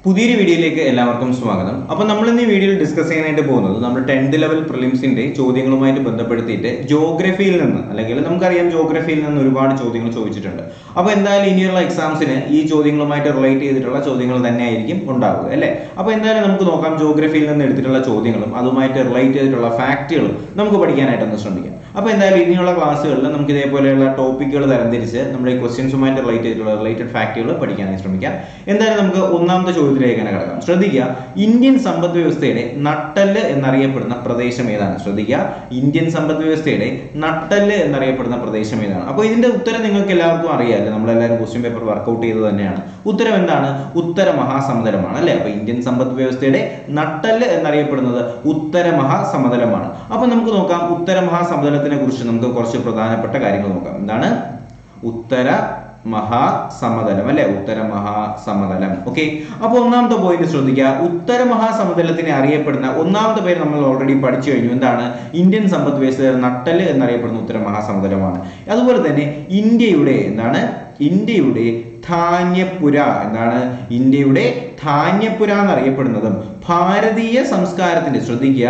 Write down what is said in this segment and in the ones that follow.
പുതിയൊരു വീഡിയോയിലേക്ക് എല്ലാവർക്കും സ്വാഗതം അപ്പോൾ നമ്മൾ ഇന്ന് ഈ വീഡിയോയിൽ ഡിസ്കസ് ചെയ്യാനായിട്ട് പോകുന്നത് നമ്മൾ ടെൻത്ത് ലെവൽ പ്രിലിംസിന്റെ ചോദ്യങ്ങളുമായിട്ട് ബന്ധപ്പെടുത്തിയിട്ട് ജോഗ്രഫിയിൽ നിന്ന് അല്ലെങ്കിൽ നമുക്കറിയാം ജോഗ്രഫിയിൽ നിന്ന് ഒരുപാട് ചോദ്യങ്ങൾ ചോദിച്ചിട്ടുണ്ട് അപ്പോൾ എന്തായാലും ഇനിയുള്ള എക്സാംസിന് ഈ ചോദ്യങ്ങളുമായിട്ട് റിലേറ്റ് ചെയ്തിട്ടുള്ള ചോദ്യങ്ങൾ തന്നെയായിരിക്കും ഉണ്ടാവുക അല്ലേ അപ്പോൾ എന്തായാലും നമുക്ക് നോക്കാം ജോഗ്രഫിയിൽ നിന്ന് എടുത്തിട്ടുള്ള ചോദ്യങ്ങളും അതുമായിട്ട് റിലേറ്റ് ചെയ്തിട്ടുള്ള ഫാക്റ്റുകളും നമുക്ക് പഠിക്കാനായിട്ടൊന്ന് ശ്രമിക്കാം അപ്പോൾ എന്തായാലും ഇനിയുള്ള ക്ലാസ്സുകളിൽ നമുക്ക് ഇതേപോലെയുള്ള ടോപ്പിക്കുകൾ തരംതിരിച്ച് നമ്മുടെ ഈ ക്വസ്റ്റ്യൻസുമായിട്ട് റിലേറ്റ് ചെയ്തിട്ടുള്ള റിലേറ്റഡ് ഫാക്റ്റുകൾ പഠിക്കാനായി ശ്രമിക്കാം എന്തായാലും നമുക്ക് ഒന്നാമത്തെ ചോദ്യത്തിലേക്ക് തന്നെ കിടക്കാം ശ്രദ്ധിക്കുക ഇന്ത്യൻ സമ്പദ് വ്യവസ്ഥയുടെ നട്ടല് എന്നറിയപ്പെടുന്ന പ്രദേശം ഏതാണ് ശ്രദ്ധിക്കുക ഇന്ത്യൻ സമ്പദ് വ്യവസ്ഥയുടെ നട്ടല് എന്നറിയപ്പെടുന്ന പ്രദേശം ഏതാണ് അപ്പോൾ ഇതിന്റെ ഉത്തരം നിങ്ങൾക്ക് എല്ലാവർക്കും അറിയാമല്ലോ നമ്മളെല്ലാവരും ക്വസ്റ്റ്യൻ പേപ്പർ വർക്കൗട്ട് ചെയ്തത് തന്നെയാണ് ഉത്തരം എന്താണ് ഉത്തര മഹാസമതലമാണ് അല്ലേ അപ്പോൾ ഇന്ത്യൻ സമ്പദ് വ്യവസ്ഥയുടെ നട്ടല് എന്നറിയപ്പെടുന്നത് ഉത്തര മഹാസമതലമാണ് അപ്പൊ നമുക്ക് നോക്കാം ഉത്തര മഹാസമതലത്തിനെ കുറിച്ച് നമുക്ക് കുറച്ച് പ്രധാനപ്പെട്ട കാര്യങ്ങൾ നോക്കാം എന്താണ് ഉത്തര മഹാസമതലം അല്ലെ ഉത്തര മഹാസമതലം ഓക്കെ അപ്പൊ ഒന്നാമത്തെ പോയിന്റ് ശ്രദ്ധിക്കുക ഉത്തര മഹാസമതലത്തിനെ അറിയപ്പെടുന്ന ഒന്നാമത്തെ പേര് നമ്മൾ ഓൾറെഡി പഠിച്ചു കഴിഞ്ഞു എന്താണ് ഇന്ത്യൻ സമ്പദ് വ്യവസ്ഥയുടെ നട്ടല് എന്നറിയപ്പെടുന്ന ഉത്തര മഹാസമതലമാണ് അതുപോലെ തന്നെ ഇന്ത്യയുടെ എന്താണ് ഇന്ത്യയുടെ ധാന്യപുര എന്താണ് ഇന്ത്യയുടെ ധാന്യപുര എന്നറിയപ്പെടുന്നതും ഭാരതീയ സംസ്കാരത്തിന്റെ ശ്രദ്ധിക്കുക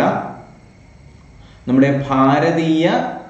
നമ്മുടെ ഭാരതീയ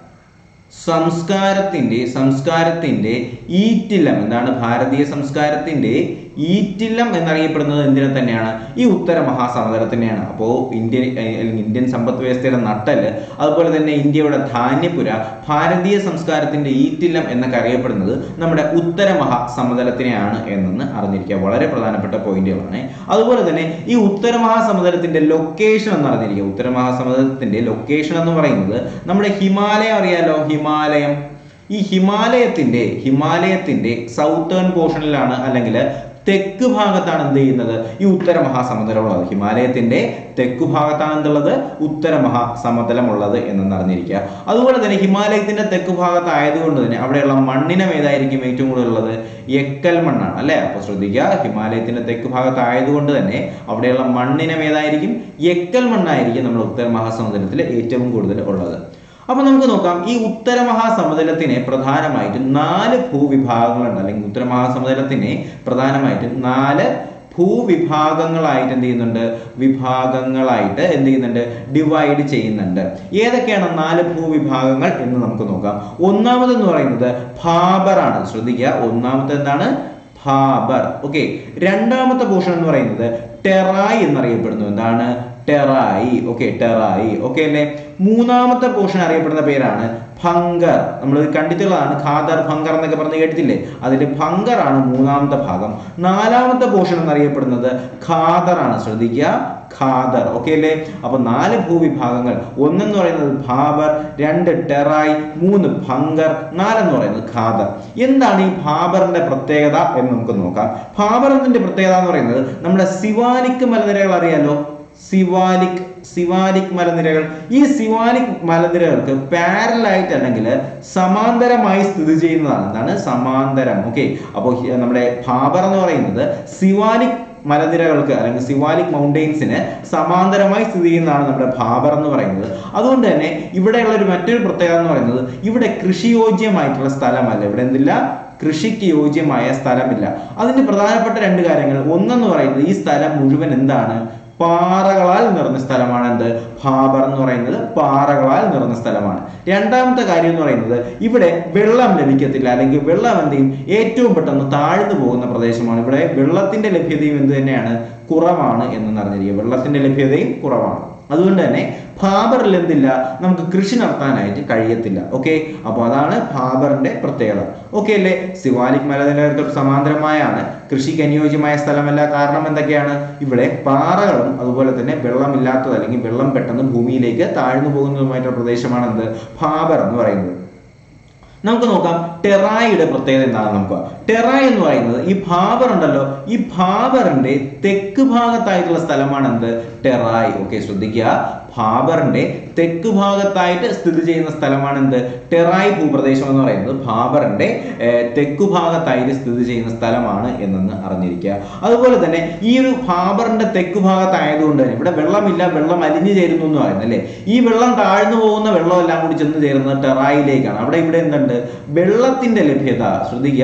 സംസ്കാരത്തിന്റെ സംസ്കാരത്തിന്റെ ഈറ്റില്ലം എന്താണ് ഭാരതീയ സംസ്കാരത്തിന്റെ ഈറ്റില്ലം എന്നറിയപ്പെടുന്നത് എന്തിനെ തന്നെയാണ് ഈ ഉത്തര മഹാസമതലത്തിനെയാണ് അപ്പോൾ ഇന്ത്യ അല്ലെങ്കിൽ ഇന്ത്യൻ സമ്പദ് വ്യവസ്ഥയുടെ നട്ടല് അതുപോലെ തന്നെ ഇന്ത്യയുടെ ധാന്യപുര ഭാരതീയ സംസ്കാരത്തിന്റെ ഈറ്റില്ലം എന്നൊക്കെ അറിയപ്പെടുന്നത് നമ്മുടെ ഉത്തര മഹാസമതലത്തിനെയാണ് എന്നെന്ന് അറിഞ്ഞിരിക്കുക വളരെ പ്രധാനപ്പെട്ട പോയിന്റുകളാണ് അതുപോലെ തന്നെ ഈ ഉത്തര മഹാസമതലത്തിന്റെ ലൊക്കേഷൻ എന്ന് അറിഞ്ഞിരിക്കുക ഉത്തര മഹാസമതലത്തിന്റെ ലൊക്കേഷൻ എന്ന് പറയുന്നത് നമ്മുടെ ഹിമാലയം അറിയാലോ ഹിമാലയം ഈ ഹിമാലയത്തിന്റെ ഹിമാലയത്തിന്റെ സൗത്തേൺ പോർഷനിലാണ് അല്ലെങ്കിൽ തെക്ക് ഭാഗത്താണ് എന്ത് ചെയ്യുന്നത് ഈ ഉത്തര മഹാസമതലമുള്ളത് ഹിമാലയത്തിന്റെ തെക്കു ഭാഗത്താണ് എന്തുള്ളത് ഉത്തര മഹാസമതലം ഉള്ളത് എന്ന് അറിഞ്ഞിരിക്കുക അതുപോലെ തന്നെ ഹിമാലയത്തിന്റെ തെക്കു ഭാഗത്ത് ആയതുകൊണ്ട് തന്നെ അവിടെയുള്ള മണ്ണിനം ഏതായിരിക്കും ഏറ്റവും കൂടുതൽ ഉള്ളത് എക്കൽ മണ്ണാണ് അല്ലെ അപ്പൊ ശ്രദ്ധിക്കുക ഹിമാലയത്തിന്റെ തെക്ക് ഭാഗത്ത് ആയതുകൊണ്ട് തന്നെ അവിടെയുള്ള മണ്ണിനം ഏതായിരിക്കും എക്കൽ മണ്ണായിരിക്കും നമ്മുടെ ഉത്തര മഹാസമുദ്രത്തിൽ ഏറ്റവും കൂടുതൽ ഉള്ളത് അപ്പൊ നമുക്ക് നോക്കാം ഈ ഉത്തര മഹാസമുദ്രത്തിനെ പ്രധാനമായിട്ടും നാല് ഭൂവിഭാഗങ്ങളുണ്ട് അല്ലെങ്കിൽ ഉത്തര മഹാസമുദ്രത്തിനെ പ്രധാനമായിട്ടും നാല് ഭൂവിഭാഗങ്ങളായിട്ട് എന്ത് ചെയ്യുന്നുണ്ട് വിഭാഗങ്ങളായിട്ട് എന്ത് ചെയ്യുന്നുണ്ട് ഡിവൈഡ് ചെയ്യുന്നുണ്ട് ഏതൊക്കെയാണ് നാല് ഭൂവിഭാഗങ്ങൾ എന്ന് നമുക്ക് നോക്കാം ഒന്നാമതെന്ന് പറയുന്നത് ഭാബറാണ് ശ്രദ്ധിക്കുക ഒന്നാമത്തെ എന്താണ് ഭാബർ ഓക്കെ രണ്ടാമത്തെ പോർഷൻ എന്ന് പറയുന്നത് ടെറായി എന്നറിയപ്പെടുന്നു എന്താണ് ടെറായി ഓക്കെ ടെറായി ഓക്കെ അല്ലേ മൂന്നാമത്തെ പോർഷൻ അറിയപ്പെടുന്ന പേരാണ് ഭങ്കർ നമ്മൾ കണ്ടിട്ടുള്ളതാണ് ഖാദർ ഭങ്കർ എന്നൊക്കെ പറഞ്ഞ് കേട്ടിട്ടില്ലേ അതിൽ ഭങ്കർ ആണ് മൂന്നാമത്തെ ഭാഗം നാലാമത്തെ പോർഷൻ എന്നറിയപ്പെടുന്നത് ഖാദർ ആണ് ശ്രദ്ധിക്കുക ഖാദർ ഓക്കെ അല്ലേ അപ്പൊ നാല് ഭൂവിഭാഗങ്ങൾ ഒന്നെന്ന് പറയുന്നത് ഭാബർ രണ്ട് ടെറായി മൂന്ന് ഭങ്കർ നാലെന്ന് പറയുന്നത് ഖാദർ എന്താണ് ഈ ഭാബറിന്റെ പ്രത്യേകത എന്ന് നമുക്ക് നോക്കാം ഭാബറിന്റെ പ്രത്യേകത എന്ന് പറയുന്നത് നമ്മുടെ സിവാലിക് മലനിരകൾ അറിയാലോ സിവാലിക് സിവാലിക് മലനിരകൾ ഈ സിവാലിക് മലനിരകൾക്ക് പാരലായിട്ട് അല്ലെങ്കിൽ സമാന്തരമായി സ്ഥിതി ചെയ്യുന്നതാണ് എന്താണ് സമാന്തരം ഓക്കെ അപ്പോൾ നമ്മുടെ ഭാബർ എന്ന് പറയുന്നത് സിവാലിക് മലനിരകൾക്ക് അല്ലെങ്കിൽ സിവാലിക് മൗണ്ടെയിൻസിന് സമാന്തരമായി സ്ഥിതി ചെയ്യുന്നതാണ് നമ്മുടെ ഭാബർ എന്ന് പറയുന്നത് അതുകൊണ്ട് തന്നെ ഇവിടെയുള്ള ഒരു മറ്റൊരു പ്രത്യേകത എന്ന് പറയുന്നത് ഇവിടെ കൃഷിയോജ്യമായിട്ടുള്ള സ്ഥലമല്ല ഇവിടെ എന്തില്ല കൃഷിക്ക് യോജ്യമായ സ്ഥലമില്ല അതിന്റെ പ്രധാനപ്പെട്ട രണ്ട് കാര്യങ്ങൾ ഒന്നെന്ന് പറയുന്നത് ഈ സ്ഥലം മുഴുവൻ എന്താണ് പാറകളാൽ നിറഞ്ഞ സ്ഥലമാണ് എന്ത് ഭാബർ എന്ന് പറയുന്നത് പാറകളാൽ നിറഞ്ഞ സ്ഥലമാണ് രണ്ടാമത്തെ കാര്യം എന്ന് പറയുന്നത് ഇവിടെ വെള്ളം ലഭിക്കത്തില്ല അല്ലെങ്കിൽ വെള്ളം എന്ത് ചെയ്യും ഏറ്റവും പെട്ടെന്ന് താഴ്ന്നു പോകുന്ന പ്രദേശമാണ് ഇവിടെ വെള്ളത്തിന്റെ ലഭ്യതയും എന്ത് തന്നെയാണ് കുറവാണ് എന്ന് അറിഞ്ഞിരിക്കുക വെള്ളത്തിന്റെ ലഭ്യതയും കുറവാണ് അതുകൊണ്ട് തന്നെ ഭാബറിൽ എന്തില്ല നമുക്ക് കൃഷി നടത്താനായിട്ട് കഴിയത്തില്ല ഓക്കെ അപ്പോൾ അതാണ് ഭാബറിന്റെ പ്രത്യേകത ഓക്കെ അല്ലേ സിവാലിക് മലനിരകൾക്ക് സമാന്തരമായാണ് കൃഷിക്ക് അനുയോജ്യമായ സ്ഥലമല്ല കാരണം എന്തൊക്കെയാണ് ഇവിടെ പാറകളും അതുപോലെ തന്നെ വെള്ളമില്ലാത്തത് അല്ലെങ്കിൽ വെള്ളം പെട്ടെന്ന് ഭൂമിയിലേക്ക് താഴ്ന്നു പോകുന്നതുമായിട്ടുള്ള പ്രദേശമാണ് എന്ത് ഭാബർ എന്ന് പറയുന്നത് നമുക്ക് നോക്കാം ടെറായിയുടെ പ്രത്യേകത എന്താണ് നമുക്ക് ടെറായ് എന്ന് പറയുന്നത് ഈ ഭാബർ ഉണ്ടല്ലോ ഈ ഭാബറിന്റെ തെക്ക് ഭാഗത്തായിട്ടുള്ള സ്ഥലമാണ് എന്ത് ടെറായ് ഓക്കെ ശ്രദ്ധിക്കുക ഭാബറിന്റെ തെക്ക് ഭാഗത്തായിട്ട് സ്ഥിതി ചെയ്യുന്ന സ്ഥലമാണ് എന്ത് ടെറായ് ഭൂപ്രദേശം എന്ന് പറയുന്നത് ഭാബറിന്റെ ഏർ, തെക്കു ഭാഗത്തായിട്ട് സ്ഥിതി ചെയ്യുന്ന സ്ഥലമാണ് എന്നെന്ന് അറിഞ്ഞിരിക്കുക അതുപോലെ തന്നെ ഈ ഒരു ഭാബറിന്റെ തെക്കു ഭാഗത്തായതുകൊണ്ട് തന്നെ ഇവിടെ വെള്ളമില്ല വെള്ളം അലിഞ്ഞു ചേരുന്നു എന്ന് പറയുന്നത് അല്ലേ ഈ വെള്ളം താഴ്ന്നു പോകുന്ന വെള്ളം എല്ലാം കൂടി ചെന്ന് ചേരുന്നത് ടെറായിലേക്കാണ് അവിടെ ഇവിടെ എന്തുണ്ട് വെള്ളത്തിന്റെ ലഭ്യത ശ്രദ്ധിക്കുക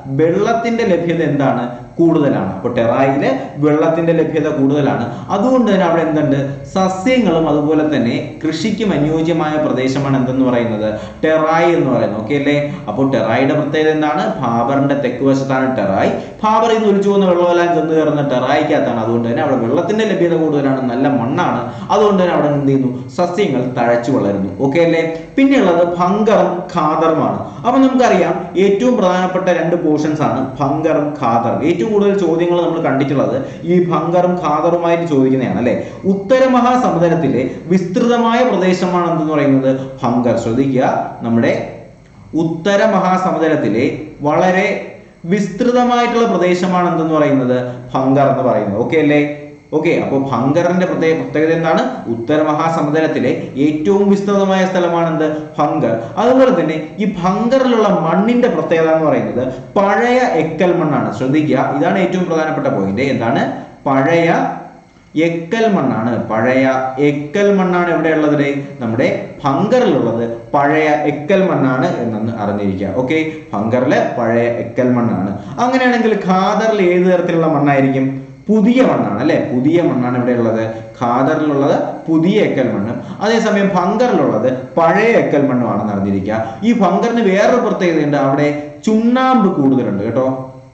വെള്ളത്തിന്റെ ലഭ്യത എന്താണ് കൂടുതലാണ് അപ്പോൾ ടെറായില് വെള്ളത്തിന്റെ ലഭ്യത കൂടുതലാണ് അതുകൊണ്ട് തന്നെ അവിടെ എന്തുണ്ട് സസ്യങ്ങളും അതുപോലെ തന്നെ കൃഷിക്കും അനുയോജ്യമായ പ്രദേശമാണ് എന്തെന്ന് പറയുന്നത് ടെറായി എന്ന് പറയുന്നത് ഓക്കെ അല്ലേ അപ്പോൾ ടെറായിയുടെ പ്രത്യേകത എന്താണ് ഭാബറിന്റെ തെക്ക് വശത്താണ് ടെറായി ഭാബർ ഇന്ന് ഒലിച്ചു പോകുന്ന വെള്ളമെല്ലാം ചെന്ന് കയറുന്ന ടെറായിക്കകത്താണ് അതുകൊണ്ട് തന്നെ അവിടെ വെള്ളത്തിന്റെ ലഭ്യത കൂടുതലാണ് നല്ല മണ്ണാണ് അതുകൊണ്ട് തന്നെ അവിടെ എന്ത് ചെയ്യുന്നു സസ്യങ്ങൾ തഴച്ചു വളരുന്നു ഓക്കെ അല്ലേ പിന്നെയുള്ളത് ഭങ്കറും ഖാദറുമാണ് അപ്പൊ നമുക്കറിയാം ഏറ്റവും പ്രധാനപ്പെട്ട രണ്ട് പോർഷൻസ് ആണ് ഭങ്കറും ഖാദറും ഏറ്റവും കൂടുതൽ ചോദ്യങ്ങൾ നമ്മൾ കണ്ടിട്ടുള്ളത് ഈ ഭങ്കറും ഖാദറുമായിട്ട് ചോദിക്കുന്നതാണ് അല്ലെ ഉത്തര മഹാസമുദ്രത്തിലെ വിസ്തൃതമായ പ്രദേശമാണ് എന്തെന്ന് പറയുന്നത് ഭങ്കർ ശ്രദ്ധിക്കുക നമ്മുടെ ഉത്തര മഹാസമുദ്രത്തിലെ വളരെ വിസ്തൃതമായിട്ടുള്ള പ്രദേശമാണ് എന്തെന്ന് പറയുന്നത് ഭങ്കർ എന്ന് പറയുന്നത് ഓക്കെ അല്ലേ ഓക്കെ അപ്പോൾ ഭങ്കറിന്റെ പ്രത്യേക പ്രത്യേകത എന്താണ് ഉത്തര മഹാസമുദ്രത്തിലെ ഏറ്റവും വിസ്തൃതമായ സ്ഥലമാണ് എന്ത് ഭങ്കർ അതുപോലെ തന്നെ ഈ ഭങ്കറിലുള്ള മണ്ണിന്റെ പ്രത്യേകത എന്ന് പറയുന്നത് പഴയ എക്കൽ മണ്ണാണ് ശ്രദ്ധിക്കുക ഇതാണ് ഏറ്റവും പ്രധാനപ്പെട്ട പോയിന്റ് എന്താണ് പഴയ എക്കൽ മണ്ണാണ് പഴയ എക്കൽ മണ്ണാണ് എവിടെയുള്ളത് നമ്മുടെ ഭങ്കറിലുള്ളത് പഴയ എക്കൽ മണ്ണാണ് എന്നു അറിഞ്ഞിരിക്കുക ഓക്കെ ഭങ്കറില് പഴയ എക്കൽ മണ്ണാണ് അങ്ങനെയാണെങ്കിൽ ഖാദറിൽ ഏത് തരത്തിലുള്ള മണ്ണായിരിക്കും പുതിയ മണ്ണാണ് അല്ലെ പുതിയ മണ്ണാണ് ഇവിടെ ഉള്ളത് ഖാദറിലുള്ളത് പുതിയ എക്കൽ മണ്ണും അതേസമയം ഭങ്കറിലുള്ളത് പഴയ എക്കൽ മണ്ണുമാണെന്ന് അറിഞ്ഞിരിക്കുക ഈ ഭങ്കറിന് വേറൊരു പ്രത്യേകതയുണ്ട് അവിടെ ചുണ്ണാമ്പ് കൂടുതലുണ്ട് കേട്ടോ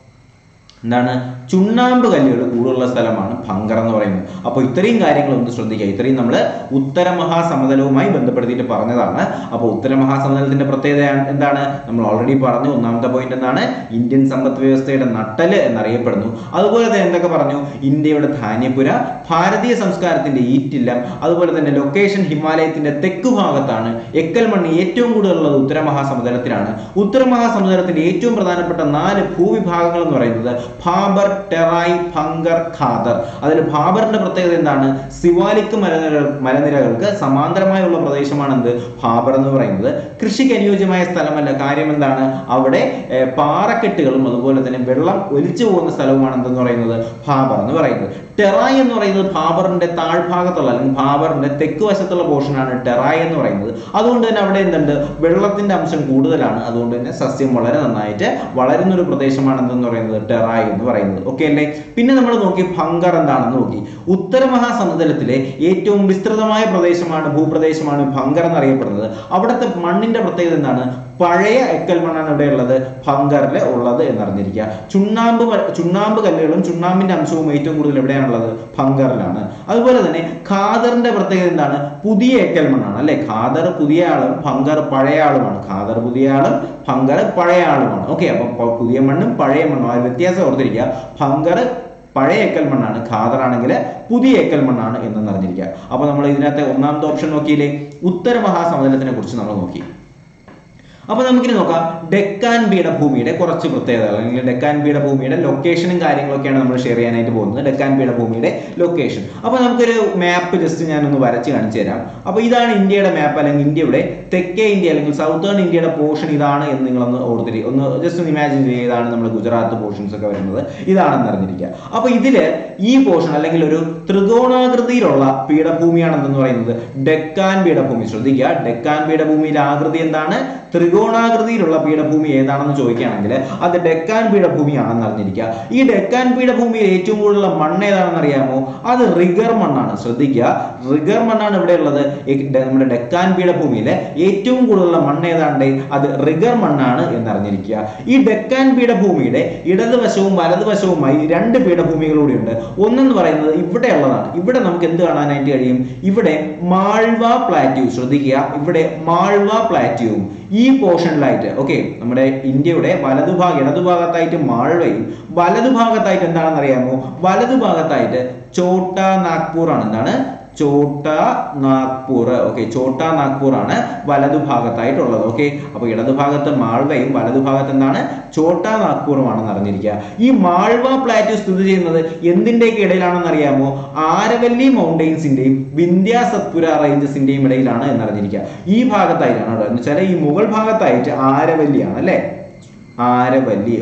എന്താണ് ചുണ്ണാമ്പ് കല്ലുകൾ കൂടുതലുള്ള സ്ഥലമാണ് ഭങ്കർ എന്ന് പറയുന്നത് അപ്പോൾ ഇത്രയും കാര്യങ്ങൾ ഒന്ന് ശ്രദ്ധിക്കുക ഇത്രയും നമ്മൾ ഉത്തര മഹാസമതലവുമായി ബന്ധപ്പെടുത്തിയിട്ട് പറഞ്ഞതാണ് അപ്പോൾ ഉത്തര മഹാസമതലത്തിന്റെ പ്രത്യേകത എന്താണ് നമ്മൾ ഓൾറെഡി പറഞ്ഞു ഒന്നാമത്തെ പോയിന്റ് എന്താണ് ഇന്ത്യൻ സമ്പദ് വ്യവസ്ഥയുടെ നട്ടല് എന്നറിയപ്പെടുന്നു അതുപോലെ തന്നെ എന്തൊക്കെ പറഞ്ഞു ഇന്ത്യയുടെ ധാന്യപുര ഭാരതീയ സംസ്കാരത്തിന്റെ ഈറ്റില്ലം അതുപോലെ തന്നെ ലൊക്കേഷൻ ഹിമാലയത്തിന്റെ തെക്ക് ഭാഗത്താണ് എക്കൽ മണ്ണ് ഏറ്റവും കൂടുതലുള്ളത് ഉത്തര മഹാസമുദ്രത്തിലാണ് ഉത്തര മഹാസമുദ്രത്തിന്റെ ഏറ്റവും പ്രധാനപ്പെട്ട നാല് ഭൂവിഭാഗങ്ങൾ എന്ന് പറയുന്നത് ഭാബർ ടെറായ് ഭങ്കർ ഖാദർ അതിൽ ഭാബറിന്റെ പ്രത്യേകത എന്താണ് സിവാലിക് മലനിര മലനിരകൾക്ക് സമാന്തരമായുള്ള പ്രദേശമാണ് എന്ത് ഭാബർ എന്ന് പറയുന്നത് കൃഷിക്ക് അനുയോജ്യമായ സ്ഥലമല്ല കാര്യം എന്താണ് അവിടെ ഏർ, പാറക്കെട്ടുകളും അതുപോലെ തന്നെ വെള്ളം ഒലിച്ചു പോകുന്ന സ്ഥലവുമാണ് എന്തെന്ന് പറയുന്നത് ഭാബർ എന്ന് പറയുന്നത് ടെറായ് എന്ന് പറയുന്നത് ഭാബറിന്റെ താഴ്ഭാഗത്തുള്ള അല്ലെങ്കിൽ ഭാബറിന്റെ തെക്ക് വശത്തുള്ള പോർഷനാണ് ടെറായ് എന്ന് പറയുന്നത് അതുകൊണ്ട് തന്നെ അവിടെ എന്തുണ്ട് വെള്ളത്തിന്റെ അംശം കൂടുതലാണ് അതുകൊണ്ട് തന്നെ സസ്യം വളരെ നന്നായിട്ട് വളരുന്ന ഒരു പ്രദേശമാണ് എന്തെന്ന് പറയുന്നത് ടെറായ് എന്ന് പറയുന്നത് ഓക്കെ അല്ലേ പിന്നെ നമ്മൾ നോക്കി ഭങ്കർ എന്താണെന്ന് നോക്കി ഉത്തര മഹാസമുദ്രത്തിലെ ഏറ്റവും വിസ്തൃതമായ പ്രദേശമാണ് ഭൂപ്രദേശമാണ് ഭങ്കർ എന്നറിയപ്പെടുന്നത് അവിടുത്തെ മണ്ണിന്റെ പ്രത്യേകത എന്താണ് പഴയ എക്കൽ മണ്ണാണ് ഇവിടെ ഉള്ളത് ഭങ്കറിൽ ഉള്ളത് എന്നറിഞ്ഞിരിക്കുക ചുണ്ണാമ്പ് മ- ചുണ്ണാമ്പ് കല്ലുകളും ചുണ്ണാമ്പിന്റെ അംശവും ഏറ്റവും കൂടുതൽ എവിടെയാണുള്ളത് ഭങ്കറിലാണ് അതുപോലെ തന്നെ ഖാദറിന്റെ പ്രത്യേകത എന്താണ് പുതിയ എക്കൽ മണ്ണാണ് അല്ലെ ഖാദർ പുതിയ ആളും ഭങ്കർ പഴയ ആളുമാണ് ഖാദർ പുതിയ ആളും ഭങ്കർ പഴയ ആളുമാണ് ഓക്കെ അപ്പൊ പ- പുതിയ മണ്ണും പഴയ മണ്ണും ആ ഒരു വ്യത്യാസം ഓർത്തിരിക്കുക ഭങ്കർ പഴയ എക്കൽ മണ്ണാണ് ഖാദർ ആണെങ്കിൽ പുതിയ എക്കൽ മണ്ണാണ് എന്ന് അറിഞ്ഞിരിക്കുക അപ്പൊ നമ്മൾ ഇതിനകത്തെ ഒന്നാമത്തെ ഓപ്ഷൻ നോക്കിയില്ലേ ഉത്തര മഹാസമുദ്രത്തിനെ കുറിച്ച് നമ്മൾ നോക്കി അപ്പൊ നമുക്കിനി നോക്കാം ഡെക്കാൻ പീഠഭൂമിയുടെ കുറച്ച് പ്രത്യേകതകൾ അല്ലെങ്കിൽ ഡെക്കാൻ പീഠഭൂമിയുടെ ലൊക്കേഷനും കാര്യങ്ങളൊക്കെയാണ് നമ്മൾ ഷെയർ ചെയ്യാനായിട്ട് പോകുന്നത് ഡെക്കാൻ പീഠഭൂമിയുടെ ലൊക്കേഷൻ അപ്പൊ നമുക്കൊരു മാപ്പ് ജസ്റ്റ് ഞാനൊന്ന് വരച്ച് കാണിച്ചു തരാം അപ്പൊ ഇതാണ് ഇന്ത്യയുടെ മാപ്പ് അല്ലെങ്കിൽ ഇന്ത്യയുടെ തെക്കേ ഇന്ത്യ അല്ലെങ്കിൽ സൗത്തേൺ ഇന്ത്യയുടെ പോർഷൻ ഇതാണ് എന്ന് നിങ്ങളൊന്ന് ഓർത്തിരി ഒന്ന് ജസ്റ്റ് ഒന്ന് ഇമാജിൻ ചെയ്യുക ഇതാണ് നമ്മൾ ഗുജറാത്ത് പോർഷൻസ് ഒക്കെ വരുന്നത് ഇതാണെന്ന് അറിഞ്ഞിരിക്കുക അപ്പൊ ഇതില് ഈ പോർഷൻ അല്ലെങ്കിൽ ഒരു ത്രികോണാകൃതിയിലുള്ള പീഠഭൂമിയാണ് എന്തെന്ന് പറയുന്നത് ഡെക്കാൻ പീഠഭൂമി ശ്രദ്ധിക്കുക ഡെക്കാൻ പീഠഭൂമിയുടെ ആകൃതി എന്താണ് ത്രികോണാകൃതിയിലുള്ള പീഠഭൂമി ഏതാണെന്ന് ചോദിക്കുകയാണെങ്കിൽ അത് ഡെക്കാൻ പീഠഭൂമിയാണെന്ന് അറിഞ്ഞിരിക്കുക ഈ ഡെക്കാൻ പീഠഭൂമിയിൽ ഏറ്റവും കൂടുതലുള്ള മണ്ണ് ഏതാണെന്ന് അറിയാമോ അത് റിഗർ മണ്ണാണ് ശ്രദ്ധിക്കുക റിഗർ മണ്ണാണ് ഇവിടെ ഉള്ളത് ഈ ഡെ- നമ്മുടെ ഡെക്കാൻ പീഠഭൂമിയിലെ ഏറ്റവും കൂടുതലുള്ള മണ്ണ് ഏതാണ്ട് അത് റിഗർ മണ്ണാണ് എന്നറിഞ്ഞിരിക്കുക ഈ ഡെക്കാൻ പീഠഭൂമിയുടെ ഇടതുവശവും വലതുവശവുമായി രണ്ട് പീഠഭൂമികളൂടെയുണ്ട് ഒന്നെന്ന് പറയുന്നത് ഇവിടെ ഉള്ളതാണ് ഇവിടെ നമുക്ക് എന്ത് കാണാനായിട്ട് കഴിയും ഇവിടെ മാൾവ പ്ലാറ്റ്യൂ ശ്രദ്ധിക്കുക ഇവിടെ മാൾവ പ്ലാറ്റ്യൂവും ഈ പോർഷനിലായിട്ട് ഓക്കെ നമ്മുടെ ഇന്ത്യയുടെ വലതുഭാഗം ഇടതുഭാഗത്തായിട്ട് മാൾവയും വലതുഭാഗത്തായിട്ട് എന്താണെന്ന് അറിയാമോ വലതുഭാഗത്തായിട്ട് ചോട്ടാ നാഗ്പൂർ ആണ് എന്താണ് ചോട്ട നാഗ്പൂർ ഓക്കെ ചോട്ട നാഗ്പൂർ ആണ് വലതുഭാഗത്തായിട്ടുള്ളത് ഓക്കെ അപ്പൊ ഇടതുഭാഗത്ത് മാൾവയും വലതുഭാഗത്ത് എന്താണ് ചോട്ട നാഗ്പൂറുമാണെന്ന് അറിഞ്ഞിരിക്കുക ഈ മാൾവ പ്ലാറ്റ്യൂ സ്ഥിതി ചെയ്യുന്നത് എന്തിന്റെയൊക്കെ ഇടയിലാണെന്ന് അറിയാമോ ആരവല്ലി മൗണ്ടെയിൻസിന്റെയും വിന്ധ്യ സത്പുര റേഞ്ചസിന്റെയും ഇടയിലാണ് എന്നറിഞ്ഞിരിക്കുക ഈ ഭാഗത്തായിട്ടാണ് കേട്ടോ എന്ന് വെച്ചാൽ ഈ മുകൾ ഭാഗത്തായിട്ട് ആരവല്ലിയാണ് അല്ലെ ആരവല്ലി ഓക്കെ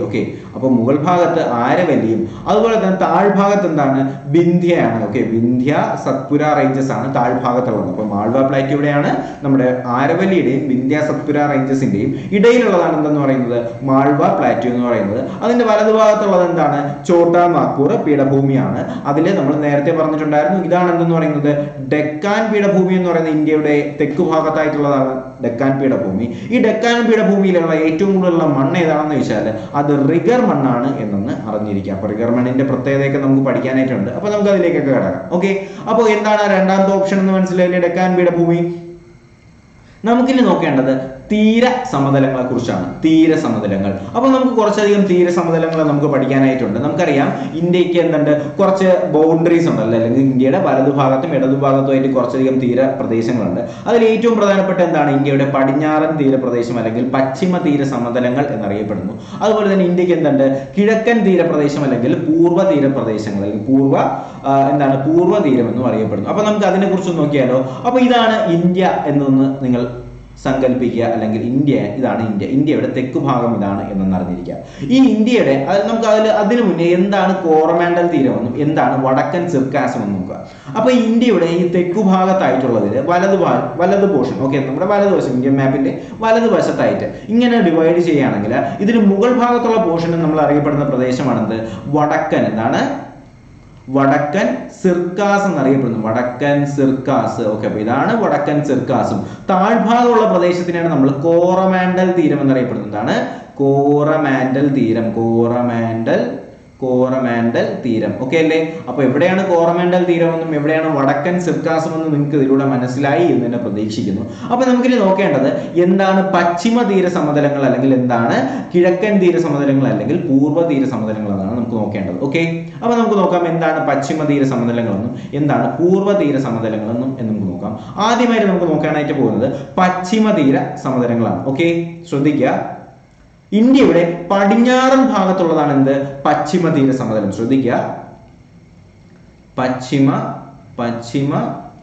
അപ്പോൾ മുകൾ ഭാഗത്ത് ആരവല്ലിയും അതുപോലെ തന്നെ താഴ്ഭാഗത്ത് എന്താണ് വിന്ധ്യയാണ് ഓക്കെ വിന്ധ്യ സത്പുര റേഞ്ചസ് ആണ് താഴ്ഭാഗത്തുള്ളത് അപ്പോൾ മാൾവ പ്ലാറ്റ്യൂടെയാണ് നമ്മുടെ ആരവല്ലിയുടെയും വിന്ധ്യ സത്പുര റേഞ്ചസിന്റെയും ഇടയിലുള്ളതാണ് എന്തെന്ന് പറയുന്നത് മാൾവ പ്ലാറ്റ്യൂ എന്ന് പറയുന്നത് അതിന്റെ വലതുഭാഗത്തുള്ളത് എന്താണ് ചോട്ടാ നാഗ്പൂർ പീഠഭൂമിയാണ് അതിൽ നമ്മൾ നേരത്തെ പറഞ്ഞിട്ടുണ്ടായിരുന്നു ഇതാണ് എന്തെന്ന് പറയുന്നത് ഡെക്കാൻ പീഠഭൂമി എന്ന് പറയുന്നത് ഇന്ത്യയുടെ തെക്ക് ഭാഗത്തായിട്ടുള്ളതാണ് ഡെക്കാൻ പീഠഭൂമി ഈ ഡെക്കാൻ പീഠഭൂമിയിലുള്ള ഏറ്റവും കൂടുതലുള്ള മണ്ണ് ഏതാണെന്ന് ചോദിച്ചാൽ അത് റിഗർ മണ്ണാണ് എന്നൊന്ന് അറിഞ്ഞിരിക്കുക അപ്പൊ റിഗർ മണ്ണിന്റെ പ്രത്യേകതയൊക്കെ നമുക്ക് പഠിക്കാനായിട്ടുണ്ട് അപ്പൊ നമുക്ക് അതിലേക്കൊക്കെ കിടക്കാം ഓക്കെ അപ്പോൾ എന്താണ് ആ രണ്ടാമത്തെ ഓപ്ഷൻ എന്ന് മനസ്സിലായില്ലേ ഡെക്കാൻ പീഠഭൂമി നമുക്കിനി നോക്കേണ്ടത് തീര സമതലങ്ങളെ കുറിച്ചാണ് തീര സമതലങ്ങൾ അപ്പോൾ നമുക്ക് കുറച്ചധികം തീര സമതലങ്ങൾ നമുക്ക് പഠിക്കാനായിട്ടുണ്ട് നമുക്കറിയാം ഇന്ത്യക്ക് എന്തുണ്ട് കുറച്ച് ബൗണ്ടറീസ് ഉണ്ടല്ലോ അല്ലെങ്കിൽ ഇന്ത്യയുടെ വലതുഭാഗത്തും ഇടതുഭാഗത്തുമായിട്ട് കുറച്ചധികം തീര പ്രദേശങ്ങളുണ്ട് അതിൽ ഏറ്റവും പ്രധാനപ്പെട്ട എന്താണ് ഇന്ത്യയുടെ പടിഞ്ഞാറൻ തീരപ്രദേശം അല്ലെങ്കിൽ പശ്ചിമ തീര സമതലങ്ങൾ എന്നറിയപ്പെടുന്നു അതുപോലെ തന്നെ ഇന്ത്യക്ക് എന്തുണ്ട് കിഴക്കൻ തീരപ്രദേശം അല്ലെങ്കിൽ പൂർവ്വ തീരപ്രദേശങ്ങൾ അല്ലെങ്കിൽ പൂർവ്വ ആ, എന്താണ് പൂർവ്വ തീരം എന്നും അറിയപ്പെടുന്നു അപ്പൊ നമുക്ക് അതിനെ കുറിച്ച് നോക്കിയാലോ അപ്പൊ ഇതാണ് ഇന്ത്യ എന്നൊന്ന് നിങ്ങൾ സങ്കല്പിക്കുക അല്ലെങ്കിൽ ഇന്ത്യ ഇതാണ് ഇന്ത്യ ഇന്ത്യയുടെ തെക്ക് ഭാഗം ഇതാണ് എന്നൊന്ന് അറിഞ്ഞിരിക്കുക ഈ ഇന്ത്യയുടെ അത് നമുക്ക് അതിൽ അതിനു മുന്നേ എന്താണ് കോറമാൻഡൽ തീരമെന്നും എന്താണ് വടക്കൻ സിർക്കാസം എന്നും നോക്കുക അപ്പൊ ഈ ഇന്ത്യയുടെ ഈ തെക്കു ഭാഗത്തായിട്ടുള്ളതിൽ വലതു ഭാഗം വലതു പോർഷൻ ഓക്കെ നമ്മുടെ വലതുവശം ഇന്ത്യൻ മാപ്പിന്റെ വലതുവശത്തായിട്ട് ഇങ്ങനെ ഡിവൈഡ് ചെയ്യുകയാണെങ്കിൽ ഇതിന് മുകൾ ഭാഗത്തുള്ള പോർഷൻ നമ്മൾ അറിയപ്പെടുന്ന പ്രദേശമാണെന്ത് വടക്കൻ എന്താണ് വടക്കൻ സിർക്കാസ് എന്നറിയപ്പെടുന്നു വടക്കൻ സിർക്കാസ് ഓക്കെ അപ്പൊ ഇതാണ് വടക്കൻ സിർക്കാസും താഴ്ഭാഗമുള്ള പ്രദേശത്തിനാണ് നമ്മൾ കോറമാൻഡൽ തീരം എന്നറിയപ്പെടുന്നത് എന്താണ് കോറമാൻഡൽ തീരം കോറമാൻഡൽ കോറമാൻഡൽ തീരം ഓക്കെ അല്ലേ അപ്പൊ എവിടെയാണ് കോറമാൻഡൽ തീരം എന്നും എവിടെയാണ് വടക്കൻ സിർക്കാസം എന്നും നിങ്ങൾക്ക് ഇതിലൂടെ മനസ്സിലായി എന്ന് തന്നെ പ്രതീക്ഷിക്കുന്നു അപ്പൊ നമുക്കിനി നോക്കേണ്ടത് എന്താണ് പശ്ചിമ തീര സമതലങ്ങൾ അല്ലെങ്കിൽ എന്താണ് കിഴക്കൻ തീര സമതലങ്ങൾ അല്ലെങ്കിൽ പൂർവ്വ തീര സമതലങ്ങൾ എന്നാണ് നമുക്ക് നോക്കേണ്ടത് ഓക്കെ അപ്പൊ നമുക്ക് നോക്കാം എന്താണ് പശ്ചിമ തീര സമതലങ്ങളെന്നും എന്താണ് പൂർവ്വ തീര സമതലങ്ങളെന്നും എന്ന് നമുക്ക് നോക്കാം ആദ്യമായിട്ട് നമുക്ക് നോക്കാനായിട്ട് പോകുന്നത് പശ്ചിമ തീര സമതലങ്ങളാണ് ഓക്കെ ശ്രദ്ധിക്കുക ഇന്ത്യയുടെ പടിഞ്ഞാറൻ ഭാഗത്തുള്ളതാണ് എന്ത് പശ്ചിമ തീര സമതലം ശ്രദ്ധിക്കുക പശ്ചിമ പശ്ചിമ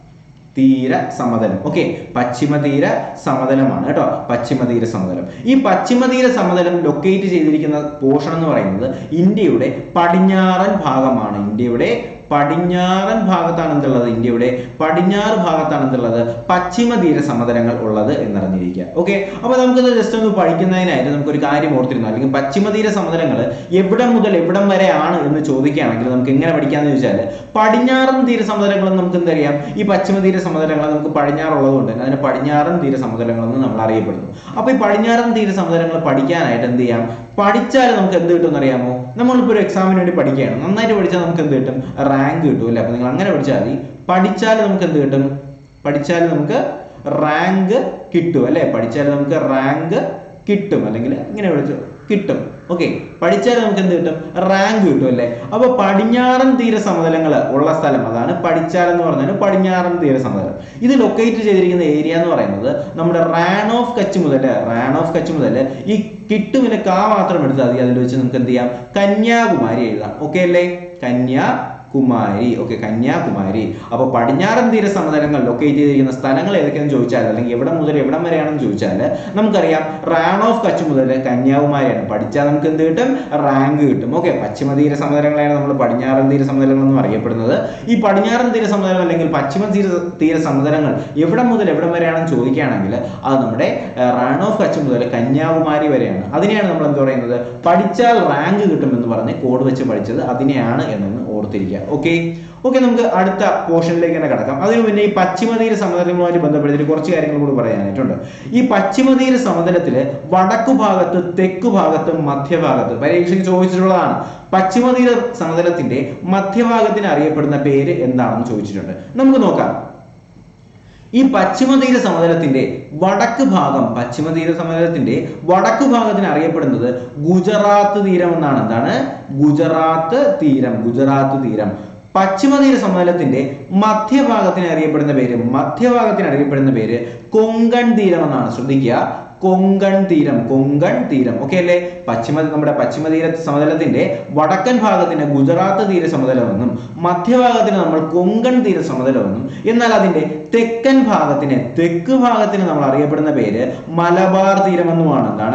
തീര സമതലം ഓക്കെ പശ്ചിമ തീര സമതലമാണ് കേട്ടോ പശ്ചിമ തീര സമതലം ഈ പശ്ചിമ തീര സമതലം ലൊക്കേറ്റ് ചെയ്തിരിക്കുന്ന പോർഷൻ എന്ന് പറയുന്നത് ഇന്ത്യയുടെ പടിഞ്ഞാറൻ ഭാഗമാണ് ഇന്ത്യയുടെ പടിഞ്ഞാറൻ ഭാഗത്താണ് എന്തുള്ളത് ഇന്ത്യയുടെ പടിഞ്ഞാറ് ഭാഗത്താണ് എന്തുള്ളത് പശ്ചിമ തീര സമതലങ്ങൾ ഉള്ളത് എന്നറിഞ്ഞിരിക്കുക ഓക്കെ അപ്പൊ നമുക്കിത് ജസ്റ്റ് ഒന്ന് പഠിക്കുന്നതിനായിട്ട് നമുക്കൊരു കാര്യം ഓർത്തിരുന്നു അല്ലെങ്കിൽ പശ്ചിമ തീര സമതലങ്ങൾ എവിടെ മുതൽ എവിടം വരെ ആണ് എന്ന് ചോദിക്കുകയാണെങ്കിൽ നമുക്ക് എങ്ങനെ പഠിക്കാന്ന് ചോദിച്ചാൽ പടിഞ്ഞാറൻ തീര സമതലങ്ങൾ നമുക്ക് എന്തറിയാം ഈ പശ്ചിമ തീര സമതലങ്ങൾ നമുക്ക് പടിഞ്ഞാറുള്ളതുകൊണ്ട് തന്നെ അതിന് പടിഞ്ഞാറൻ തീര സമതലങ്ങൾ എന്ന് നമ്മൾ അറിയപ്പെടുന്നു അപ്പൊ ഈ പടിഞ്ഞാറൻ തീര സമതലങ്ങൾ പഠിക്കാനായിട്ട് എന്ത് ചെയ്യാം പഠിച്ചാൽ നമുക്ക് എന്ത് കിട്ടും അറിയാമോ നമ്മളിപ്പോൾ ഒരു എക്സാമിന് വേണ്ടി പഠിക്കുകയാണ് നന്നായിട്ട് പഠിച്ചാൽ നമുക്ക് എന്ത് കിട്ടും റാങ്ക് കിട്ടും അല്ലേ അപ്പൊ നിങ്ങൾ അങ്ങനെ പഠിച്ചാൽ മതി പഠിച്ചാൽ നമുക്ക് എന്ത് കിട്ടും പഠിച്ചാൽ നമുക്ക് റാങ്ക് കിട്ടും അല്ലെ പഠിച്ചാൽ നമുക്ക് റാങ്ക് കിട്ടും അല്ലെങ്കിൽ ഇങ്ങനെ വിളിച്ചു കിട്ടും ഓക്കെ പഠിച്ചാൽ നമുക്ക് എന്ത് കിട്ടും റാങ്ക് കിട്ടും അല്ലേ അപ്പൊ പടിഞ്ഞാറൻ തീര സമതലങ്ങൾ ഉള്ള സ്ഥലം അതാണ് പഠിച്ചാൽ എന്ന് പറഞ്ഞാൽ പടിഞ്ഞാറൻ തീര സമതലം ഇത് ലൊക്കേറ്റ് ചെയ്തിരിക്കുന്ന ഏരിയ എന്ന് പറയുന്നത് നമ്മുടെ റാൻ ഓഫ് കച്ച് മുതൽ റാൻ ഓഫ് കച്ച് മുതൽ ഈ കിട്ടുമില്ല കാ മാത്രം എടുത്താൽ മതി അതിൽ വെച്ച് നമുക്ക് എന്ത് ചെയ്യാം കന്യാകുമാരി എഴുതാം ഓക്കെ അല്ലേ കന്യാ കുമാരി ഓക്കെ കന്യാകുമാരി അപ്പൊ പടിഞ്ഞാറൻ തീര സമതലങ്ങൾ ലൊക്കേറ്റ് ചെയ്തിരിക്കുന്ന സ്ഥലങ്ങൾ ഏതൊക്കെയാണെന്ന് ചോദിച്ചാൽ അല്ലെങ്കിൽ എവിടെ മുതൽ എവിടം വരെയാണെന്ന് ചോദിച്ചാൽ നമുക്കറിയാം റാൺ ഓഫ് കച്ച് മുതൽ കന്യാകുമാരിയാണ് പഠിച്ചാൽ നമുക്ക് എന്ത് കിട്ടും റാങ്ക് കിട്ടും ഓക്കെ പശ്ചിമ തീര സമതലങ്ങളെയാണ് നമ്മൾ പടിഞ്ഞാറൻ തീര സമതലങ്ങൾ എന്ന് അറിയപ്പെടുന്നത് ഈ പടിഞ്ഞാറൻ തീര സമതലം അല്ലെങ്കിൽ പശ്ചിമ തീര തീര സമതലങ്ങൾ എവിടെ മുതൽ എവിടം വരെയാണെന്ന് ചോദിക്കുകയാണെങ്കിൽ അത് നമ്മുടെ റാൺ ഓഫ് കച്ച് മുതൽ കന്യാകുമാരി വരെയാണ് അതിനെയാണ് നമ്മൾ എന്ത് പറയുന്നത് പഠിച്ചാൽ റാങ്ക് കിട്ടുമെന്ന് പറഞ്ഞ് കോഡ് വെച്ച് പഠിച്ചത് അതിനെയാണ് എന്നൊന്ന് ഓർത്തിരിക്കുക ഓക്കെ ഓക്കെ നമുക്ക് അടുത്ത പോർഷനിലേക്ക് തന്നെ കിടക്കാം അതിനു മുന്നേ ഈ പശ്ചിമതീര സമതലങ്ങളുമായി ബന്ധപ്പെടുത്തിയിട്ട് കുറച്ച് കാര്യങ്ങൾ കൂടി പറയാനായിട്ടുണ്ട് ഈ പശ്ചിമതീര സമതലത്തില് വടക്കു ഭാഗത്ത് തെക്കു ഭാഗത്ത് മധ്യഭാഗത്ത് പരീക്ഷയ്ക്ക് ചോദിച്ചിട്ടുള്ളതാണ് പശ്ചിമതീര സമതലത്തിന്റെ മധ്യഭാഗത്തിന് അറിയപ്പെടുന്ന പേര് എന്താണെന്ന് ചോദിച്ചിട്ടുണ്ട് നമുക്ക് നോക്കാം ഈ പശ്ചിമതീര സമതലത്തിന്റെ വടക്ക് ഭാഗം പശ്ചിമതീര സമതലത്തിന്റെ വടക്ക് ഭാഗത്തിന് അറിയപ്പെടുന്നത് ഗുജറാത്ത് തീരം എന്നാണ് എന്താണ് ഗുജറാത്ത് തീരം ഗുജറാത്ത് തീരം പശ്ചിമതീര സമതലത്തിന്റെ മധ്യഭാഗത്തിന് അറിയപ്പെടുന്ന പേര് മധ്യഭാഗത്തിന് അറിയപ്പെടുന്ന പേര് കൊങ്കൺ തീരം എന്നാണ് ശ്രദ്ധിക്കുക കൊങ്കൺ തീരം കൊങ്കൺ തീരം ഓക്കെ അല്ലേ പശ്ചിമ നമ്മുടെ പശ്ചിമതീര സമതലത്തിന്റെ വടക്കൻ ഭാഗത്തിന് ഗുജറാത്ത് തീര സമതലമെന്നും മധ്യഭാഗത്തിന് നമ്മൾ കൊങ്കൺ തീര സമതലമെന്നും എന്നാൽ അതിന്റെ തെക്കൻ ഭാഗത്തിന് തെക്ക് ഭാഗത്തിന് നമ്മൾ അറിയപ്പെടുന്ന പേര് മലബാർ തീരം എന്നുമാണ് എന്താണ്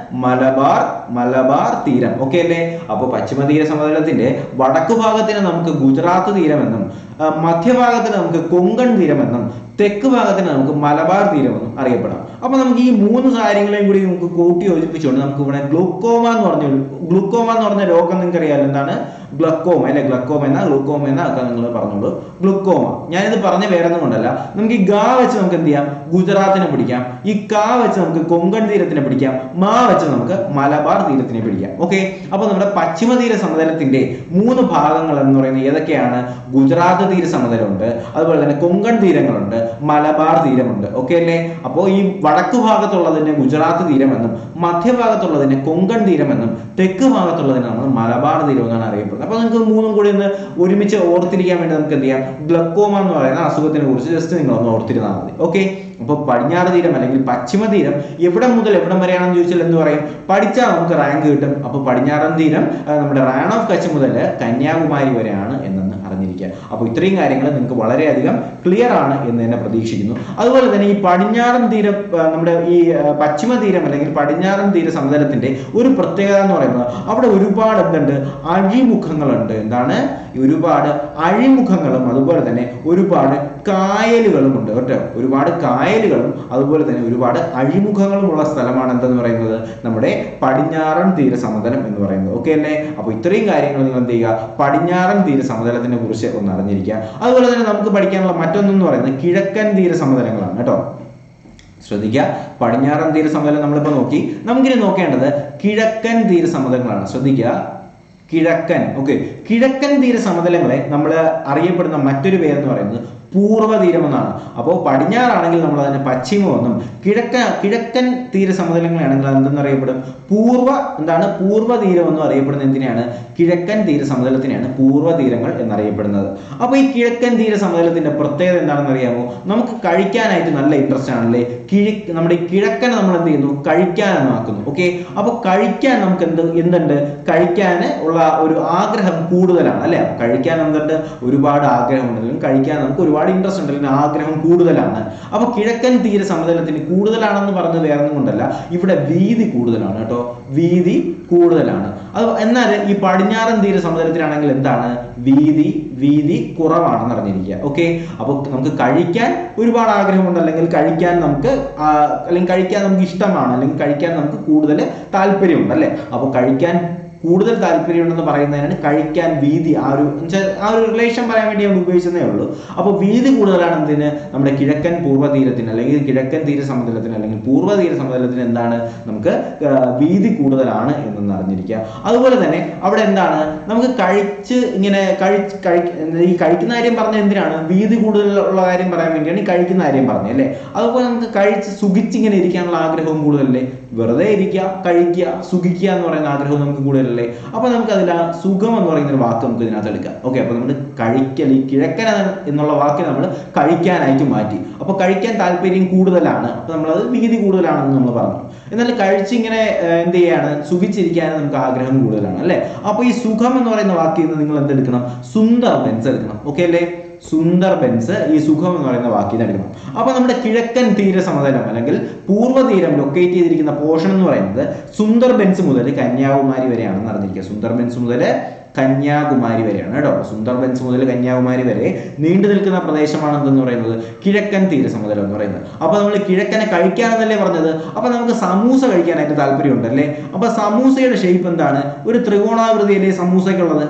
മലബാർ മലബാർ തീരം ഓക്കെ അല്ലേ അപ്പോൾ പശ്ചിമ തീര സമതലത്തിന്റെ വടക്കു ഭാഗത്തിന് നമുക്ക് ഗുജറാത്ത് തീരമെന്നും ആ, മധ്യഭാഗത്തിന് നമുക്ക് കൊങ്കൺ തീരമെന്നും തെക്ക് ഭാഗത്തിന് നമുക്ക് മലബാർ തീരമെന്നും അറിയപ്പെടാം അപ്പൊ നമുക്ക് ഈ മൂന്ന് കാര്യങ്ങളെയും കൂടി നമുക്ക് കൂട്ടി യോജിപ്പിച്ചുകൊണ്ട് നമുക്ക് ഇവിടെ ഗ്ലൂക്കോമ എന്ന് പറഞ്ഞ ഒരു- ഗ്ലൂക്കോമ എന്ന് പറഞ്ഞ രോഗം നിങ്ങൾക്ക് അറിയാലോ എന്താണ് ഗ്ലക്കോമ അല്ലെ ഗ്ലക്കോമ എന്ന ഗ്ലൂക്കോമ എന്ന ഒക്കെ നിങ്ങൾ പറഞ്ഞോളൂ ഗ്ലൂക്കോമ ഞാനിത് പറഞ്ഞ പേരൊന്നും കൊണ്ടല്ല നമുക്ക് ഈ ഗാ വെച്ച് നമുക്ക് എന്ത് ചെയ്യാം ഗുജറാത്തിനെ പിടിക്കാം ഈ കാ വെച്ച് നമുക്ക് കൊങ്കൺ തീരത്തിനെ പിടിക്കാം മാ വെച്ച് നമുക്ക് മലബാർ തീരത്തിനെ പിടിക്കാം ഓക്കെ അപ്പൊ നമ്മുടെ പശ്ചിമ തീര സമതലത്തിന്റെ മൂന്ന് ഭാഗങ്ങൾ എന്ന് പറയുന്നത് ഏതൊക്കെയാണ് ഗുജറാത്ത് തീര സമതലമുണ്ട് അതുപോലെ തന്നെ കൊങ്കൺ തീരങ്ങളുണ്ട് മലബാർ തീരമുണ്ട് ഓക്കെ അല്ലേ അപ്പോൾ ഈ വടക്ക് ഭാഗത്തുള്ളതിനെ ഗുജറാത്ത് തീരമെന്നും മധ്യഭാഗത്തുള്ളതിനെ കൊങ്കൺ തീരമെന്നും തെക്ക് ഭാഗത്തുള്ളതിനെ നമ്മൾ മലബാർ തീരം എന്നാണ് അറിയപ്പെടുന്നത് അപ്പൊ നിങ്ങൾക്ക് മൂന്നും കൂടി ഒന്ന് ഒരുമിച്ച് ഓർത്തിരിക്കാൻ വേണ്ടി നമുക്ക് എന്ത് ചെയ്യാം ഗ്ലക്കോമ എന്ന് പറയുന്ന അസുഖത്തിനെ കുറിച്ച് ജസ്റ്റ് നിങ്ങൾ ഒന്ന് ഓർത്തിരുന്നാൽ മതി ഓക്കെ അപ്പോൾ പടിഞ്ഞാറ് തീരം അല്ലെങ്കിൽ പശ്ചിമ തീരം എവിടെ മുതൽ എവിടം വരെയാണെന്ന് ചോദിച്ചാൽ എന്ത് പറയും പഠിച്ചാൽ നമുക്ക് റാങ്ക് കിട്ടും അപ്പോൾ പടിഞ്ഞാറൻ തീരം ആ, നമ്മുടെ റാൻ ഓഫ് കച്ച് മുതൽ കന്യാകുമാരി വരെയാണ് എന്നെന്ന് അറിഞ്ഞിരിക്കുക അപ്പോൾ ഇത്രയും കാര്യങ്ങൾ നിങ്ങൾക്ക് വളരെയധികം ക്ലിയർ ആണ് എന്ന് തന്നെ പ്രതീക്ഷിക്കുന്നു അതുപോലെ തന്നെ ഈ പടിഞ്ഞാറൻ തീരം ആ, നമ്മുടെ ഈ ആ, പശ്ചിമ തീരം അല്ലെങ്കിൽ പടിഞ്ഞാറൻ തീര സമതലത്തിന്റെ ഒരു പ്രത്യേകത എന്ന് പറയുന്നത് അവിടെ ഒരുപാട് എന്തുണ്ട് അഴിമുഖങ്ങളുണ്ട് എന്താണ് ഒരുപാട് അഴിമുഖങ്ങളും അതുപോലെ തന്നെ ഒരുപാട് കായലുകളും ഉണ്ട് കേട്ടോ ഒരുപാട് കായലുകളും അതുപോലെ തന്നെ ഒരുപാട് അഴിമുഖങ്ങളുമുള്ള സ്ഥലമാണ് എന്തെന്ന് പറയുന്നത് നമ്മുടെ പടിഞ്ഞാറൻ തീര സമതലം എന്ന് പറയുന്നത് ഓക്കെ അല്ലേ അപ്പോൾ ഇത്രയും കാര്യങ്ങൾ നിങ്ങൾ എന്ത് ചെയ്യുക പടിഞ്ഞാറൻ തീര സമതലത്തിനെ കുറിച്ച് ഒന്ന് അറിഞ്ഞിരിക്കുക അതുപോലെ തന്നെ നമുക്ക് പഠിക്കാനുള്ള മറ്റൊന്നെന്ന് പറയുന്നത് കിഴക്കൻ തീര സമതലങ്ങളാണ് കേട്ടോ ശ്രദ്ധിക്കുക പടിഞ്ഞാറൻ തീര സമതലം നമ്മളിപ്പോൾ നോക്കി നമുക്കിനി നോക്കേണ്ടത് കിഴക്കൻ തീര സമതലങ്ങളാണ് ശ്രദ്ധിക്കുക കിഴക്കൻ ഓക്കെ കിഴക്കൻ തീര സമതലങ്ങളെ നമ്മൾ അറിയപ്പെടുന്ന മറ്റൊരു പേരെന്ന് പറയുന്നത് പൂർവ്വതീരം എന്നാണ് അപ്പോൾ പടിഞ്ഞാറാണെങ്കിൽ നമ്മൾ അതിനെ പശ്ചിമമെന്നും കിഴക്ക കിഴക്കൻ തീര സമതലങ്ങളാണെങ്കിൽ അത് എന്തെന്ന് അറിയപ്പെടും പൂർവ്വ എന്താണ് പൂർവ്വതീരം എന്നും അറിയപ്പെടുന്നത് എന്തിനാണ് കിഴക്കൻ തീര സമതലത്തിനെയാണ് പൂർവ്വതീരങ്ങൾ എന്നറിയപ്പെടുന്നത് അപ്പോൾ ഈ കിഴക്കൻ തീര സമതലത്തിന്റെ പ്രത്യേകത എന്താണെന്ന് അറിയാമോ നമുക്ക് കഴിക്കാനായിട്ട് നല്ല ഇൻട്രസ്റ്റ് ആണല്ലേ കിഴ നമ്മുടെ ഈ കിഴക്കനെ നമ്മൾ എന്ത് ചെയ്യുന്നു കഴിക്കാനെന്ന് ആക്കുന്നു ഓക്കെ അപ്പോൾ കഴിക്കാൻ നമുക്ക് എന്ത് എന്തുണ്ട് കഴിക്കാൻ ഉള്ള ഒരു ആഗ്രഹം കൂടുതലാണ് അല്ലെ അപ്പൊ കഴിക്കാൻ എന്തുണ്ട് ഒരുപാട് ആഗ്രഹം ഉണ്ടെങ്കിലും കഴിക്കാൻ നമുക്ക് ഒരുപാട് ഇൻട്രസ്റ്റ് ഉണ്ടെങ്കിലും ആഗ്രഹം കൂടുതലാണ് അപ്പൊ കിഴക്കൻ തീര സമതലത്തിന് കൂടുതലാണെന്ന് പറഞ്ഞത് വേറെ ഒന്നും കൊണ്ടല്ല ഇവിടെ വീതി കൂടുതലാണ് കേട്ടോ വീതി കൂടുതലാണ് അത് എന്നാൽ ഈ പടിഞ്ഞാറൻ തീര സമതലത്തിലാണെങ്കിൽ എന്താണ് വീതി വീതി കുറവാണെന്ന് അറിഞ്ഞിരിക്കുക ഓക്കെ അപ്പോൾ നമുക്ക് കഴിക്കാൻ ഒരുപാട് ആഗ്രഹമുണ്ട് അല്ലെങ്കിൽ കഴിക്കാൻ നമുക്ക് ആ, അല്ലെങ്കിൽ കഴിക്കാൻ നമുക്ക് ഇഷ്ടമാണ് അല്ലെങ്കിൽ കഴിക്കാൻ നമുക്ക് കൂടുതൽ താല്പര്യമുണ്ട് അല്ലേ അപ്പോൾ കഴിക്കാൻ കൂടുതൽ താല്പര്യമുണ്ടെന്ന് പറയുന്നതിനാണ് കഴിക്കാൻ വീതി ആ ഒരു എന്നുവെച്ചാൽ ആ ഒരു റിലേഷൻ പറയാൻ വേണ്ടി നമ്മൾ ഉപയോഗിച്ചതേ ഉള്ളൂ അപ്പോൾ വീതി കൂടുതലാണ് എന്തിന് നമ്മുടെ കിഴക്കൻ പൂർവ്വ തീരത്തിന് അല്ലെങ്കിൽ കിഴക്കൻ തീര സമതലത്തിന് അല്ലെങ്കിൽ പൂർവ്വ തീര സമതലത്തിന് എന്താണ് നമുക്ക് ആ, വീതി കൂടുതലാണ് എന്നൊന്ന് അറിഞ്ഞിരിക്കുക അതുപോലെ തന്നെ അവിടെ എന്താണ് നമുക്ക് കഴിച്ച് ഇങ്ങനെ കഴിച്ച് കഴി ഈ കഴിക്കുന്ന കാര്യം പറഞ്ഞ എന്തിനാണ് വീതി കൂടുതലുള്ള കാര്യം പറയാൻ വേണ്ടിയാണ് ഈ കഴിക്കുന്ന കാര്യം പറഞ്ഞത് അല്ലേ അതുപോലെ നമുക്ക് കഴിച്ച് സുഖിച്ചിങ്ങനെ ഇരിക്കാനുള്ള ആഗ്രഹവും കൂടുതലല്ലേ വെറുതെ ഇരിക്കുക കഴിക്കുക സുഖിക്കുക എന്ന് പറയുന്ന ആഗ്രഹവും നമുക്ക് കൂടുതലല്ലേ അപ്പൊ നമുക്ക് അതിൽ ആ സുഖം എന്ന് പറയുന്ന ഒരു വാക്ക് നമുക്ക് ഇതിനകത്ത് എടുക്കാം ഓക്കെ അപ്പൊ നമ്മൾ കഴിക്കൽ ഈ കിഴക്കൻ എന്ന- എന്നുള്ള വാക്ക് നമ്മൾ കഴിക്കാനായിട്ട് മാറ്റി അപ്പൊ കഴിക്കാൻ താല്പര്യം കൂടുതലാണ് അപ്പൊ നമ്മളത് വീതി കൂടുതലാണെന്ന് നമ്മൾ പറഞ്ഞു എന്നാൽ കഴിച്ചിങ്ങനെ ഏർ, എന്ത് ചെയ്യാണ് സുഖിച്ചിരിക്കാൻ നമുക്ക് ആഗ്രഹം കൂടുതലാണ് അല്ലെ അപ്പൊ ഈ സുഖം എന്ന് പറയുന്ന വാക്കിൽ നിന്ന് നിങ്ങൾ എന്തെടുക്കണം സുന്ദർ ബെൻസ് എടുക്കണം ഓക്കെ അല്ലേ സുന്ദർ ബെൻസ് ഈ സുഖം എന്ന് പറയുന്ന വാക്കിൽ നിന്ന് എടുക്കണം അപ്പൊ നമ്മുടെ കിഴക്കൻ തീര സമതലം അല്ലെങ്കിൽ പൂർവ്വ തീരം ലൊക്കേറ്റ് ചെയ്തിരിക്കുന്ന പോർഷൻ എന്ന് പറയുന്നത് സുന്ദർ ബെൻസ് മുതൽ കന്യാകുമാരി വരെയാണെന്ന് അറിഞ്ഞിരിക്കുക സുന്ദർ ബെൻസ് മുതൽ കന്യാകുമാരി വരെയാണ് കേട്ടോ സുന്ദർ ബെൻസ് മുതൽ കന്യാകുമാരി വരെ നീണ്ടു നിൽക്കുന്ന പ്രദേശമാണ് എന്തെന്ന് പറയുന്നത് കിഴക്കൻ തീര സമതലം എന്ന് പറയുന്നത് അപ്പൊ നമ്മൾ കിഴക്കനെ കഴിക്കാനെന്നല്ലേ പറഞ്ഞത് അപ്പൊ നമുക്ക് സമൂസ കഴിക്കാനായിട്ട് താല്പര്യമുണ്ട് അല്ലേ അപ്പൊ സമൂസയുടെ ഷേപ്പ് എന്താണ് ഒരു ത്രികോണാകൃതിയല്ലേ സമൂസയ്ക്കുള്ളത്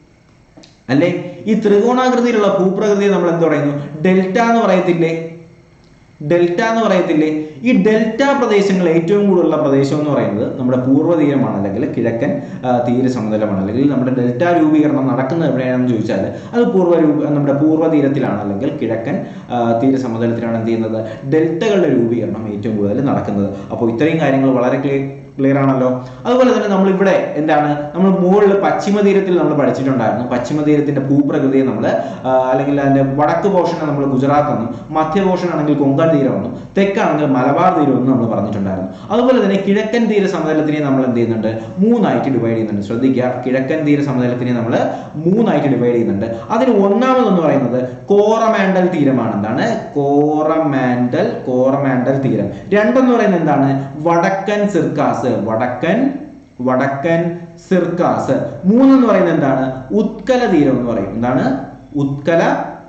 അല്ലേ ഈ ത്രികോണാകൃതിയിലുള്ള ഭൂപ്രകൃതിയെ നമ്മൾ എന്ത് പറയുന്നു ഡെൽറ്റ എന്ന് പറയത്തില്ലേ ഡെൽറ്റ എന്ന് പറയത്തില്ലേ ഈ ഡെൽറ്റ പ്രദേശങ്ങൾ ഏറ്റവും കൂടുതലുള്ള പ്രദേശം എന്ന് പറയുന്നത് നമ്മുടെ പൂർവ്വ തീരമാണ് അല്ലെങ്കിൽ കിഴക്കൻ ആ, തീര സമതലമാണ് അല്ലെങ്കിൽ നമ്മുടെ ഡെൽറ്റ രൂപീകരണം നടക്കുന്നത് എവിടെയാണെന്ന് ചോദിച്ചാൽ അത് പൂർവ്വ രൂപ നമ്മുടെ പൂർവ്വ തീരത്തിലാണ് അല്ലെങ്കിൽ കിഴക്കൻ ആ, തീര സമതലത്തിലാണ് എന്ത് ചെയ്യുന്നത് ഡെൽറ്റകളുടെ രൂപീകരണം ഏറ്റവും കൂടുതൽ നടക്കുന്നത് അപ്പോൾ ഇത്രയും കാര്യങ്ങൾ വളരെ ക്ലിയർ ക്ലിയർ ആണല്ലോ അതുപോലെ തന്നെ നമ്മൾ ഇവിടെ എന്താണ് നമ്മൾ മുകളിൽ പശ്ചിമ തീരത്തിൽ നമ്മൾ പഠിച്ചിട്ടുണ്ടായിരുന്നു പശ്ചിമ തീരത്തിന്റെ ഭൂപ്രകൃതിയെ നമ്മൾ അല്ലെങ്കിൽ അതിന്റെ വടക്ക് പോർഷനെ നമ്മൾ ഗുജറാത്ത് എന്നും മധ്യ പോർഷൻ ആണെങ്കിൽ കൊങ്കൺ തീരം എന്നും തെക്കാണെങ്കിൽ മലബാർ തീരം എന്നും നമ്മൾ പറഞ്ഞിട്ടുണ്ടായിരുന്നു അതുപോലെ തന്നെ കിഴക്കൻ തീര സമതലത്തിനെ നമ്മൾ എന്ത് ചെയ്യുന്നുണ്ട് മൂന്നായിട്ട് ഡിവൈഡ് ചെയ്യുന്നുണ്ട് ശ്രദ്ധിക്കുക കിഴക്കൻ തീര സമതലത്തിനെ നമ്മൾ മൂന്നായിട്ട് ഡിവൈഡ് ചെയ്യുന്നുണ്ട് അതിന് ഒന്നാമതെന്ന് പറയുന്നത് കോറമാൻഡൽ തീരമാണ് എന്താണ് കോറമാൻഡൽ കോറമാൻഡൽ തീരം രണ്ടെന്ന് പറയുന്നത് എന്താണ് വടക്കൻ സിർക്കാസ് സിർക്കാസ് വടക്കൻ വടക്കൻ സിർക്കാസ് മൂന്നെന്ന് പറയുന്നത് എന്താണ് ഉത്കല തീരം എന്ന് പറയും എന്താണ് ഉത്കല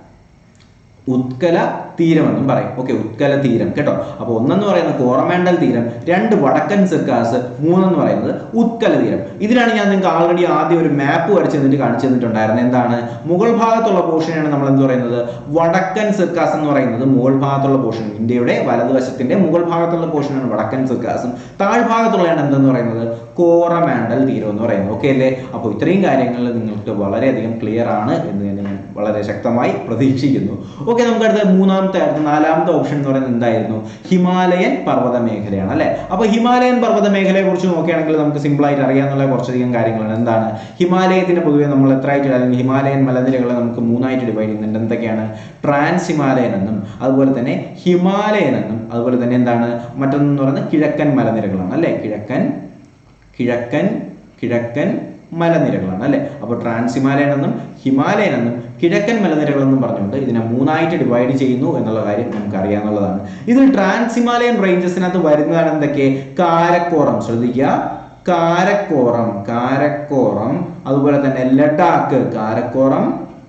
ഉത്കല തീരം എന്നും പറയും ഓക്കെ ഉത്കല തീരം കേട്ടോ അപ്പൊ ഒന്നെന്ന് പറയുന്നത് കോറമാൻഡൽ തീരം രണ്ട് വടക്കൻ സിർക്കാസ് മൂന്നെന്ന് പറയുന്നത് ഉത്കല തീരം ഇതിനാണ് ഞാൻ നിങ്ങൾക്ക് ആൾറെഡി ആദ്യം ഒരു മാപ്പ് വരച്ച് തന്നിട്ട് കാണിച്ചു തന്നിട്ടുണ്ടായിരുന്നത് എന്താണ് മുകൾ ഭാഗത്തുള്ള പോർഷനാണ് നമ്മൾ എന്ത് പറയുന്നത് വടക്കൻ സിർക്കാസ് എന്ന് പറയുന്നത് മുകൾ ഭാഗത്തുള്ള പോർഷൻ ഇന്ത്യയുടെ വലതുവശത്തിന്റെ മുകൾ ഭാഗത്തുള്ള പോർഷനാണ് വടക്കൻ സിർക്കാസും താഴ്ഭാഗത്തുള്ളതാണ് എന്തെന്ന് പറയുന്നത് കോറമാൻഡൽ തീരം എന്ന് പറയുന്നത് ഓക്കെ അല്ലേ അപ്പോൾ ഇത്രയും കാര്യങ്ങൾ നിങ്ങൾക്ക് വളരെയധികം ക്ലിയർ ആണ് എന്ന് തന്നെ ഞാൻ വളരെ ശക്തമായി പ്രതീക്ഷിക്കുന്നു ഓക്കെ നമുക്ക് അടുത്ത മൂന്നാമത്തെ അടുത്ത നാലാമത്തെ ഓപ്ഷൻ എന്ന് പറയുന്നത് എന്തായിരുന്നു ഹിമാലയൻ പർവ്വത മേഖലയാണ് അല്ലെ അപ്പൊ ഹിമാലയൻ പർവ്വത മേഖലയെ കുറിച്ച് നോക്കുകയാണെങ്കിൽ നമുക്ക് സിമ്പിൾ ആയിട്ട് അറിയാവുന്ന കുറച്ചധികം കാര്യങ്ങളാണ് എന്താണ് ഹിമാലയത്തിന് പൊതുവെ നമ്മൾ എത്ര ആയിട്ട് അല്ലെങ്കിൽ ഹിമാലയൻ മലനിരകളെ നമുക്ക് മൂന്നായിട്ട് ഡിവൈഡ് ചെയ്യുന്നുണ്ട് എന്തൊക്കെയാണ് ട്രാൻസ് ഹിമാലയൻ എന്നും അതുപോലെ തന്നെ ഹിമാലയൻ എന്നും അതുപോലെ തന്നെ എന്താണ് മറ്റൊന്നെന്ന് പറയുന്നത് കിഴക്കൻ മലനിരകളാണ് അല്ലെ കിഴക്കൻ കിഴക്കൻ കിഴക്കൻ മലനിരകളാണ് അല്ലെ അപ്പോൾ ട്രാൻസ് ഹിമാലയൻ എന്നും ഹിമാലയൻ എന്നും കിഴക്കൻ മലനിരകൾ എന്നും പറഞ്ഞുകൊണ്ട് ഇതിനെ മൂന്നായിട്ട് ഡിവൈഡ് ചെയ്യുന്നു എന്നുള്ള കാര്യം നമുക്ക് അറിയാവുന്നതാണ് ഇതിൽ ട്രാൻസ് ഹിമാലയൻ റേഞ്ചസിനകത്ത് വരുന്നതാണ് എന്തൊക്കെ കാരക്കോറം ശ്രദ്ധിക്കുക കാരക്കോറം കാരക്കോറം അതുപോലെ തന്നെ ലഡാക്ക് കാരക്കോറം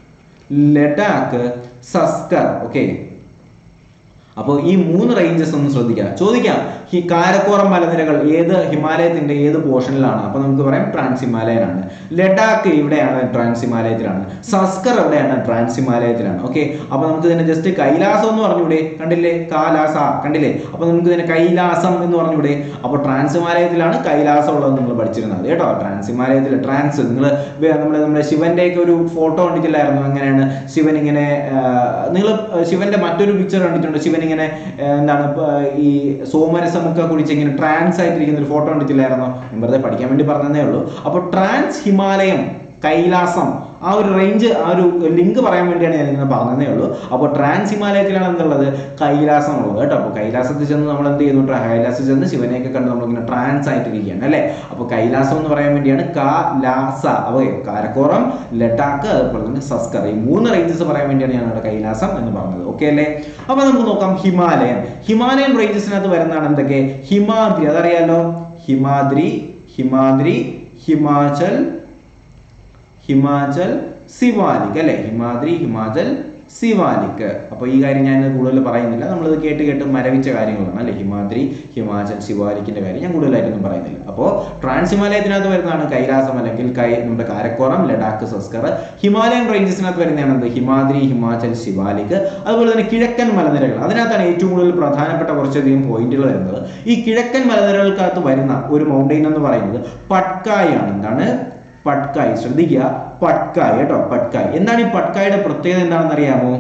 ലഡാക്ക് സസ്കർ ഓക്കെ അപ്പോൾ ഈ മൂന്ന് റേഞ്ചസ് ഒന്ന് ശ്രദ്ധിക്കുക ചോദിക്കാം ഈ കാരക്കോറം മലനിരകൾ ഏത് ഹിമാലയത്തിന്റെ ഏത് പോർഷനിലാണ് അപ്പൊ നമുക്ക് പറയാം ട്രാൻസ് ഹിമാലയൻ ആണ് ലഡാക്ക് ഇവിടെയാണ് ട്രാൻസ് ഹിമാലയത്തിലാണ് സസ്കർ എവിടെയാണ് ട്രാൻസ് ഹിമാലയത്തിലാണ് ഓക്കെ അപ്പൊ നമുക്ക് ഇതിനെ ജസ്റ്റ് കൈലാസം എന്ന് പറഞ്ഞൂടെ കണ്ടില്ലേ കാലാസ കണ്ടില്ലേ അപ്പൊ നമുക്ക് ഇതിനെ കൈലാസം എന്ന് പറഞ്ഞൂടെ അപ്പൊ ട്രാൻസ് ഹിമാലയത്തിലാണ് കൈലാസം ഉള്ളത് നിങ്ങൾ പഠിച്ചിരുന്നത് കേട്ടോ ട്രാൻസ് ഹിമാലയത്തിൽ ട്രാൻസ് നിങ്ങൾ നമ്മുടെ നമ്മുടെ ശിവന്റെ ഒക്കെ ഒരു ഫോട്ടോ കണ്ടിട്ടില്ലായിരുന്നു എങ്ങനെയാണ് ശിവൻ ഇങ്ങനെ നിങ്ങൾ ശിവന്റെ മറ്റൊരു പിക്ചർ കണ്ടിട്ടുണ്ട് ശിവൻ ഇങ്ങനെ ആ, എന്താണ് ഇപ്പൊ ഈ സോമരസമൊക്കെ കുടിച്ച് ഇങ്ങനെ ട്രാൻസ് ആയിട്ടിരിക്കുന്ന ഒരു ഫോട്ടോ കണ്ടിട്ടില്ലായിരുന്നോ ഞാൻ വെറുതെ പഠിക്കാൻ വേണ്ടി പറഞ്ഞതേ ഉള്ളൂ അപ്പൊ ട്രാൻസ് ഹിമാലയം കൈലാസം ആ ഒരു റേഞ്ച് ആ ഒരു ലിങ്ക് പറയാൻ വേണ്ടിയാണ് ഞാൻ ഇങ്ങനെ പറഞ്ഞതേ ഉള്ളൂ അപ്പോൾ ട്രാൻസ് ഹിമാലയത്തിലാണ് എന്തുള്ളത് കൈലാസം ഉള്ളത് കേട്ടോ അപ്പോൾ കൈലാസത്തിൽ ചെന്ന് നമ്മൾ എന്ത് ചെയ്യുന്നു ട്രാ- കൈലാസത്തിൽ ചെന്ന് ശിവനെയൊക്കെ കണ്ട് നമ്മളിങ്ങനെ ട്രാൻസ് ആയിട്ടിരിക്കുകയാണ് അല്ലേ അപ്പോൾ കൈലാസം എന്ന് പറയാൻ വേണ്ടിയാണ് കാലാസ അപ്പോൾ കാരക്കോറം ലഡാക്ക് അതുപോലെ തന്നെ സസ്കർ ഈ മൂന്ന് റേഞ്ചസ് പറയാൻ വേണ്ടിയാണ് ഞാൻ ഇവിടെ കൈലാസം എന്ന് പറഞ്ഞത് ഓക്കെ അല്ലേ അപ്പോൾ നമുക്ക് നോക്കാം ഹിമാലയൻ ഹിമാലയൻ റേഞ്ചസിനകത്ത് വരുന്നതാണ് എന്തൊക്കെ ഹിമാദ്രി അതറിയാലോ ഹിമാദ്രി ഹിമാദ്രി ഹിമാചൽ ഹിമാചൽ സിവാലിക് അല്ലെ ഹിമാദ്രി ഹിമാചൽ സിവാലിക് അപ്പോൾ ഈ കാര്യം ഞാൻ കൂടുതൽ പറയുന്നില്ല നമ്മളിത് കേട്ട് കേട്ട് മരവിച്ച കാര്യങ്ങളാണ് അല്ലെ ഹിമാദ്രി ഹിമാചൽ സിവാലിക്കിന്റെ കാര്യം ഞാൻ കൂടുതലായിട്ടൊന്നും പറയുന്നില്ല അപ്പോൾ ട്രാൻസ് ഹിമാലയത്തിനകത്ത് വരുന്നതാണ് കൈലാസം അല്ലെങ്കിൽ കൈ നമ്മുടെ കാരക്കോറം ലഡാക്ക് സസ്കർ ഹിമാലയൻ റേഞ്ചസിനകത്ത് വരുന്നതാണ് എന്ത് ഹിമാദ്രി ഹിമാചൽ സിവാലിക് അതുപോലെ തന്നെ കിഴക്കൻ മലനിരകൾ അതിനകത്താണ് ഏറ്റവും കൂടുതൽ പ്രധാനപ്പെട്ട കുറച്ചധികം പോയിന്റുകൾ വരുന്നത് ഈ കിഴക്കൻ മലനിരകൾക്കകത്ത് വരുന്ന ഒരു മൗണ്ടെയിൻ എന്ന് പറയുന്നത് പട്കായ് ആണ് എന്താണ് പട്കായ് ശ്രദ്ധിക്കുക പട്കായ് കേട്ടോ പട്കായ് എന്താണ് ഈ പട്കായുടെ പ്രത്യേകത എന്താണെന്ന് അറിയാമോ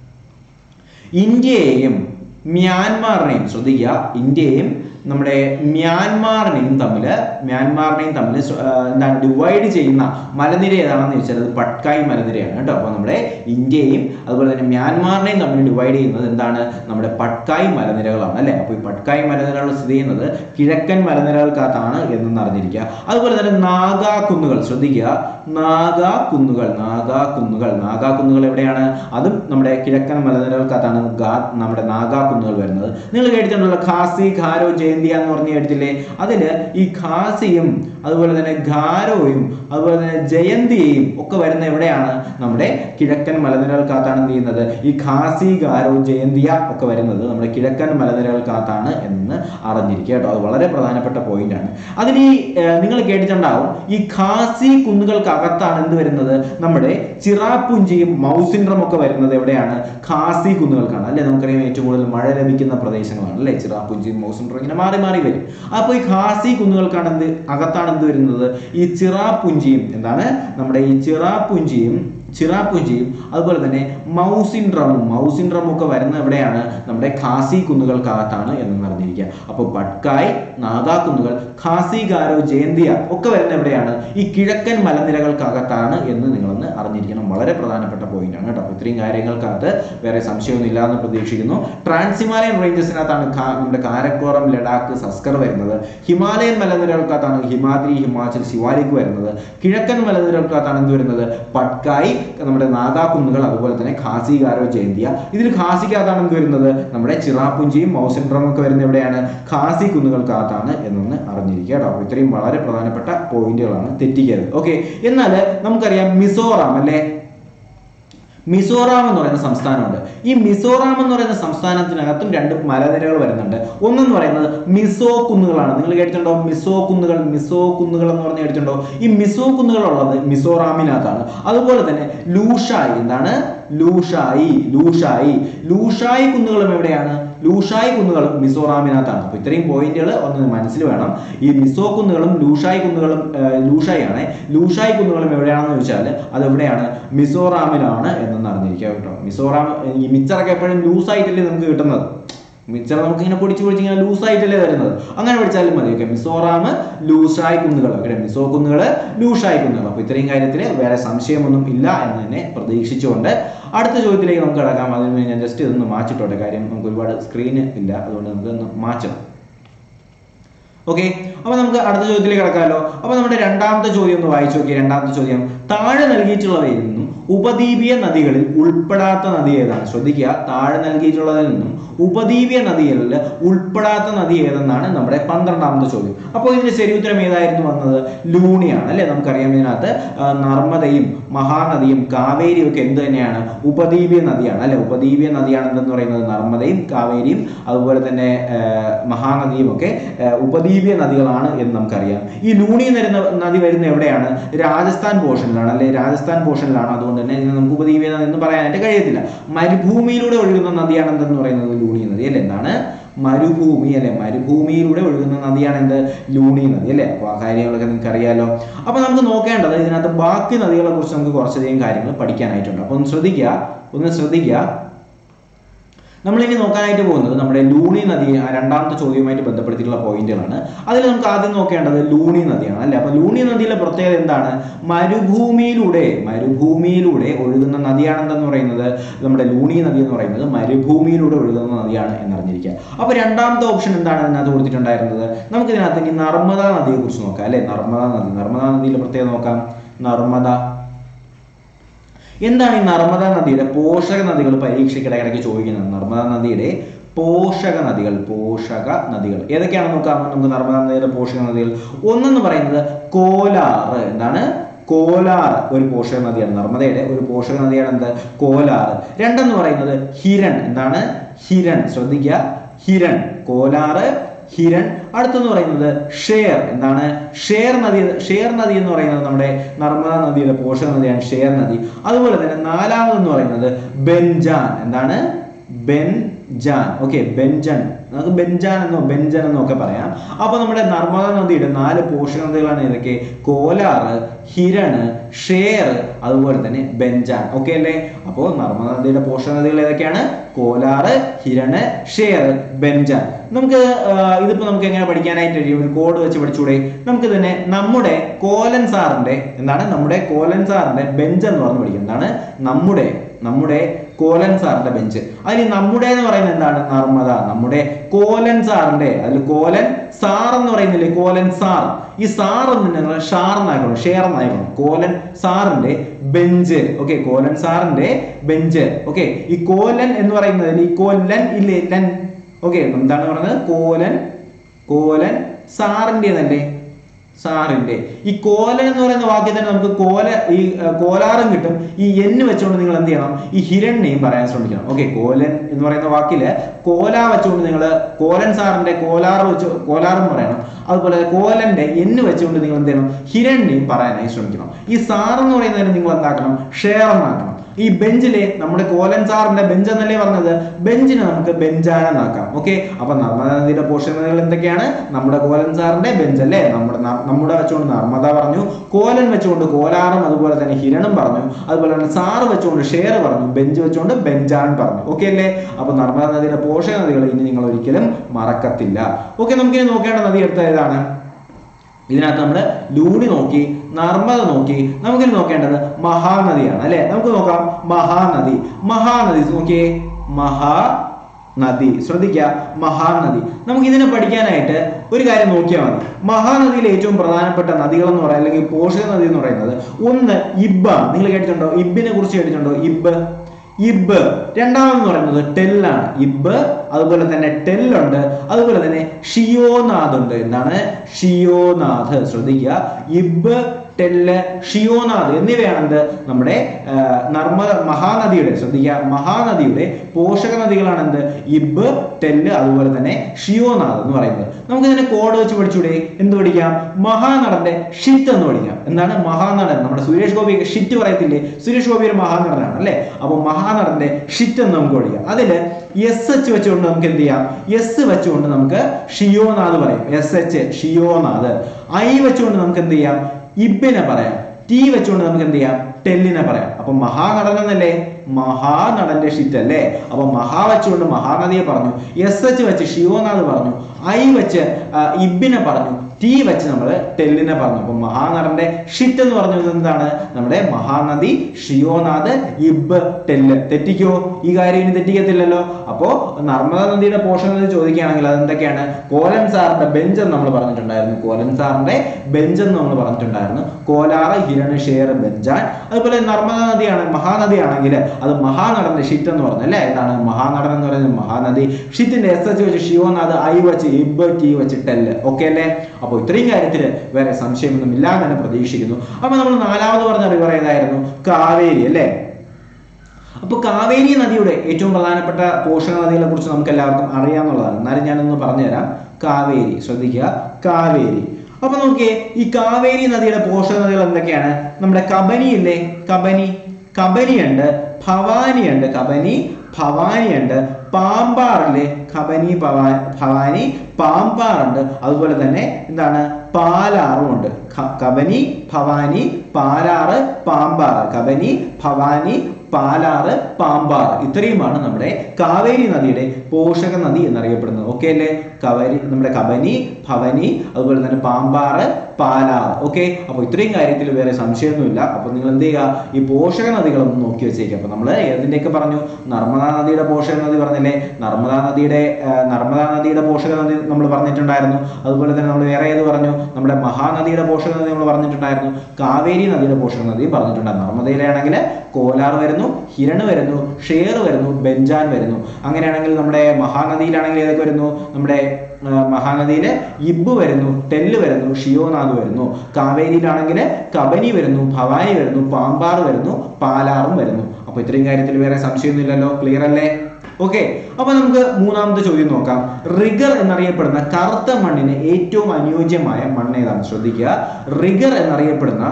ഇന്ത്യയെയും മ്യാൻമാറിനെയും ശ്രദ്ധിക്കുക ഇന്ത്യയും നമ്മുടെ മ്യാൻമാറിനെയും തമ്മിൽ മ്യാൻമാറിനെയും തമ്മിൽ ശ്ര- ആ, എന്താണ് ഡിവൈഡ് ചെയ്യുന്ന മലനിര ഏതാണെന്ന് ചോദിച്ചാൽ അത് പട്കായ് മലനിരയാണ് കേട്ടോ അപ്പോൾ നമ്മുടെ ഇന്ത്യയും അതുപോലെ തന്നെ മ്യാൻമാറിനെയും തമ്മിൽ ഡിവൈഡ് ചെയ്യുന്നത് എന്താണ് നമ്മുടെ പട്കായ് മലനിരകളാണ് അല്ലേ അപ്പോൾ ഈ പട്കായ് മലനിരകൾ സ്ഥിതി ചെയ്യുന്നത് കിഴക്കൻ മലനിരകൾക്കകത്താണ് എന്നും അറിഞ്ഞിരിക്കുക അതുപോലെ തന്നെ നാഗാ കുന്നുകൾ ശ്രദ്ധിക്കുക നാഗാ കുന്നുകൾ നാഗാ കുന്നുകൾ നാഗാ കുന്നുകൾ എവിടെയാണ് അതും നമ്മുടെ കിഴക്കൻ മലനിരകൾക്കകത്താണ് ഗാ നമ്മുടെ നാഗാ കുന്നുകൾ വരുന്നത് നിങ്ങൾ കേട്ടിട്ടുണ്ടല്ലോ ഖാസി ഖാരോ ജയന്തിയ എന്ന് പറഞ്ഞ് കേട്ടിട്ടില്ലേ അതില് ഈ ഖാസിയും അതുപോലെ തന്നെ ഖാരോയും അതുപോലെ തന്നെ ജയന്തിയും ഒക്കെ വരുന്ന എവിടെയാണ് നമ്മുടെ കിഴക്കൻ മലനിരകൾക്കകത്താണ് എന്ത് ചെയ്യുന്നത് ഈ ഖാസി ഖാരോ ജയന്തിയ ഒക്കെ വരുന്നത് നമ്മുടെ കിഴക്കൻ മലനിരകൾക്കകത്താണ് എന്ന് അറിഞ്ഞിരിക്കുക കേട്ടോ അത് വളരെ പ്രധാനപ്പെട്ട പോയിന്റ് ആണ് അതിൽ ഈ ഏർ, നിങ്ങൾ കേട്ടിട്ടുണ്ടാവും ഈ ഖാസി കുന്നുകൾക്കകത്താണ് എന്ത് വരുന്നത് നമ്മുടെ ചിറാപ്പുഞ്ചിയും മൗസിൻഡ്രം ഒക്കെ വരുന്നത് എവിടെയാണ് ഖാസി കുന്നുകൾക്കാണ് അല്ലെ നമുക്കറിയാം ഏറ്റവും കൂടുതൽ മഴ ലഭിക്കുന്ന പ്രദേശങ്ങളാണ് അല്ലെ ചിറാപ്പുഞ്ചിയും മൗസിൻഡ്രം ഇങ്ങനെ മാറി മാറി വരും അപ്പോൾ ഈ ഖാസി കുന്നുകൾക്കാണ് എന്ത് അകത്താണ് എന്ത് വരുന്നത് ഈ ചിറാപ്പുഞ്ചിയും എന്താണ് നമ്മുടെ ഈ ചിറാപ്പുഞ്ചിയും ചിറാപ്പുഞ്ചിയും അതുപോലെ തന്നെ മൗസിൻഡ്രമും മൗസിൻഡ്രമും ഒക്കെ വരുന്ന എവിടെയാണ് നമ്മുടെ ഖാസി കുന്നുകൾക്കകത്താണ് എന്ന് അറിഞ്ഞിരിക്കുക അപ്പോൾ പട്കായ് നാഗാ കുന്നുകൾ ഖാസി ഗാരോ ജയന്തിയ ഒക്കെ വരുന്ന എവിടെയാണ് ഈ കിഴക്കൻ മലനിരകൾക്കകത്താണ് എന്ന് നിങ്ങളൊന്ന് അറിഞ്ഞിരിക്കണം വളരെ പ്രധാനപ്പെട്ട പോയിന്റ് ആണ് കേട്ടോ അപ്പോൾ ഇത്രയും കാര്യങ്ങൾക്കകത്ത് വേറെ സംശയമൊന്നും ഇല്ലാന്ന് പ്രതീക്ഷിക്കുന്നു ട്രാൻസ് ഹിമാലയൻ റേഞ്ചസിനകത്താണ് ഖാ- നമ്മുടെ കാരക്കോറം ലഡാക്ക് സസ്കർ വരുന്നത് ഹിമാലയൻ മലനിരകൾക്കകത്താണ് ഹിമാദ്രി ഹിമാചൽ ശിവാലിക് വരുന്നത് കിഴക്കൻ മലനിരകൾക്കകത്താണ് എന്ത് വരുന്നത് പട്കായി നമ്മുടെ നാഗാ കുന്നുകൾ അതുപോലെ തന്നെ ഖാസി ഗാരോ ജയന്തിയ ഇതിൽ ഖാസിക്കകത്താണ് എന്ത് വരുന്നത് നമ്മുടെ ചിറാപുഞ്ചിയും മൗസിൻഡ്രമും ഒക്കെ വരുന്നത് എവിടെയാണ് ഖാസി കുന്നുകൾക്കകത്താണ് എന്നൊന്ന് അറിഞ്ഞിരിക്കുക കേട്ടോ അപ്പോൾ ഇത്രയും വളരെ പ്രധാനപ്പെട്ട പോയിന്റുകളാണ് തെറ്റിക്കരുത് ഓക്കെ എന്നാൽ നമുക്കറിയാം മിസോറാം അല്ലെ മിസോറാം എന്ന് പറയുന്ന സംസ്ഥാനമുണ്ട് ഈ മിസോറാം എന്ന് പറയുന്ന സംസ്ഥാനത്തിനകത്തും രണ്ട് മലനിരകൾ വരുന്നുണ്ട് ഒന്നെന്ന് പറയുന്നത് മിസോ കുന്നുകളാണ് നിങ്ങൾ കേട്ടിട്ടുണ്ടോ മിസോ കുന്നുകൾ മിസോ കുന്നുകൾ എന്ന് പറഞ്ഞ് കേട്ടിട്ടുണ്ടോ ഈ മിസോ കുന്നുകൾ ഉള്ളത് മിസോറാമിനകത്താണ് അതുപോലെ തന്നെ ലൂഷായി എന്താണ് ലൂഷായി ലൂഷായി ലൂഷായി കുന്നുകളും എവിടെയാണ് ലൂഷായി കുന്നുകളും മിസോറാമിനകത്താണ് അപ്പൊ ഇത്രയും പോയിന്റുകൾ ഒന്ന് മനസ്സിൽ വേണം ഈ മിസോ കുന്നുകളും ലൂഷായി കുന്നുകളും ആ, ലൂഷായി ആണ് ലൂഷായി കുന്നുകളും എവിടെയാണെന്ന് ചോദിച്ചാൽ അത് എവിടെയാണ് മിസോറാമിലാണ് എന്നൊന്ന് അറിഞ്ഞിരിക്കുക കേട്ടോ മിസോറാം ഈ മിച്ചറൊക്കെ എപ്പോഴും ലൂസായിട്ടല്ലേ നമുക്ക് കിട്ടുന്നത് മിച്ചർ നമുക്ക് ഇങ്ങനെ പൊടിച്ച് പൊടിച്ച് ഇങ്ങനെ ലൂസായിട്ടല്ലേ വരുന്നത് അങ്ങനെ പഠിച്ചാലും മതി ഓക്കെ മിസോറാം ലൂസായി കുന്നുകൾ ഓക്കെ മിസോ കുന്നുകൾ ലൂഷായി കുന്നുകൾ അപ്പൊ ഇത്രയും കാര്യത്തിൽ വേറെ സംശയമൊന്നും ഇല്ല എന്ന് തന്നെ പ്രതീക്ഷിച്ചുകൊണ്ട് അടുത്ത ചോദ്യത്തിലേക്ക് നമുക്ക് കിടക്കാം അതിന് വേണ്ടി ഞാൻ ജസ്റ്റ് ഇതൊന്ന് മാച്ചിട്ടോട്ടെ കാര്യം നമുക്ക് ഒരുപാട് സ്ക്രീൻ ഇല്ല അതുകൊണ്ട് നമുക്ക് ഒന്ന് മാറ്റണം ഓക്കെ അപ്പൊ നമുക്ക് അടുത്ത ചോദ്യത്തിലേക്ക് കിടക്കാമല്ലോ അപ്പൊ നമ്മുടെ രണ്ടാമത്തെ ചോദ്യം ഒന്ന് വായിച്ചു നോക്കി രണ്ടാമത്തെ ചോദ്യം താഴെ നൽകിയിട്ടുള്ളവയിൽ നിന്നും ഉപദ്വീപീയ നദികളിൽ ഉൾപ്പെടാത്ത നദി ഏതാണ് ശ്രദ്ധിക്കുക താഴെ നൽകിയിട്ടുള്ളതിൽ നിന്നും ഉപദ്വീപീയ നദികളിൽ ഉൾപ്പെടാത്ത നദി ഏതെന്നാണ് നമ്മുടെ പന്ത്രണ്ടാമത്തെ ചോദ്യം അപ്പോൾ ഇതിന്റെ ശരി ഉത്തരം ഏതായിരുന്നു വന്നത് ലൂണിയാണ് അല്ലെ നമുക്കറിയാം ഇതിനകത്ത് ആ, നർമ്മദയും മഹാനദിയും കാവേരിയും ഒക്കെ എന്ത് തന്നെയാണ് ഉപദ്വീപീയ നദിയാണ് അല്ലെ ഉപദ്വീപീയ നദിയാണ് എന്തെന്ന് പറയുന്നത് നർമ്മദയും കാവേരിയും അതുപോലെ തന്നെ ആ, മഹാനദിയും ഒക്കെ ആ, ഉപദ്വീപീയ നദികളാണ് എന്ന് നമുക്കറിയാം ഈ ലൂണി വരുന്ന നദി വരുന്ന എവിടെയാണ് രാജസ്ഥാൻ പോർഷനിലാണ് അല്ലെ രാജസ്ഥാൻ പോർഷനിലാണ് അതുകൊണ്ട് തന്നെ ഇതിനെ നമുക്ക് ഉപദ്വീപീയ നദി എന്ന് പറയാനായിട്ട് കഴിയത്തില്ല മരുഭൂമിയിലൂടെ ഒഴുകുന്ന നദിയാണ് എന്തെന്ന് പറയുന്നത് ലൂണി നദി അല്ലെ എന്താണ് മരുഭൂമി അല്ലെ മരുഭൂമിയിലൂടെ ഒഴുകുന്ന നദിയാണ് എന്ത് ലൂണി നദി അല്ലെ അപ്പോൾ ആ കാര്യങ്ങളൊക്കെ നിങ്ങൾക്ക് അറിയാലോ അപ്പൊ നമുക്ക് നോക്കേണ്ടത് ഇതിനകത്ത് ബാക്കി നദികളെ കുറിച്ച് നമുക്ക് കുറച്ചധികം കാര്യങ്ങൾ പഠിക്കാനായിട്ടുണ്ട് അപ്പൊ ഒന്ന് ശ്രദ്ധിക്കുക ഒന്ന് ശ്രദ്ധിക്കുക നമ്മളിനി നോക്കാനായിട്ട് പോകുന്നത് നമ്മുടെ ലൂണി നദി ആ രണ്ടാമത്തെ ചോദ്യവുമായിട്ട് ബന്ധപ്പെടുത്തിയിട്ടുള്ള പോയിന്റുകളാണ് അതിൽ നമുക്ക് ആദ്യം നോക്കേണ്ടത് ലൂണി നദിയാണ് അല്ലെ അപ്പൊ ലൂണി നദിയിലെ പ്രത്യേകത എന്താണ് മരുഭൂമിയിലൂടെ മരുഭൂമിയിലൂടെ ഒഴുകുന്ന നദിയാണെന്തെന്ന് പറയുന്നത് നമ്മുടെ ലൂണി നദി എന്ന് പറയുന്നത് മരുഭൂമിയിലൂടെ ഒഴുകുന്ന നദിയാണ് എന്നറിഞ്ഞിരിക്കുക അപ്പൊ രണ്ടാമത്തെ ഓപ്ഷൻ എന്താണ് ഇതിനകത്ത് കൊടുത്തിട്ടുണ്ടായിരുന്നത് നമുക്ക് ഇതിനകത്ത് ഇനി നർമ്മദ നദിയെ കുറിച്ച് നോക്കാം അല്ലെ നർമ്മദ നദി നർമ്മദ നദിയിലെ പ്രത്യേകത നോക്കാം നർമ്മദ എന്താണ് ഈ നർമ്മദ നദിയുടെ പോഷക നദികൾ പരീക്ഷയ്ക്ക് ഇടയ്ക്കിടയ്ക്ക് ചോദിക്കുന്നത് നർമ്മദ നദിയുടെ പോഷക നദികൾ പോഷക നദികൾ ഏതൊക്കെയാണെന്ന് നോക്കാം നമുക്ക് നർമ്മദ നദിയുടെ പോഷക നദികൾ ഒന്നെന്ന് പറയുന്നത് കോലാറ് എന്താണ് കോലാർ ഒരു പോഷക നദിയാണ് നർമ്മദയുടെ ഒരു പോഷക നദിയാണ് എന്ത് കോലാർ രണ്ടെന്ന് പറയുന്നത് ഹിരൺ എന്താണ് ഹിരൺ ശ്രദ്ധിക്കുക ഹിരൺ കോലാറ് ഹിരൺ അടുത്തെന്ന് പറയുന്നത് ഷേർ എന്താണ് ഷേർ നദി ഷേർ നദി എന്ന് പറയുന്നത് നമ്മുടെ നർമ്മദ നദിയുടെ പോഷക നദിയാണ് ഷേർ നദി അതുപോലെ തന്നെ നാലാമതെന്ന് പറയുന്നത് ബെൻജാൻ എന്താണ് ബെൻജാൻ ഓക്കെ ബെൻജൻ നമുക്ക് ബെൻജാൻ എന്നോ ബെൻജൻ എന്നോ ഒക്കെ പറയാം അപ്പൊ നമ്മുടെ നർമ്മദ നദിയുടെ നാല് പോഷക നദികളാണ് ഏതൊക്കെ കോലാറ് ഹിരണ് ഷേർ അതുപോലെ തന്നെ ബെൻജാൻ ഓക്കെ അല്ലേ അപ്പോൾ നർമ്മദ നദിയുടെ പോഷക നദികൾ ഏതൊക്കെയാണ് കോലാറ് ഹിരണ് ഷേർ ബെൻജാൻ നമുക്ക് ആ, ഇതിപ്പോ നമുക്ക് എങ്ങനെ പഠിക്കാനായിട്ട് കഴിയും ഒരു കോഡ് വെച്ച് പഠിച്ചൂടെ നമുക്ക് തന്നെ നമ്മുടെ കോലൻ സാറിന്റെ എന്താണ് നമ്മുടെ കോലൻ സാറിന്റെ ബെഞ്ച് എന്ന് പറഞ്ഞ് പഠിക്കും എന്താണ് നമ്മുടെ നമ്മുടെ കോലൻ സാറിന്റെ ബെഞ്ച് അതിന് നമ്മുടെ എന്ന് പറയുന്നത് എന്താണ് നർമ്മദ നമ്മുടെ കോലൻ സാറിന്റെ അതിൽ കോലൻ സാർ എന്ന് പറയുന്നില്ലേ കോലൻ സാർ ഈ സാർ എന്ന് ഞങ്ങൾ ഷാർ എന്നാക്കണം ഷെയർ എന്നാക്കണം കോലൻ സാറിന്റെ ബെഞ്ച് ഓക്കെ കോലൻ സാറിന്റെ ബെഞ്ച് ഓക്കെ ഈ കോലൻ എന്ന് പറയുന്നതിൽ ഈ കോലൻ ഇല്ലേ ലൻ ഓക്കെ എന്താണ് പറയുന്നത് കോലൻ കോലൻ സാറിൻ്റെതല്ലേ സാറിന്റെ ഈ കോലൻ എന്ന് പറയുന്ന വാക്യം തന്നെ നമുക്ക് കോല ഈ അഹ്, കോലാറും കിട്ടും ഈ എന്ന് വെച്ചുകൊണ്ട് നിങ്ങൾ എന്ത് ചെയ്യണം ഈ ഹിരണ്യം പറയാൻ ശ്രമിക്കണം ഓക്കെ കോലൻ എന്ന് പറയുന്ന വാക്കില് കോല വെച്ചുകൊണ്ട് നിങ്ങൾ കോലൻ സാറിന്റെ കോലാറ് വെച്ച് കോലാറും പറയണം അതുപോലെ കോലന്റെ എന്ന് വെച്ചുകൊണ്ട് നിങ്ങൾ എന്ത് ചെയ്യണം ഹിരണ്യം പറയാനായി ശ്രമിക്കണം ഈ സാർ എന്ന് പറയുന്നതിന് നിങ്ങൾ എന്താക്കണം ഷെയർ എന്നാക്കണം ഈ ബെഞ്ചിലെ നമ്മുടെ കോലൻ സാറിന്റെ ബെഞ്ച് എന്നല്ലേ പറഞ്ഞത് ബെഞ്ചിനെ നമുക്ക് ബെഞ്ചാനെന്നാക്കാം ഓക്കെ അപ്പൊ നർമ്മദ നദിയുടെ പോഷക നദികൾ എന്തൊക്കെയാണ് നമ്മുടെ കോലൻ സാറിന്റെ ബെഞ്ച് അല്ലേ നമ്മുടെ ന- നമ്മുടെ വെച്ചുകൊണ്ട് നർമ്മദ പറഞ്ഞു കോലൻ വെച്ചുകൊണ്ട് കോലാറും അതുപോലെ തന്നെ ഹിരണും പറഞ്ഞു അതുപോലെ തന്നെ സാറ് വെച്ചുകൊണ്ട് ഷെയർ പറഞ്ഞു ബെഞ്ച് വെച്ചുകൊണ്ട് ബെഞ്ചാൻ പറഞ്ഞു ഓക്കെ അല്ലേ അപ്പൊ നർമ്മദ നദിയുടെ പോഷക നദികൾ ഇനി നിങ്ങൾ ഒരിക്കലും മറക്കത്തില്ല ഓക്കെ നമുക്കിനി നോക്കേണ്ട നദി എടുത്ത ഏതാണ് ഇതിനകത്ത് നമ്മൾ ലൂണി നോക്കി നർമ്മദ നോക്കി നമുക്കിനി നോക്കേണ്ടത് മഹാനദിയാണ് അല്ലെ നമുക്ക് നോക്കാം മഹാനദി മഹാനദി നോക്കിയേ മഹാ നദി ശ്രദ്ധിക്കുക മഹാനദി നമുക്ക് ഇതിനെ പഠിക്കാനായിട്ട് ഒരു കാര്യം നോക്കിയാൽ മതി മഹാനദിയിലെ ഏറ്റവും പ്രധാനപ്പെട്ട നദികൾ എന്ന് പറയുന്നത് അല്ലെങ്കിൽ പോഷക നദി എന്ന് പറയുന്നത് ഒന്ന് ഇബ്ബാണ് നിങ്ങൾ കേട്ടിട്ടുണ്ടോ ഇബിനെ കുറിച്ച് കേട്ടിട്ടുണ്ടോ ഇബ് ഇബ് രണ്ടാമെന്ന് പറയുന്നത് ടെല്ലാണ് ഇബ് അതുപോലെ തന്നെ ടെല്ലുണ്ട് അതുപോലെ തന്നെ ഷിയോനാഥ് ഉണ്ട് എന്താണ് ഷിയോനാഥ് ശ്രദ്ധിക്കുക ഇബ് ടെല്ല് ഷിയോനാഥ് എന്നിവയാണ് എന്ത് നമ്മുടെ ആ, നർമ്മദ മഹാനദിയുടെ ശ്രദ്ധിക്കുക മഹാനദിയുടെ പോഷക നദികളാണ് എന്ത് ഇബ് ടെല്ല് അതുപോലെ തന്നെ ഷിയോനാഥ് എന്ന് പറയുന്നത് നമുക്ക് ഇതിനെ കോഡ് വെച്ച് പഠിച്ചൂടെ എന്ത് പഠിക്കാം മഹാനടന്റെ ഷിറ്റ് എന്ന് പഠിക്കാം എന്താണ് മഹാനടൻ നമ്മുടെ സുരേഷ് ഗോപിയൊക്കെ ഷിറ്റ് പറയത്തില്ലേ സുരേഷ് ഗോപി ഒരു മഹാനടനാണ് അല്ലെ അപ്പൊ മഹാനടന്റെ ഷിറ്റ് എന്ന് നമുക്ക് പഠിക്കാം അതില് എസ് എച്ച് വെച്ചുകൊണ്ട് നമുക്ക് എന്ത് ചെയ്യാം എസ് വെച്ചുകൊണ്ട് നമുക്ക് ഷിയോനാഥ് പറയും എസ് എച്ച് ഷിയോനാഥ് ഐ വെച്ചുകൊണ്ട് നമുക്ക് എന്ത് ചെയ്യാം ഇബിനെ പറയാം ടി വെച്ചുകൊണ്ട് നമുക്ക് എന്ത് ചെയ്യാം ടെല്ലിനെ പറയാം അപ്പൊ മഹാനടൻ എന്നല്ലേ മഹാനടന്റെ ഷിറ്റ് അല്ലേ അപ്പൊ മഹാ വെച്ചുകൊണ്ട് മഹാനദിയെ പറഞ്ഞു എസ് എച്ച് വെച്ച് ഷിയോനാഥ് പറഞ്ഞു ഐ വെച്ച് ആ, ഇബിനെ പറഞ്ഞു ടി വെച്ച് നമ്മൾ ടെല്ലിനെ പറഞ്ഞു അപ്പൊ മഹാനടന്റെ ഷിറ്റ് എന്ന് പറഞ്ഞത് എന്താണ് നമ്മുടെ മഹാനദി ഷിയോനാഥ് ഇബ് ടെല്ല് തെറ്റിക്കോ ഈ കാര്യം ഇനി തെറ്റിക്കത്തില്ലല്ലോ അപ്പോ നർമ്മദ നദിയുടെ പോഷക നദി ചോദിക്കുകയാണെങ്കിൽ അത് എന്തൊക്കെയാണ് കോലൻ സാറിന്റെ ബെഞ്ച് എന്ന് നമ്മൾ പറഞ്ഞിട്ടുണ്ടായിരുന്നു കോലൻ സാറിന്റെ ബെഞ്ച് എന്ന് നമ്മൾ പറഞ്ഞിട്ടുണ്ടായിരുന്നു കോലാറ് ഹിരണ് ഷേർ ബെഞ്ചാൻ അതുപോലെ നർമ്മദ നദിയാണ് മഹാനദിയാണെങ്കിൽ അത് മഹാനടന്റെ ഷിറ്റ് എന്ന് പറഞ്ഞു അല്ലേ ഏതാണ് മഹാനടൻ എന്ന് പറയുന്നത് മഹാനദി ഷിറ്റിന്റെ എസ് എച്ച് വെച്ച് ഷിയോനാഥ് ഐ വെച്ച് ഇബ് ടി വെച്ച് ടെല്ല് ഓക്കെ അല്ലേ അപ്പോൾ ഇത്രയും കാര്യത്തിൽ വേറെ സംശയമൊന്നും ഇല്ലാന്ന് തന്നെ പ്രതീക്ഷിക്കുന്നു അപ്പൊ നമ്മൾ നാലാമത് പറഞ്ഞ റിവർ ഏതായിരുന്നു കാവേരി അല്ലേ അപ്പൊ കാവേരി നദിയുടെ ഏറ്റവും പ്രധാനപ്പെട്ട പോഷക നദികളെ കുറിച്ച് നമുക്ക് എല്ലാവർക്കും അറിയാവുന്നതാണ് എന്നാലും ഞാനൊന്ന് പറഞ്ഞുതരാം കാവേരി ശ്രദ്ധിക്കുക കാവേരി അപ്പൊ നോക്കിയേ ഈ കാവേരി നദിയുടെ പോഷക നദികൾ എന്തൊക്കെയാണ് നമ്മുടെ കബനി ഇല്ലേ കബനി കബനിയുണ്ട് ഭവാനിയുണ്ട് കബനി ഭവാനിയുണ്ട് പാമ്പാറില്ലേ കബനി ഭവാ ഭവാനി പാമ്പാറുണ്ട് അതുപോലെ തന്നെ എന്താണ് പാലാറും ഉണ്ട് ക- കബനി ഭവാനി പാലാറ് പാമ്പാറ് കബനി ഭവാനി പാലാറ് പാമ്പാറ് ഇത്രയുമാണ് നമ്മുടെ കാവേരി നദിയുടെ പോഷക നദി എന്നറിയപ്പെടുന്നത് ഓക്കെ അല്ലേ കവരി നമ്മുടെ കബനി ഭവനി അതുപോലെ തന്നെ പാമ്പാറ് പാലാറ് ഓക്കെ അപ്പോൾ ഇത്രയും കാര്യത്തിൽ വേറെ സംശയമൊന്നുമില്ല അപ്പോൾ നിങ്ങൾ എന്ത് ചെയ്യുക ഈ പോഷക നദികളൊന്ന് നോക്കി വെച്ചേക്കുക അപ്പോൾ നമ്മൾ ഏതിൻ്റെയൊക്കെ പറഞ്ഞു നർമ്മദാ നദിയുടെ പോഷക നദി പറഞ്ഞില്ലേ നർമ്മദാ നദിയുടെ ആ, നർമ്മദാ നദിയുടെ പോഷക നദി നമ്മൾ പറഞ്ഞിട്ടുണ്ടായിരുന്നു അതുപോലെ തന്നെ നമ്മൾ വേറെ ഏത് പറഞ്ഞു നമ്മുടെ മഹാനദിയുടെ പോഷക നദി നമ്മൾ പറഞ്ഞിട്ടുണ്ടായിരുന്നു കാവേരി നദിയുടെ പോഷക നദി പറഞ്ഞിട്ടുണ്ടായിരുന്നു നർമ്മദയിലാണെങ്കിൽ കോലാർ വരുന്നു ഹിരണ് വരുന്നു ഷേർ വരുന്നു ബെഞ്ചാൻ വരുന്നു അങ്ങനെയാണെങ്കിൽ നമ്മുടെ മഹാനദിയിലാണെങ്കിൽ ഏതൊക്കെ വരുന്നു നമ്മുടെ ആ, മഹാനദിയില് ഇബ് വരുന്നു ടെല്ല് വരുന്നു ഷിയോനാഥ് വരുന്നു കാവേരിയിലാണെങ്കിൽ കബനി വരുന്നു ഭവാനി വരുന്നു പാമ്പാർ വരുന്നു പാലാറും വരുന്നു അപ്പൊ ഇത്രയും കാര്യത്തിൽ വേറെ സംശയമൊന്നുമില്ലല്ലോ ക്ലിയർ അല്ലേ ഓക്കെ അപ്പൊ നമുക്ക് മൂന്നാമത്തെ ചോദ്യം നോക്കാം റിഗർ എന്നറിയപ്പെടുന്ന കറുത്ത മണ്ണിന് ഏറ്റവും അനുയോജ്യമായ മണ്ണ് ഏതാണ് ശ്രദ്ധിക്കുക റിഗർ എന്നറിയപ്പെടുന്ന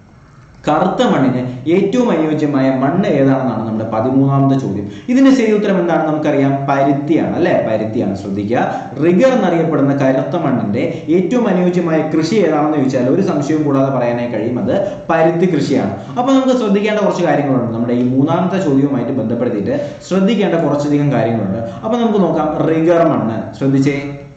കറുത്ത മണ്ണിന് ഏറ്റവും അനുയോജ്യമായ മണ്ണ് ഏതാണെന്നാണ് നമ്മുടെ പതിമൂന്നാമത്തെ ചോദ്യം ഇതിന്റെ ശരി ഉത്തരം എന്താണ് നമുക്കറിയാം പരുത്തിയാണ് അല്ലെ പരുത്തിയാണ് ശ്രദ്ധിക്കുക റിഗർ എന്നറിയപ്പെടുന്ന കറുത്ത മണ്ണിന്റെ ഏറ്റവും അനുയോജ്യമായ കൃഷി ഏതാണെന്ന് ചോദിച്ചാൽ ഒരു സംശയവും കൂടാതെ പറയാനായി കഴിയും അത് പരുത്തി കൃഷിയാണ് അപ്പൊ നമുക്ക് ശ്രദ്ധിക്കേണ്ട കുറച്ച് കാര്യങ്ങളുണ്ട് നമ്മുടെ ഈ മൂന്നാമത്തെ ചോദ്യവുമായിട്ട് ബന്ധപ്പെടുത്തിയിട്ട് ശ്രദ്ധിക്കേണ്ട കുറച്ചധികം കാര്യങ്ങളുണ്ട് അപ്പൊ നമുക്ക് നോക്കാം റിഗർ മണ്ണ് ശ്രദ്ധിച്ചേ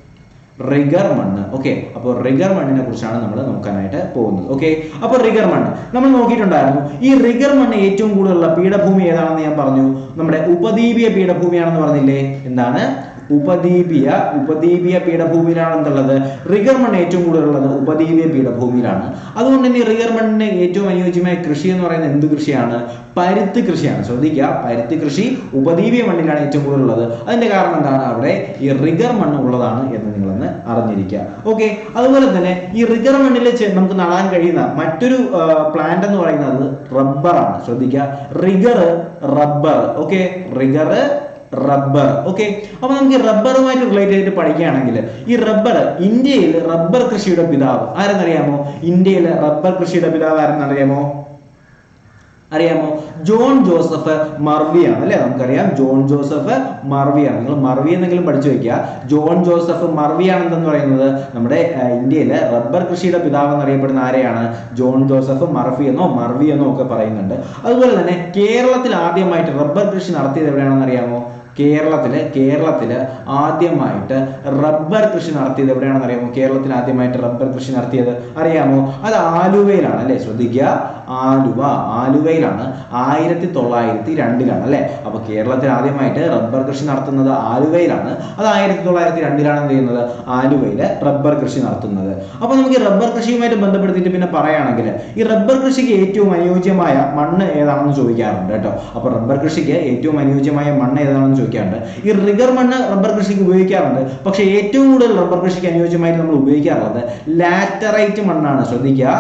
റിഗർ മണ്ണ് ഓക്കെ അപ്പോൾ റിഗർ മണ്ണിനെ കുറിച്ചാണ് നമ്മൾ നോക്കാനായിട്ട് പോകുന്നത് ഓക്കെ അപ്പോൾ റിഗർ മണ്ണ് നമ്മൾ നോക്കിയിട്ടുണ്ടായിരുന്നു ഈ റിഗർ മണ്ണ് ഏറ്റവും കൂടുതലുള്ള പീഠഭൂമി ഏതാണെന്ന് ഞാൻ പറഞ്ഞു നമ്മുടെ ഉപദ്വീപീയ പീഠഭൂമിയാണെന്ന് പറഞ്ഞില്ലേ എന്താണ് ഉപദ്വീപീയ ഉപദ്വീപീയ പീഠഭൂമിയിലാണ് എന്തുള്ളത് റിഗർ മണ്ണ് ഏറ്റവും കൂടുതലുള്ളത് ഉപദ്വീപീയ പീഠഭൂമിയിലാണ് അതുകൊണ്ട് തന്നെ റിഗർ മണ്ണിന് ഏറ്റവും അനുയോജ്യമായ കൃഷി എന്ന് പറയുന്നത് എന്ത് കൃഷിയാണ് പരുത്തി കൃഷിയാണ് ശ്രദ്ധിക്കുക പരുത്തി കൃഷി ഉപദ്വീപീയ മണ്ണിലാണ് ഏറ്റവും കൂടുതലുള്ളത് അതിന്റെ കാരണം എന്താണ് അവിടെ ഈ റിഗർ മണ്ണ് ഉള്ളതാണ് എന്ന് നിങ്ങളൊന്ന് അറിഞ്ഞിരിക്കുക ഓക്കെ അതുപോലെ തന്നെ ഈ റിഗർ മണ്ണിൽ ചെ- നമുക്ക് നടാൻ കഴിയുന്ന മറ്റൊരു പ്ലാന്റ് എന്ന് പറയുന്നത് റബ്ബറാണ് ശ്രദ്ധിക്കുക regur rubber okay regur rubber okay അപ്പൊ നമുക്ക് റബ്ബറുമായിട്ട് റിലേറ്റ് ചെയ്തിട്ട് പഠിക്കുകയാണെങ്കിൽ ഈ റബ്ബർ ഇന്ത്യയിൽ റബ്ബർ കൃഷിയുടെ പിതാവ് ആരെന്നറിയാമോ ഇന്ത്യയിൽ റബ്ബർ കൃഷിയുടെ പിതാവ് ആരെന്നറിയാമോ അറിയാമോ ജോൺ ജോസഫ് മർവിയാണ് അല്ലെ നമുക്കറിയാം ജോൺ ജോസഫ് മർവിയാണ് നിങ്ങൾ മർവി എന്നെങ്കിലും പഠിച്ചു വെക്കുക ജോൺ ജോസഫ് മർവിയാണ് എന്തെന്ന് പറയുന്നത് നമ്മുടെ ആ, ഇന്ത്യയിലെ റബ്ബർ കൃഷിയുടെ പിതാവ് എന്നറിയപ്പെടുന്ന ആരെയാണ് ജോൺ ജോസഫ് മർഫി എന്നോ മർവി എന്നോ ഒക്കെ പറയുന്നുണ്ട് അതുപോലെ തന്നെ കേരളത്തിൽ ആദ്യമായിട്ട് റബ്ബർ കൃഷി നടത്തിയത് എവിടെയാണെന്ന് അറിയാമോ കേരളത്തില് കേരളത്തില് ആദ്യമായിട്ട് റബ്ബർ കൃഷി നടത്തിയത് എവിടെയാണെന്ന് അറിയാമോ കേരളത്തിൽ ആദ്യമായിട്ട് റബ്ബർ കൃഷി നടത്തിയത് അറിയാമോ അത് ആലുവയിലാണ് അല്ലെ ശ്രദ്ധിക്കുക ആലുവ ആലുവയിലാണ് ആയിരത്തി തൊള്ളായിരത്തി രണ്ടിലാണ് അല്ലെ അപ്പൊ കേരളത്തിൽ ആദ്യമായിട്ട് റബ്ബർ കൃഷി നടത്തുന്നത് ആലുവയിലാണ് അത് ആയിരത്തി തൊള്ളായിരത്തി രണ്ടിലാണ് എന്ത് ചെയ്യുന്നത് ആലുവയില് റബ്ബർ കൃഷി നടത്തുന്നത് അപ്പൊ നമുക്ക് ഈ റബ്ബർ കൃഷിയുമായിട്ട് ബന്ധപ്പെടുത്തിയിട്ട് പിന്നെ പറയുകയാണെങ്കിൽ ഈ റബ്ബർ കൃഷിക്ക് ഏറ്റവും അനുയോജ്യമായ മണ്ണ് ഏതാണെന്ന് ചോദിക്കാറുണ്ട് കേട്ടോ അപ്പൊ റബ്ബർ കൃഷിക്ക് ഏറ്റവും അനുയോജ്യമായ മണ്ണ് ഏതാണെന്ന് ചോദിക്കാറുണ്ട് ഈ റിഗർ മണ്ണ് റബ്ബർ കൃഷിക്ക് ഉപയോഗിക്കാറുണ്ട് പക്ഷേ ഏറ്റവും കൂടുതൽ റബ്ബർ കൃഷിക്ക് അനുയോജ്യമായിട്ട് നമ്മൾ ഉപയോഗിക്കാറുള്ളത് ലാറ്ററൈറ്റ് മണ്ണാണ് ശ്രദ്ധിക്കുക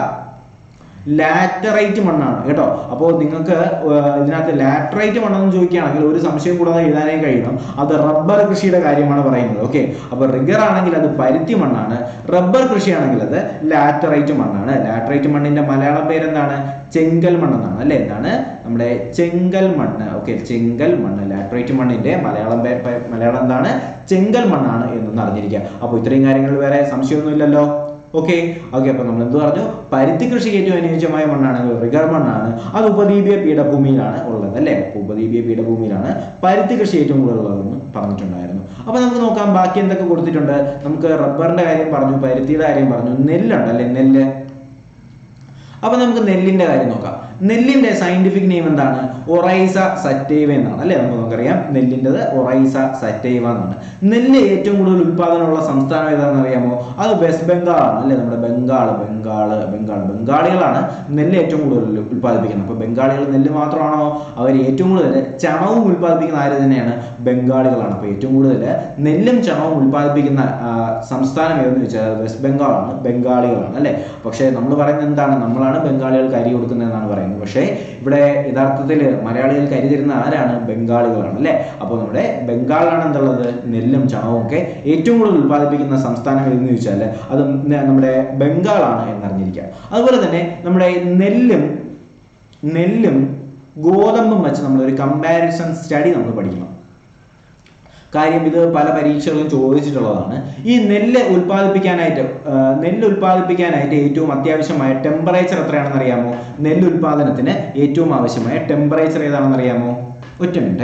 ലാറ്ററൈറ്റ് മണ്ണാണ് കേട്ടോ അപ്പോൾ നിങ്ങൾക്ക് ഏർ ഇതിനകത്ത് ലാറ്ററൈറ്റ് മണ്ണെന്ന് ചോദിക്കുകയാണെങ്കിൽ ഒരു സംശയം കൂടാതെ എഴുതാനേ കഴിയണം അത് റബ്ബർ കൃഷിയുടെ കാര്യമാണ് പറയുന്നത് ഓക്കെ അപ്പോൾ റിഗർ ആണെങ്കിൽ അത് പരുത്തി മണ്ണാണ് റബ്ബർ കൃഷിയാണെങ്കിൽ അത് ലാറ്ററൈറ്റ് മണ്ണാണ് ലാറ്ററൈറ്റ് മണ്ണിന്റെ മലയാളം പേരെന്താണ് ചെങ്കൽ മണ്ണെന്നാണ് അല്ലെ എന്താണ് നമ്മുടെ ചെങ്കൽ മണ്ണ് ഓക്കെ ചെങ്കൽ മണ്ണ് ലാറ്ററൈറ്റ് മണ്ണിന്റെ മലയാളം പേ- പേ- മലയാളം എന്താണ് ചെങ്കൽ മണ്ണാണ് എന്നൊന്ന് അറിഞ്ഞിരിക്കുക അപ്പോൾ ഇത്രയും കാര്യങ്ങൾ വേറെ സംശയമൊന്നുമില്ലല്ലോ ഓക്കെ ഓക്കെ അപ്പൊ നമ്മൾ എന്ത് പറഞ്ഞു പരുത്തി കൃഷിക്ക് ഏറ്റവും അനുയോജ്യമായ മണ്ണാണെങ്കിൽ റിഗർ മണ്ണാണ് അത് ഉപദ്വീപീയ പീഠഭൂമിയിലാണ് ഉള്ളത് അല്ലേ അപ്പൊ ഉപദ്വീപീയ പീഠഭൂമിയിലാണ് പരുത്തി കൃഷി ഏറ്റവും കൂടുതൽ ഉള്ളതെന്ന് പറഞ്ഞിട്ടുണ്ടായിരുന്നു അപ്പൊ നമുക്ക് നോക്കാം ബാക്കി എന്തൊക്കെ കൊടുത്തിട്ടുണ്ട് നമുക്ക് റബ്ബറിന്റെ കാര്യം പറഞ്ഞു പരുത്തിയുടെ കാര്യം പറഞ്ഞു നെല്ലുണ്ട് അല്ലെ നെല്ല് അപ്പൊ നമുക്ക് നെല്ലിന്റെ കാര്യം നോക്കാം നെല്ലിന്റെ സയന്റിഫിക് നെയിം എന്താണ് ഒറൈസ സറ്റൈവ എന്നാണ് അല്ലെ നമുക്ക് നമുക്കറിയാം നെല്ലിൻ്റെത് ഒറൈസ സറ്റൈവ എന്നാണ് നെല്ല് ഏറ്റവും കൂടുതൽ ഉത്പാദനമുള്ള സംസ്ഥാനം ഏതാണെന്ന് അറിയാമോ അത് വെസ്റ്റ് ബംഗാൾ ആണ് അല്ലെ നമ്മുടെ ബംഗാൾ ബംഗാൾ ബംഗാൾ ബംഗാളികളാണ് നെല്ല് ഏറ്റവും കൂടുതൽ ഉത്പാദിപ്പിക്കുന്നത് അപ്പൊ ബംഗാളികൾ നെല്ല് മാത്രമാണോ അവർ ഏറ്റവും കൂടുതൽ ചണവും ഉത്പാദിപ്പിക്കുന്ന ആര് തന്നെയാണ് ബംഗാളികളാണ് അപ്പൊ ഏറ്റവും കൂടുതൽ നെല്ലും ചണവും ഉത്പാദിപ്പിക്കുന്ന ആ, സംസ്ഥാനം ഏതെന്ന് വെച്ചാൽ വെസ്റ്റ് ബംഗാളാണ് ബംഗാളികളാണ് അല്ലെ പക്ഷേ നമ്മൾ പറയുന്നത് എന്താണ് നമ്മളാണ് ബംഗാളികൾക്ക് അരി കൊടുക്കുന്നത് എന്നാണ് പറയുന്നത് പക്ഷേ ഇവിടെ യഥാർത്ഥത്തിൽ മലയാളികൾക്ക് അരി തരുന്ന ആരാണ് ബംഗാളികളാണ് അല്ലെ അപ്പോൾ നമ്മുടെ ബംഗാളിലാണ് എന്തുള്ളത് നെല്ലും ചണവും ഒക്കെ ഏറ്റവും കൂടുതൽ ഉത്പാദിപ്പിക്കുന്ന സംസ്ഥാനം ഏതെന്ന് ചോദിച്ചാൽ അത് ന- നമ്മുടെ ബംഗാളാണ് എന്നറിഞ്ഞിരിക്കുക അതുപോലെ തന്നെ നമ്മുടെ നെല്ലും നെല്ലും ഗോതമ്പും വെച്ച് നമ്മൾ ഒരു കമ്പാരിസൺ സ്റ്റഡി നമ്മൾ പഠിക്കണം കാര്യം ഇത് പല പരീക്ഷകളും ചോദിച്ചിട്ടുള്ളതാണ് ഈ നെല്ല് ഉൽപ്പാദിപ്പിക്കാനായിട്ട് ആ, നെല്ല് ഉൽപ്പാദിപ്പിക്കാനായിട്ട് ഏറ്റവും അത്യാവശ്യമായ ടെമ്പറേച്ചർ എത്രയാണെന്ന് അറിയാമോ നെല്ല് ഉൽപ്പാദനത്തിന് ഏറ്റവും ആവശ്യമായ ടെമ്പറേച്ചർ ഏതാണെന്ന് അറിയാമോ ഒറ്റ മിനിറ്റേ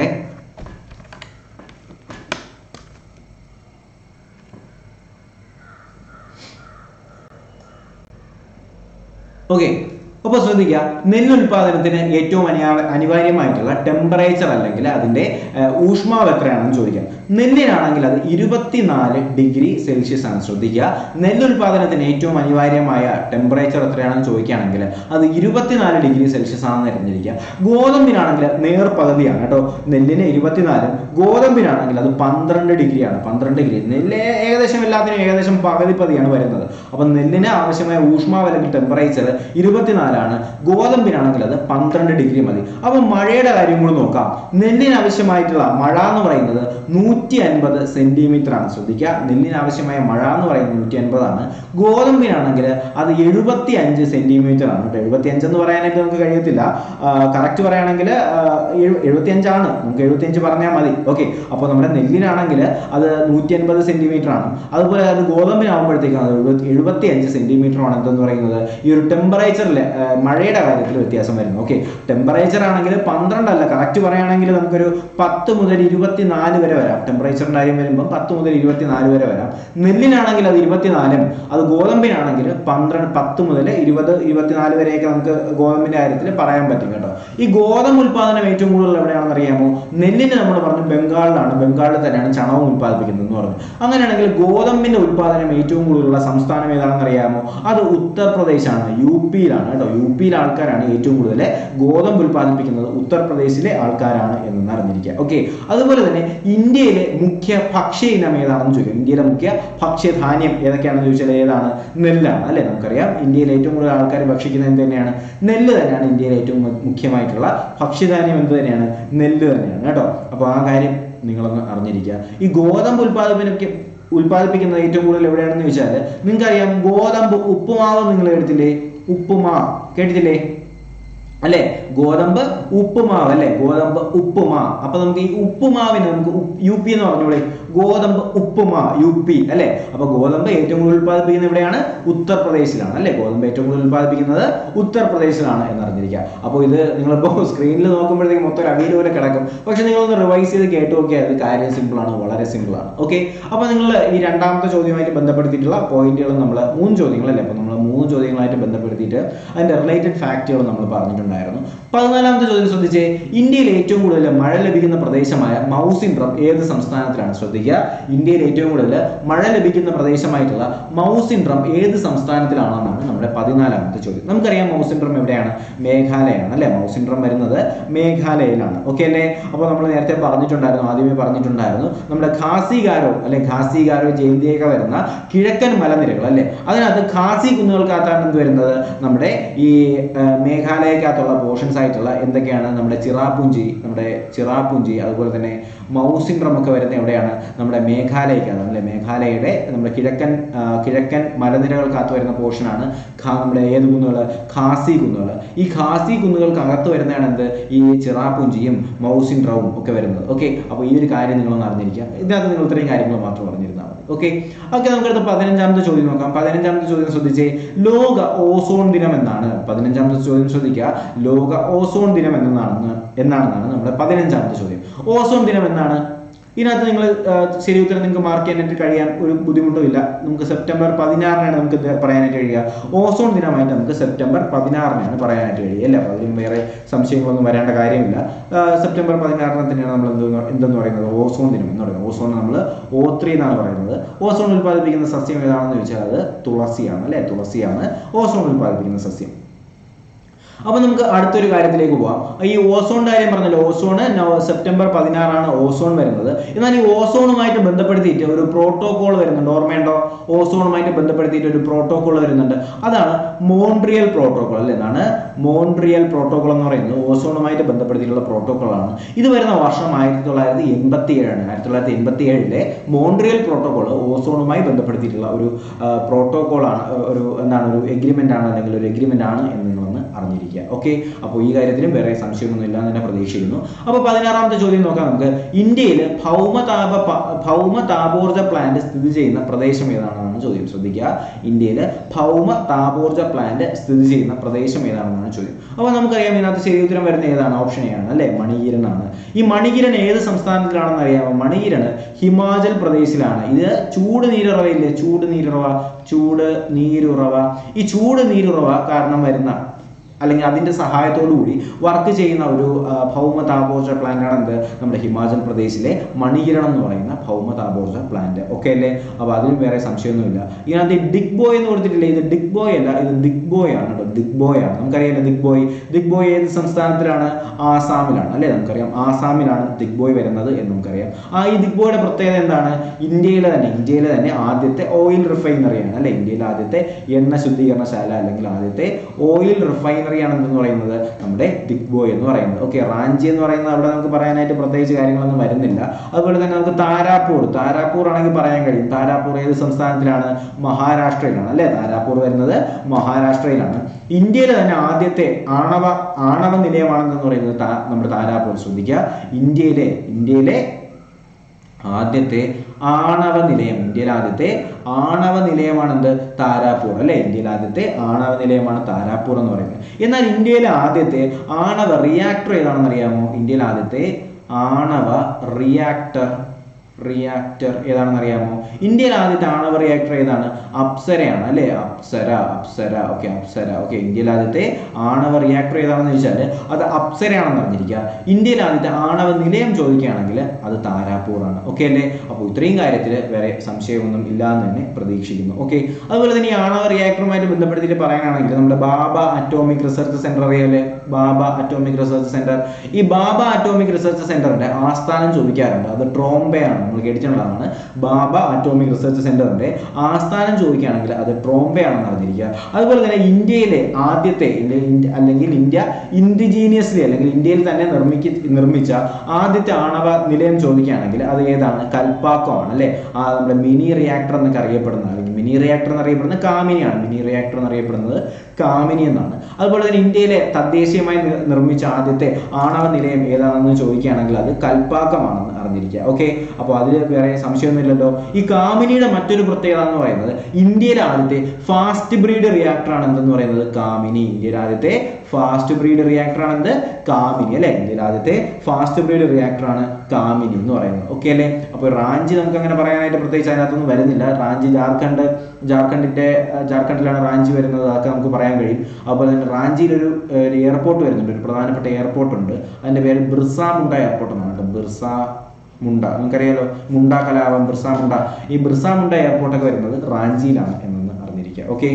ഓക്കെ അപ്പോൾ ശ്രദ്ധിക്കുക നെല്ല് ഉൽപാദനത്തിന് ഏറ്റവും അനിയാ അനിവാര്യമായിട്ടുള്ള ടെമ്പറേച്ചർ അല്ലെങ്കിൽ അതിന്റെ ഏർ, ഊഷ്മാവ് എത്രയാണെന്ന് ചോദിക്കാം നെല്ലിനാണെങ്കിൽ അത് ഇരുപത്തിനാല് ഡിഗ്രി സെൽഷ്യസ് ആണ് ശ്രദ്ധിക്കുക നെല്ല് ഉൽപാദനത്തിന് ഏറ്റവും അനിവാര്യമായ ടെമ്പറേച്ചർ എത്രയാണെന്ന് ചോദിക്കുകയാണെങ്കിൽ അത് ഇരുപത്തിനാല് ഡിഗ്രി സെൽഷ്യസ് ആണെന്ന് അറിഞ്ഞിരിക്കുക ഗോതമ്പിനാണെങ്കിൽ നേർ പകുതിയാണ് കേട്ടോ നെല്ലിന് ഇരുപത്തിനാലും ഗോതമ്പിനാണെങ്കിൽ അത് പന്ത്രണ്ട് ഡിഗ്രിയാണ് പന്ത്രണ്ട് ഡിഗ്രി നെല്ല് ഏകദേശം എല്ലാത്തിനും ഏകദേശം പകുതി പതിയാണ് വരുന്നത് അപ്പൊ നെല്ലിന് ആവശ്യമായ ഊഷ്മാവ് അല്ലെങ്കിൽ ടെമ്പറേച്ചർ ഇരുപത്തിനാലാണ് ഗോതമ്പിനാണെങ്കിൽ അത് പന്ത്രണ്ട് ഡിഗ്രി മതി അപ്പൊ മഴയുടെ കാര്യം കൂടി നോക്കാം നെല്ലിന് ആവശ്യമായിട്ടുള്ള മഴ എന്ന് പറയുന്നത് നൂറ്റി അൻപത് സെന്റിമീറ്റർ ആണ് ശ്രദ്ധിക്കുക നെല്ലിന് ആവശ്യമായ മഴ എന്ന് പറയുന്നത് നൂറ്റി അൻപതാണ് ഗോതമ്പിനാണെങ്കിൽ അത് എഴുപത്തി അഞ്ച് സെന്റിമീറ്റർ ആണ് കേട്ടോ എഴുപത്തി അഞ്ച് എന്ന് പറയാനായിട്ട് നമുക്ക് കഴിയത്തില്ല കറക്റ്റ് പറയുകയാണെങ്കിൽ എഴുപത്തി അഞ്ചാണ് നമുക്ക് എഴുപത്തി അഞ്ച് പറഞ്ഞാൽ മതി ഓക്കെ അപ്പോൾ നമ്മുടെ നെല്ലിനാണെങ്കിൽ അത് നൂറ്റി അൻപത് സെന്റിമീറ്റർ ആണ് അതുപോലെ അത് ഗോതമ്പിനാകുമ്പോഴത്തേക്കും അത് എഴുപത്തി എഴുപത്തി അഞ്ച് സെന്റിമീറ്റർ ആണ് എന്തെന്ന് പറയുന്നത് ഈ ഒരു ടെമ്പറേച്ചറിൽ മഴയുടെ കാര്യത്തിൽ വ്യത്യാസം വരുന്നു ഓക്കെ ടെമ്പറേച്ചർ ആണെങ്കിൽ പന്ത്രണ്ട് അല്ല കറക്റ്റ് പറയുകയാണെങ്കിൽ നമുക്കൊരു പത്ത് മുതൽ ഇരുപത്തിനാല് വരെ വരാം ടെമ്പറേച്ചറിന്റെ കാര്യം വരുമ്പോൾ പത്ത് മുതൽ ഇരുപത്തിനാല് വരെ വരാം നെല്ലിനാണെങ്കിൽ അത് ഇരുപത്തിനാലും അത് ഗോതമ്പിനാണെങ്കിൽ പന്ത്രണ്ട് പത്ത് മുതൽ ഇരുപത് ഇരുപത്തിനാല് വരെയൊക്കെ നമുക്ക് ഗോതമ്പിന്റെ കാര്യത്തിൽ പറയാൻ പറ്റും കേട്ടോ ഈ ഗോതമ്പ് ഉൽപാദനം ഏറ്റവും കൂടുതൽ എവിടെയാണെന്ന് അറിയാമോ നെല്ലിന് നമ്മൾ പറഞ്ഞു ബംഗാളിലാണ് ബംഗാളിൽ തന്നെയാണ് ചണവും ഉൽപ്പാദിപ്പിക്കുന്നത് എന്ന് പറഞ്ഞു അങ്ങനെയാണെങ്കിൽ ഗോതമ്പിന്റെ ഉൽപാദനം ഏറ്റവും കൂടുതലുള്ള സംസ്ഥാനം ഏതാണെന്ന് അറിയാമോ അത് ഉത്തർപ്രദേശാണ് യു പിയിലാണ് കേട്ടോ യു പിയിലെ ആൾക്കാരാണ് ഏറ്റവും കൂടുതൽ ഗോതമ്പ് ഉൽപ്പാദിപ്പിക്കുന്നത് ഉത്തർപ്രദേശിലെ ആൾക്കാരാണ് എന്ന് അറിഞ്ഞിരിക്കുക ഓക്കെ അതുപോലെ തന്നെ ഇന്ത്യയിലെ മുഖ്യ ഭക്ഷ്യ ഇനം ഏതാണെന്ന് ചോദിക്കാം ഇന്ത്യയിലെ മുഖ്യ ഭക്ഷ്യധാന്യം ഏതൊക്കെയാണെന്ന് ചോദിച്ചാൽ ഏതാണ് നെല്ലാണ് അല്ലെ നമുക്കറിയാം ഇന്ത്യയിൽ ഏറ്റവും കൂടുതൽ ആൾക്കാർ ഭക്ഷിക്കുന്നത് എന്ത് തന്നെയാണ് നെല്ല് തന്നെയാണ് ഇന്ത്യയിലെ ഏറ്റവും മു- മുഖ്യമായിട്ടുള്ള ഭക്ഷ്യധാന്യം എന്ത് തന്നെയാണ് നെല്ല് തന്നെയാണ് കേട്ടോ അപ്പോൾ ആ കാര്യം നിങ്ങളൊന്ന് അറിഞ്ഞിരിക്കുക ഈ ഗോതമ്പ് ഉൽപ്പാദനയ്ക്ക് ഉൽപ്പാദിപ്പിക്കുന്നത് ഏറ്റവും കൂടുതൽ എവിടെയാണെന്ന് ചോദിച്ചാൽ നിങ്ങൾക്കറിയാം ഗോതമ്പ് ഉപ്പുമാവ് നിങ്ങൾ എടുത്തില്ലേ ഉപ്പുമാ കേട്ടിട്ടില്ലേ അല്ലെ ഗോതമ്പ് ഉപ്പുമാവ് അല്ലെ ഗോതമ്പ് ഉപ്പുമാ അപ്പൊ നമുക്ക് ഈ ഉപ്പുമാവിന് നമുക്ക് ഉപ്പ് യു പി എന്ന് പറഞ്ഞൂടെ ഗോതമ്പ് ഉപ്പുമ യു പി അല്ലെ അപ്പൊ ഗോതമ്പ് ഏറ്റവും കൂടുതൽ ഉത്പാദിപ്പിക്കുന്നത് എവിടെയാണ് ഉത്തർപ്രദേശിലാണ് അല്ലെ ഗോതമ്പ് ഏറ്റവും കൂടുതൽ ഉത്പാദിപ്പിക്കുന്നത് ഉത്തർപ്രദേശിലാണ് എന്ന് അറിഞ്ഞിരിക്കുക അപ്പോൾ ഇത് നിങ്ങളിപ്പോൾ സ്ക്രീനിൽ നോക്കുമ്പോഴത്തേക്ക് മൊത്തം ഒരു അവിയൽ പോലെ കിടക്കും പക്ഷെ നിങ്ങളൊന്ന് റിവൈസ് ചെയ്ത് കേട്ട് നോക്കിയാൽ അത് കാര്യം സിമ്പിൾ ആണ് വളരെ സിമ്പിൾ ആണ് ഓക്കെ അപ്പൊ നിങ്ങൾ ഈ രണ്ടാമത്തെ ചോദ്യമായിട്ട് ബന്ധപ്പെടുത്തിയിട്ടുള്ള പോയിന്റുകൾ നമ്മൾ മൂന്ന് ചോദ്യങ്ങളല്ലേ അപ്പൊ നമ്മൾ മൂന്ന് ചോദ്യങ്ങളായിട്ട് ബന്ധപ്പെടുത്തിയിട്ട് അതിന്റെ റിലേറ്റഡ് ഫാക്റ്റുകൾ നമ്മൾ പറഞ്ഞിട്ടുണ്ടായിരുന്നു പതിനാലാമത്തെ ചോദ്യം ശ്രദ്ധിച്ചേ ഇന്ത്യയിൽ ഏറ്റവും കൂടുതൽ മഴ ലഭിക്കുന്ന പ്രദേശമായ മൗസിൻഡ്രം ഏത് സംസ്ഥാനത്തിലാണ് ശ്രദ്ധിക്കുക ഇന്ത്യയിൽ ഏറ്റവും കൂടുതൽ മഴ ലഭിക്കുന്ന പ്രദേശമായിട്ടുള്ള മൗസിൻഡ്രം ഏത് സംസ്ഥാനത്തിലാണെന്നാണ് നമ്മുടെ പതിനാലാമത്തെ ചോദ്യം നമുക്കറിയാം മൗസിൻഡ്രം എവിടെയാണ് മേഘാലയാണ് അല്ലെ മൗസിൻഡ്രം വരുന്നത് മേഘാലയയിലാണ് ഓക്കെ അല്ലേ അപ്പോൾ നമ്മൾ നേരത്തെ പറഞ്ഞിട്ടുണ്ടായിരുന്നു ആദ്യമേ പറഞ്ഞിട്ടുണ്ടായിരുന്നു നമ്മുടെ ഖാസിഗാരോ അല്ലെ ഖാസിഗാരോ ജയന്തിയൊക്കെ വരുന്ന കിഴക്കൻ മലനിരകൾ അല്ലെ അതിനകത്ത് ഖാസി കുന്നുകൾക്കകത്താണ് എന്ത് വരുന്നത് നമ്മുടെ ഈ ആ, മേഘാലയക്കകത്തുള്ള പോർഷൻസ് ആയിട്ടുള്ള എന്തൊക്കെയാണ് നമ്മുടെ ചിറാപുഞ്ചി നമ്മുടെ ചിറാപുഞ്ചി അതുപോലെ തന്നെ മൗസിൻഡ്രം ഒക്കെ വരുന്ന എവിടെയാണ് നമ്മുടെ മേഘാലയക്കകത്ത് അല്ലെ മേഘാലയയുടെ നമ്മുടെ കിഴക്കൻ ആ, കിഴക്കൻ മലനിരകൾക്കകത്ത് വരുന്ന പോർഷനാണ് നമ്മുടെ ഏത് കുന്നുകൾ ഖാസി കുന്നുകൾ ഈ ഖാസി കുന്നുകൾക്കകത്ത് വരുന്നതാണ് എന്ത് ഈ ചിറാപുഞ്ചിയും മൗസിൻഡ്രവും ഒക്കെ വരുന്നത് ഓക്കെ അപ്പോൾ ഈ ഒരു കാര്യം നിങ്ങളൊന്ന് അറിഞ്ഞിരിക്കുക ഇതിനകത്ത് നിങ്ങൾ ഇത്രയും കാര്യങ്ങൾ മാത്രം അറിഞ്ഞിരുന്നാൽ മതി ഓക്കെ ഓക്കെ നമുക്കടുത്ത പതിനഞ്ചാമത്തെ ചോദ്യം നോക്കാം പതിനഞ്ചാമത്തെ ചോദ്യം ശ്രദ്ധിച്ചേ ലോക ഓസോൺ ദിനം എന്നാണ് പതിനഞ്ചാമത്തെ ചോദ്യം ശ്രദ്ധിക്കുക ലോക ഓസോൺ ദിനം എന്നാണെന്ന് എന്നാണെന്നാണ് നമ്മുടെ പതിനഞ്ചാമത്തെ ചോദ്യം ഓസോൺ ദിനം എന്നാണ് ഇതിനകത്ത് നിങ്ങൾ ശരി ഉത്തരം നിങ്ങൾക്ക് മാർക്ക് ചെയ്യാനായിട്ട് കഴിയാൻ ഒരു ബുദ്ധിമുട്ടുമില്ല നമുക്ക് സെപ്റ്റംബർ പതിനാറിനാണ് നമുക്ക് ഇത് പറയാനായിട്ട് കഴിയുക ഓസോൺ ദിനമായിട്ട് നമുക്ക് സെപ്റ്റംബർ പതിനാറിനാണ് പറയാനായിട്ട് കഴിയുക അല്ല അപ്പോൾ അതിലും വേറെ സംശയങ്ങളൊന്നും വരേണ്ട കാര്യമില്ല ആ, സെപ്റ്റംബർ പതിനാറിന് തന്നെയാണ് നമ്മൾ എന്തെന്ന് എന്തെന്ന് പറയുന്നത് ഓസോൺ ദിനം എന്ന് പറയുന്നത് ഓസോൺ നമ്മൾ ഓ ത്രീ എന്നാണ് പറയുന്നത് ഓസോൺ ഉൽപ്പാദിപ്പിക്കുന്ന സസ്യം ഏതാണെന്ന് ചോദിച്ചാൽ അത് തുളസിയാണ് അല്ലെ തുളസിയാണ് ഓസോൺ ഉൽപ്പാദിപ്പിക്കുന്ന സസ്യം അപ്പൊ നമുക്ക് അടുത്തൊരു കാര്യത്തിലേക്ക് പോവാം ഈ ഓസോണിന്റെ കാര്യം പറഞ്ഞല്ലോ ഓസോൺ നവ- സെപ്റ്റംബർ പതിനാറാണ് ഓസോൺ വരുന്നത് എന്നാൽ ഈ ഓസോണുമായിട്ട് ബന്ധപ്പെടുത്തിയിട്ട് ഒരു പ്രോട്ടോകോൾ വരുന്നുണ്ട് ഓർമ്മയുണ്ടോ ഓസോണുമായിട്ട് ബന്ധപ്പെടുത്തിയിട്ട് ഒരു പ്രോട്ടോകോൾ വരുന്നുണ്ട് അതാണ് മോൺട്രിയൽ പ്രോട്ടോകോൾ അല്ലേ എന്നാണ് മോൺട്രിയൽ പ്രോട്ടോകോൾ എന്ന് പറയുന്നത് ഓസോണുമായിട്ട് ബന്ധപ്പെടുത്തിയിട്ടുള്ള പ്രോട്ടോകോൾ ആണ് ഇത് വരുന്ന വർഷം ആയിരത്തി തൊള്ളായിരത്തി എൺപത്തി ഏഴാണ് ആയിരത്തി തൊള്ളായിരത്തി എൺപത്തി ഏഴിലെ മോൺട്രിയൽ പ്രോട്ടോകോൾ ഓസോണുമായി ബന്ധപ്പെടുത്തിയിട്ടുള്ള ഒരു പ്രോട്ടോകോൾ ആണ് ഒരു എന്താണ് ഒരു എഗ്രിമെന്റ് ആണ് അല്ലെങ്കിൽ ഒരു എഗ്രിമെന്റ് ആണ് എന്ന് നിങ്ങളൊന്ന് അറിഞ്ഞിരിക്കുക ഓക്കെ അപ്പോൾ ഈ കാര്യത്തിലും വേറെ സംശയമൊന്നും ഇല്ല എന്ന് തന്നെ പ്രതീക്ഷിക്കുന്നു അപ്പോൾ പതിനാറാമത്തെ ചോദ്യം നോക്കാം നമുക്ക് ഇന്ത്യയിൽ ഭൗമതാപ പ- ഭൗമ താപോർജ പ്ലാന്റ് സ്ഥിതി ചെയ്യുന്ന പ്രദേശം ഏതാണെന്നാണ് ചോദ്യം ശ്രദ്ധിക്കുക ഇന്ത്യയിൽ ഭൗമ താപോർജ പ്ലാന്റ് സ്ഥിതി ചെയ്യുന്ന പ്രദേശം ഏതാണെന്നാണ് ചോദ്യം അപ്പോൾ നമുക്കറിയാം ഇതിനകത്ത് ശരി ഉത്തരം വരുന്ന ഏതാണ് ഓപ്ഷൻ എ ആണ് അല്ലേ മണികിരൺ ആണ് ഈ മണികിരൺ ഏത് സംസ്ഥാനത്തിലാണെന്ന് അറിയാമോ മണികിരൺ ഹിമാചൽ പ്രദേശിലാണ് ഇത് ചൂട് നീരുറവയില്ലേ ചൂട് നീരുറവ ചൂട് നീരുറവ ഈ ചൂട് നീരുറവ കാരണം വരുന്ന അല്ലെങ്കിൽ അതിന്റെ സഹായത്തോടു കൂടി വർക്ക് ചെയ്യുന്ന ഒരു ആ, ഭൗമ താപോർജ പ്ലാന്റ് ആണ് എന്ത് നമ്മുടെ ഹിമാചൽ പ്രദേശിലെ മണികിരണം എന്ന് പറയുന്ന ഭൗമ താപോർജ പ്ലാന്റ് ഓക്കെ അല്ലേ അപ്പൊ അതിലും വേറെ സംശയമൊന്നുമില്ല ഇതിനകത്ത് ഈ ഡിഗ് ബോയ് എന്ന് കൊടുത്തിട്ടില്ലേ ഇത് ഡിഗ് ബോയ് അല്ല ഇത് ദിഗ് ബോയ് ആണ് കേട്ടോ ദിഗ് ബോയ് ആണ് നമുക്കറിയാലോ ദിഗ് ബോയ് ദിഗ് ബോയ് ഏത് സംസ്ഥാനത്തിലാണ് ആസാമിലാണ് അല്ലേ നമുക്കറിയാം ആസാമിലാണ് ദിഗ് ബോയ് വരുന്നത് എന്ന് നമുക്കറിയാം ആ ഈ ദിഗ് ബോയുടെ പ്രത്യേകത എന്താണ് ഇന്ത്യയിലെ തന്നെ ഇന്ത്യയിലെ തന്നെ ആദ്യത്തെ ഓയിൽ റിഫൈനറിയാണ് അല്ലെ ഇന്ത്യയിലെ ആദ്യത്തെ എണ്ണ ശുദ്ധീകരണശാല അല്ലെങ്കിൽ ആദ്യത്തെ ഓയിൽ റിഫൈനറി ആണ് എന്തെന്ന് പറയുന്നത് നമ്മുടെ ദിഗ് ബോയ് എന്ന് പറയുന്നത് ഓക്കെ റാഞ്ചി എന്ന് പറയുന്നത് അവിടെ നമുക്ക് പറയാനായിട്ട് പ്രത്യേകിച്ച് കാര്യങ്ങളൊന്നും വരുന്നില്ല അതുപോലെ തന്നെ നമുക്ക് താരാപൂർ താരാപൂർ ആണെങ്കിൽ പറയാൻ കഴിയും താരാപൂർ ഏത് സംസ്ഥാനത്തിലാണ് മഹാരാഷ്ട്രയിലാണ് അല്ലെ താരാപൂർ വരുന്നത് മഹാരാഷ്ട്രയിലാണ് ഇന്ത്യയിലെ തന്നെ ആദ്യത്തെ ആണവ ആണവ നിലയമാണെന്ന് പറയുന്നത് താ- നമ്മുടെ താരാപൂർ ശ്രദ്ധിക്കുക ഇന്ത്യയിലെ ഇന്ത്യയിലെ ആദ്യത്തെ ആണവ നിലയം ഇന്ത്യയിലെ ആദ്യത്തെ ആണവ നിലയമാണ് എന്ത് താരാപൂർ അല്ലെ ഇന്ത്യയിലെ ആദ്യത്തെ ആണവ നിലയമാണ് താരാപൂർ എന്ന് പറയുന്നത് എന്നാൽ ഇന്ത്യയിലെ ആദ്യത്തെ ആണവ റിയാക്ടർ ഏതാണെന്ന് അറിയാമോ ഇന്ത്യയിലെ ആദ്യത്തെ ആണവ റിയാക്ടർ റിയാക്ടർ ഏതാണെന്ന് അറിയാമോ ഇന്ത്യയിൽ ആദ്യത്തെ ആണവ റിയാക്ടർ ഏതാണ് അപ്സരയാണ് അല്ലെ അപ്സര അപ്സര ഓക്കെ അപ്സര ഓക്കെ ഇന്ത്യയിൽ ആദ്യത്തെ ആണവ റിയാക്ടർ ഏതാണെന്ന് ചോദിച്ചാൽ അത് അപ്സരയാണെന്ന് അറിഞ്ഞിരിക്കുക ഇന്ത്യയിൽ ആദ്യത്തെ ആണവ നിലയം ചോദിക്കുകയാണെങ്കിൽ അത് താരാപൂർ ആണ് ഓക്കെ അല്ലേ അപ്പോൾ ഇത്രയും കാര്യത്തിൽ വേറെ സംശയമൊന്നും ഇല്ല എന്ന് തന്നെ പ്രതീക്ഷിക്കുന്നു ഓക്കെ അതുപോലെ തന്നെ ഈ ആണവ റിയാക്ടറുമായിട്ട് ബന്ധപ്പെടുത്തിയിട്ട് പറയാനാണെങ്കിൽ നമ്മുടെ ബാബ അറ്റോമിക് റിസർച്ച് സെന്റർ അറിയാലേ ബാബ അറ്റോമിക് റിസർച്ച് സെന്റർ ഈ ബാബ അറ്റോമിക് റിസർച്ച് സെന്ററിന്റെ ആസ്ഥാനം ചോദിക്കാറുണ്ട് അത് ട്രോംബയാണ് നമ്മൾ കേട്ടിട്ടുള്ളതാണ് ബാബ അറ്റോമിക് റിസർച്ച് സെന്ററിന്റെ ആസ്ഥാനം ചോദിക്കുകയാണെങ്കിൽ അത് ട്രോംബയാണെന്ന് അറിഞ്ഞിരിക്കുക അതുപോലെ തന്നെ ഇന്ത്യയിലെ ആദ്യത്തെ ഇല്ലെ- ഇന്ത്യ- അല്ലെങ്കിൽ ഇന്ത്യ ഇൻഡിജീനിയസ്ലി അല്ലെങ്കിൽ ഇന്ത്യയിൽ തന്നെ നിർമ്മിക്ക നിർമ്മിച്ച ആദ്യത്തെ ആണവ നിലയം ചോദിക്കുകയാണെങ്കിൽ അത് ഏതാണ് കൽപ്പാക്കമാണ് അല്ലെ ആ നമ്മുടെ മിനി റിയാക്ടർ എന്നൊക്കെ അറിയപ്പെടുന്ന അല്ലെങ്കിൽ മിനി മിനി റിയാക്ടർ എന്നറിയപ്പെടുന്നത് കാമിനിയാണ് മിനി റിയാക്ടർ എന്നറിയപ്പെടുന്നത് കാമിനി എന്നാണ് അതുപോലെ തന്നെ ഇന്ത്യയിലെ തദ്ദേശീയമായി നി- നിർമ്മിച്ച ആദ്യത്തെ ആണവ നിലയം ഏതാണെന്ന് ചോദിക്കുകയാണെങ്കിൽ അത് കൽപ്പാക്കമാണെന്ന് അറിഞ്ഞിരിക്കുക ഓക്കെ അപ്പോൾ അതിൽ വേറെ സംശയമൊന്നുമില്ലല്ലോ ഈ കാമിനിയുടെ മറ്റൊരു പ്രത്യേകത എന്ന് പറയുന്നത് ഇന്ത്യയിലെ ആദ്യത്തെ ഫാസ്റ്റ് ബ്രീഡ് റിയാക്ടർ ആണ് എന്തെന്ന് പറയുന്നത് കാമിനി ഇന്ത്യയിലെ ആദ്യത്തെ ഫാസ്റ്റ് ബ്രീഡ് റിയാക്ടർ ആണ് എന്ത് കാമിനി അല്ലെ ഇന്ത്യയിലെ ആദ്യത്തെ ഫാസ്റ്റ് ബ്രീഡ് റിയാക്ടർ ആണ് കാമിനി എന്ന് പറയുന്നത് ഓക്കെ അല്ലേ അപ്പോൾ റാഞ്ചി നമുക്ക് അങ്ങനെ പറയാനായിട്ട് പ്രത്യേകിച്ച് അതിനകത്തൊന്നും വരുന്നില്ല റാഞ്ചി ജാർഖണ്ഡ് ജാർഖണ്ഡിന്റെ ആ, ജാർഖണ്ഡിലാണ് റാഞ്ചി വരുന്നത് അതൊക്കെ നമുക്ക് പറയാൻ കഴിയും അതുപോലെ തന്നെ റാഞ്ചിയിൽ ഒരു ഒരു എയർപോർട്ട് വരുന്നുണ്ട് ഒരു പ്രധാനപ്പെട്ട എയർപോർട്ട് ഉണ്ട് അതിന്റെ പേര് ബിർസ മുണ്ട എയർപോർട്ട് എന്നാണ് കേട്ടോ ബിർസ മുണ്ട നിങ്ങൾക്കറിയാലോ മുണ്ട കലാപം ബിർസ മുണ്ട ഈ ബിർസ മുണ്ട എയർപോർട്ടൊക്കെ വരുന്നത് റാഞ്ചിയിലാണ് എന്നൊന്ന് അറിഞ്ഞിരിക്കുക ഓക്കെ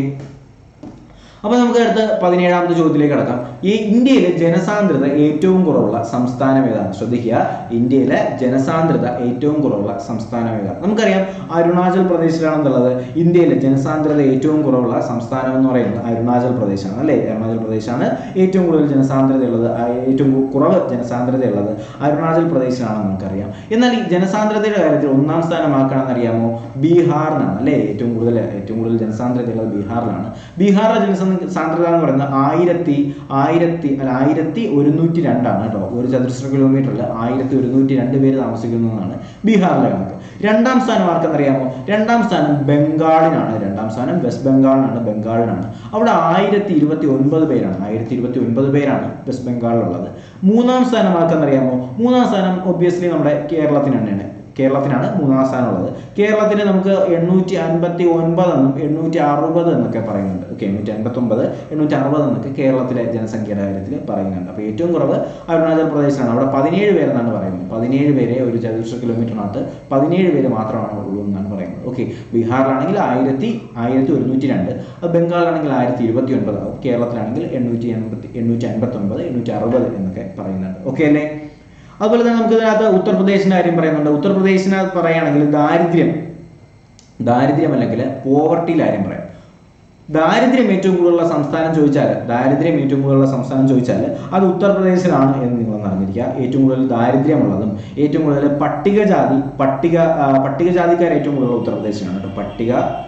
അപ്പൊ നമുക്ക് അടുത്ത പതിനേഴാമത്തെ ചോദ്യത്തിലേക്ക് കടക്കാം ഈ ഇന്ത്യയിലെ ജനസാന്ദ്രത ഏറ്റവും കുറവുള്ള സംസ്ഥാനം ഏതാണ് ശ്രദ്ധിക്കുക ഇന്ത്യയിലെ ജനസാന്ദ്രത ഏറ്റവും കുറവുള്ള സംസ്ഥാനം ഏതാണ് നമുക്കറിയാം അരുണാചൽ പ്രദേശിലാണെന്നുള്ളത് ഇന്ത്യയിലെ ജനസാന്ദ്രത ഏറ്റവും കുറവുള്ള സംസ്ഥാനം എന്ന് പറയുന്നത് അരുണാചൽ പ്രദേശാണ് അല്ലേ അരുണാചൽ പ്രദേശാണ് ഏറ്റവും കൂടുതൽ ജനസാന്ദ്രത ഉള്ളത് ആ, ഏറ്റവും കുറവ് ജനസാന്ദ്രത ഉള്ളത് അരുണാചൽ പ്രദേശിലാണെന്ന് നമുക്കറിയാം എന്നാൽ ഈ ജനസാന്ദ്രതയുടെ കാര്യത്തിൽ ഒന്നാം സ്ഥാനമാക്കണമെന്ന് അറിയാമോ ബീഹാറിനാണ് അല്ലേ ഏറ്റവും കൂടുതൽ ഏറ്റവും കൂടുതൽ ജനസാന്ദ്രത ഉള്ളത് ബീഹാറിലാണ് ബീഹാറിലെ ജനസാന്ദ്രത എന്ന് പറയുന്നത് ആയിരത്തി ആയിരത്തി അല്ല ആയിരത്തി ഒരുന്നൂറ്റി രണ്ടാണ് കേട്ടോ ഒരു ചതുരശ്ര കിലോമീറ്ററിൽ ആയിരത്തി ഒരുന്നൂറ്റി രണ്ട് പേര് താമസിക്കുന്നതാണ് ബീഹാറിലെ കണക്ക് രണ്ടാം സ്ഥാനം ആർക്കെന്നറിയാമോ രണ്ടാം സ്ഥാനം ബംഗാളിനാണ് രണ്ടാം സ്ഥാനം വെസ്റ്റ് ബംഗാളിനാണ് ബംഗാളിനാണ് അവിടെ ആയിരത്തി ഇരുപത്തി ഒൻപത് പേരാണ് ആയിരത്തി ഇരുപത്തി ഒൻപത് പേരാണ് വെസ്റ്റ് ബംഗാളിലുള്ളത് മൂന്നാം സ്ഥാനം ആർക്കെന്നറിയാമോ മൂന്നാം സ്ഥാനം ഒബ്വിയസ്ലി നമ്മുടെ കേരളത്തിന് തന്നെയാണ് കേരളത്തിനാണ് മൂന്നാം സ്ഥാനമുള്ളത് കേരളത്തിന് നമുക്ക് എണ്ണൂറ്റി അൻപത്തി ഒൻപത് എന്നും എണ്ണൂറ്റി അറുപത് എന്നൊക്കെ പറയുന്നുണ്ട് ഓക്കെ എണ്ണൂറ്റി അൻപത്തി ഒമ്പത് എണ്ണൂറ്റി അറുപത് എന്നൊക്കെ കേരളത്തിലെ ജനസംഖ്യയുടെ കാര്യത്തിൽ പറയുന്നുണ്ട് അപ്പോൾ ഏറ്റവും കുറവ് അരുണാചൽ പ്രദേശാണ് അവിടെ പതിനേഴ് പേരെന്നാണ് പറയുന്നത് പതിനേഴ് പേരെ ഒരു ചതുരശ്ര കിലോമീറ്ററിനകത്ത് പതിനേഴ് പേര് മാത്രമാണ് ഉള്ളൂ എന്നാണ് പറയുന്നത് ഓക്കെ ബീഹാറിലാണെങ്കിൽ ആയിരത്തി ആയിരത്തി ഒരുന്നൂറ്റി രണ്ട് അത് ബംഗാളിലാണെങ്കിൽ ആയിരത്തി ഇരുപത്തി ഒൻപത് ആവും കേരളത്തിലാണെങ്കിൽ എണ്ണൂറ്റി എൺപത്തി എണ്ണൂറ്റി അൻപത്തി ഒൻപത് എണ്ണൂറ്റി അറുപത് എന്നൊക്കെ പറയുന്നുണ്ട് ഓക്കെ അല്ലേ അതുപോലെ തന്നെ നമുക്ക് ഇതിനകത്ത് ഉത്തർപ്രദേശിന്റെ കാര്യം പറയുന്നുണ്ട് ഉത്തർപ്രദേശിനകത്ത് പറയുകയാണെങ്കിൽ ദാരിദ്ര്യം ദാരിദ്ര്യം അല്ലെങ്കിൽ പോവർട്ടിയിലെ കാര്യം പറയാം ദാരിദ്ര്യം ഏറ്റവും കൂടുതലുള്ള സംസ്ഥാനം ചോദിച്ചാൽ ദാരിദ്ര്യം ഏറ്റവും കൂടുതലുള്ള സംസ്ഥാനം ചോദിച്ചാൽ അത് ഉത്തർപ്രദേശിലാണ് എന്ന് നിങ്ങൾ അറിഞ്ഞിരിക്കുക ഏറ്റവും കൂടുതൽ ദാരിദ്ര്യമുള്ളതും ഏറ്റവും കൂടുതൽ പട്ടികജാതി പട്ടിക ആ, പട്ടികജാതിക്കാർ ഏറ്റവും കൂടുതൽ ഉത്തർപ്രദേശിലാണ് കേട്ടോ പട്ടിക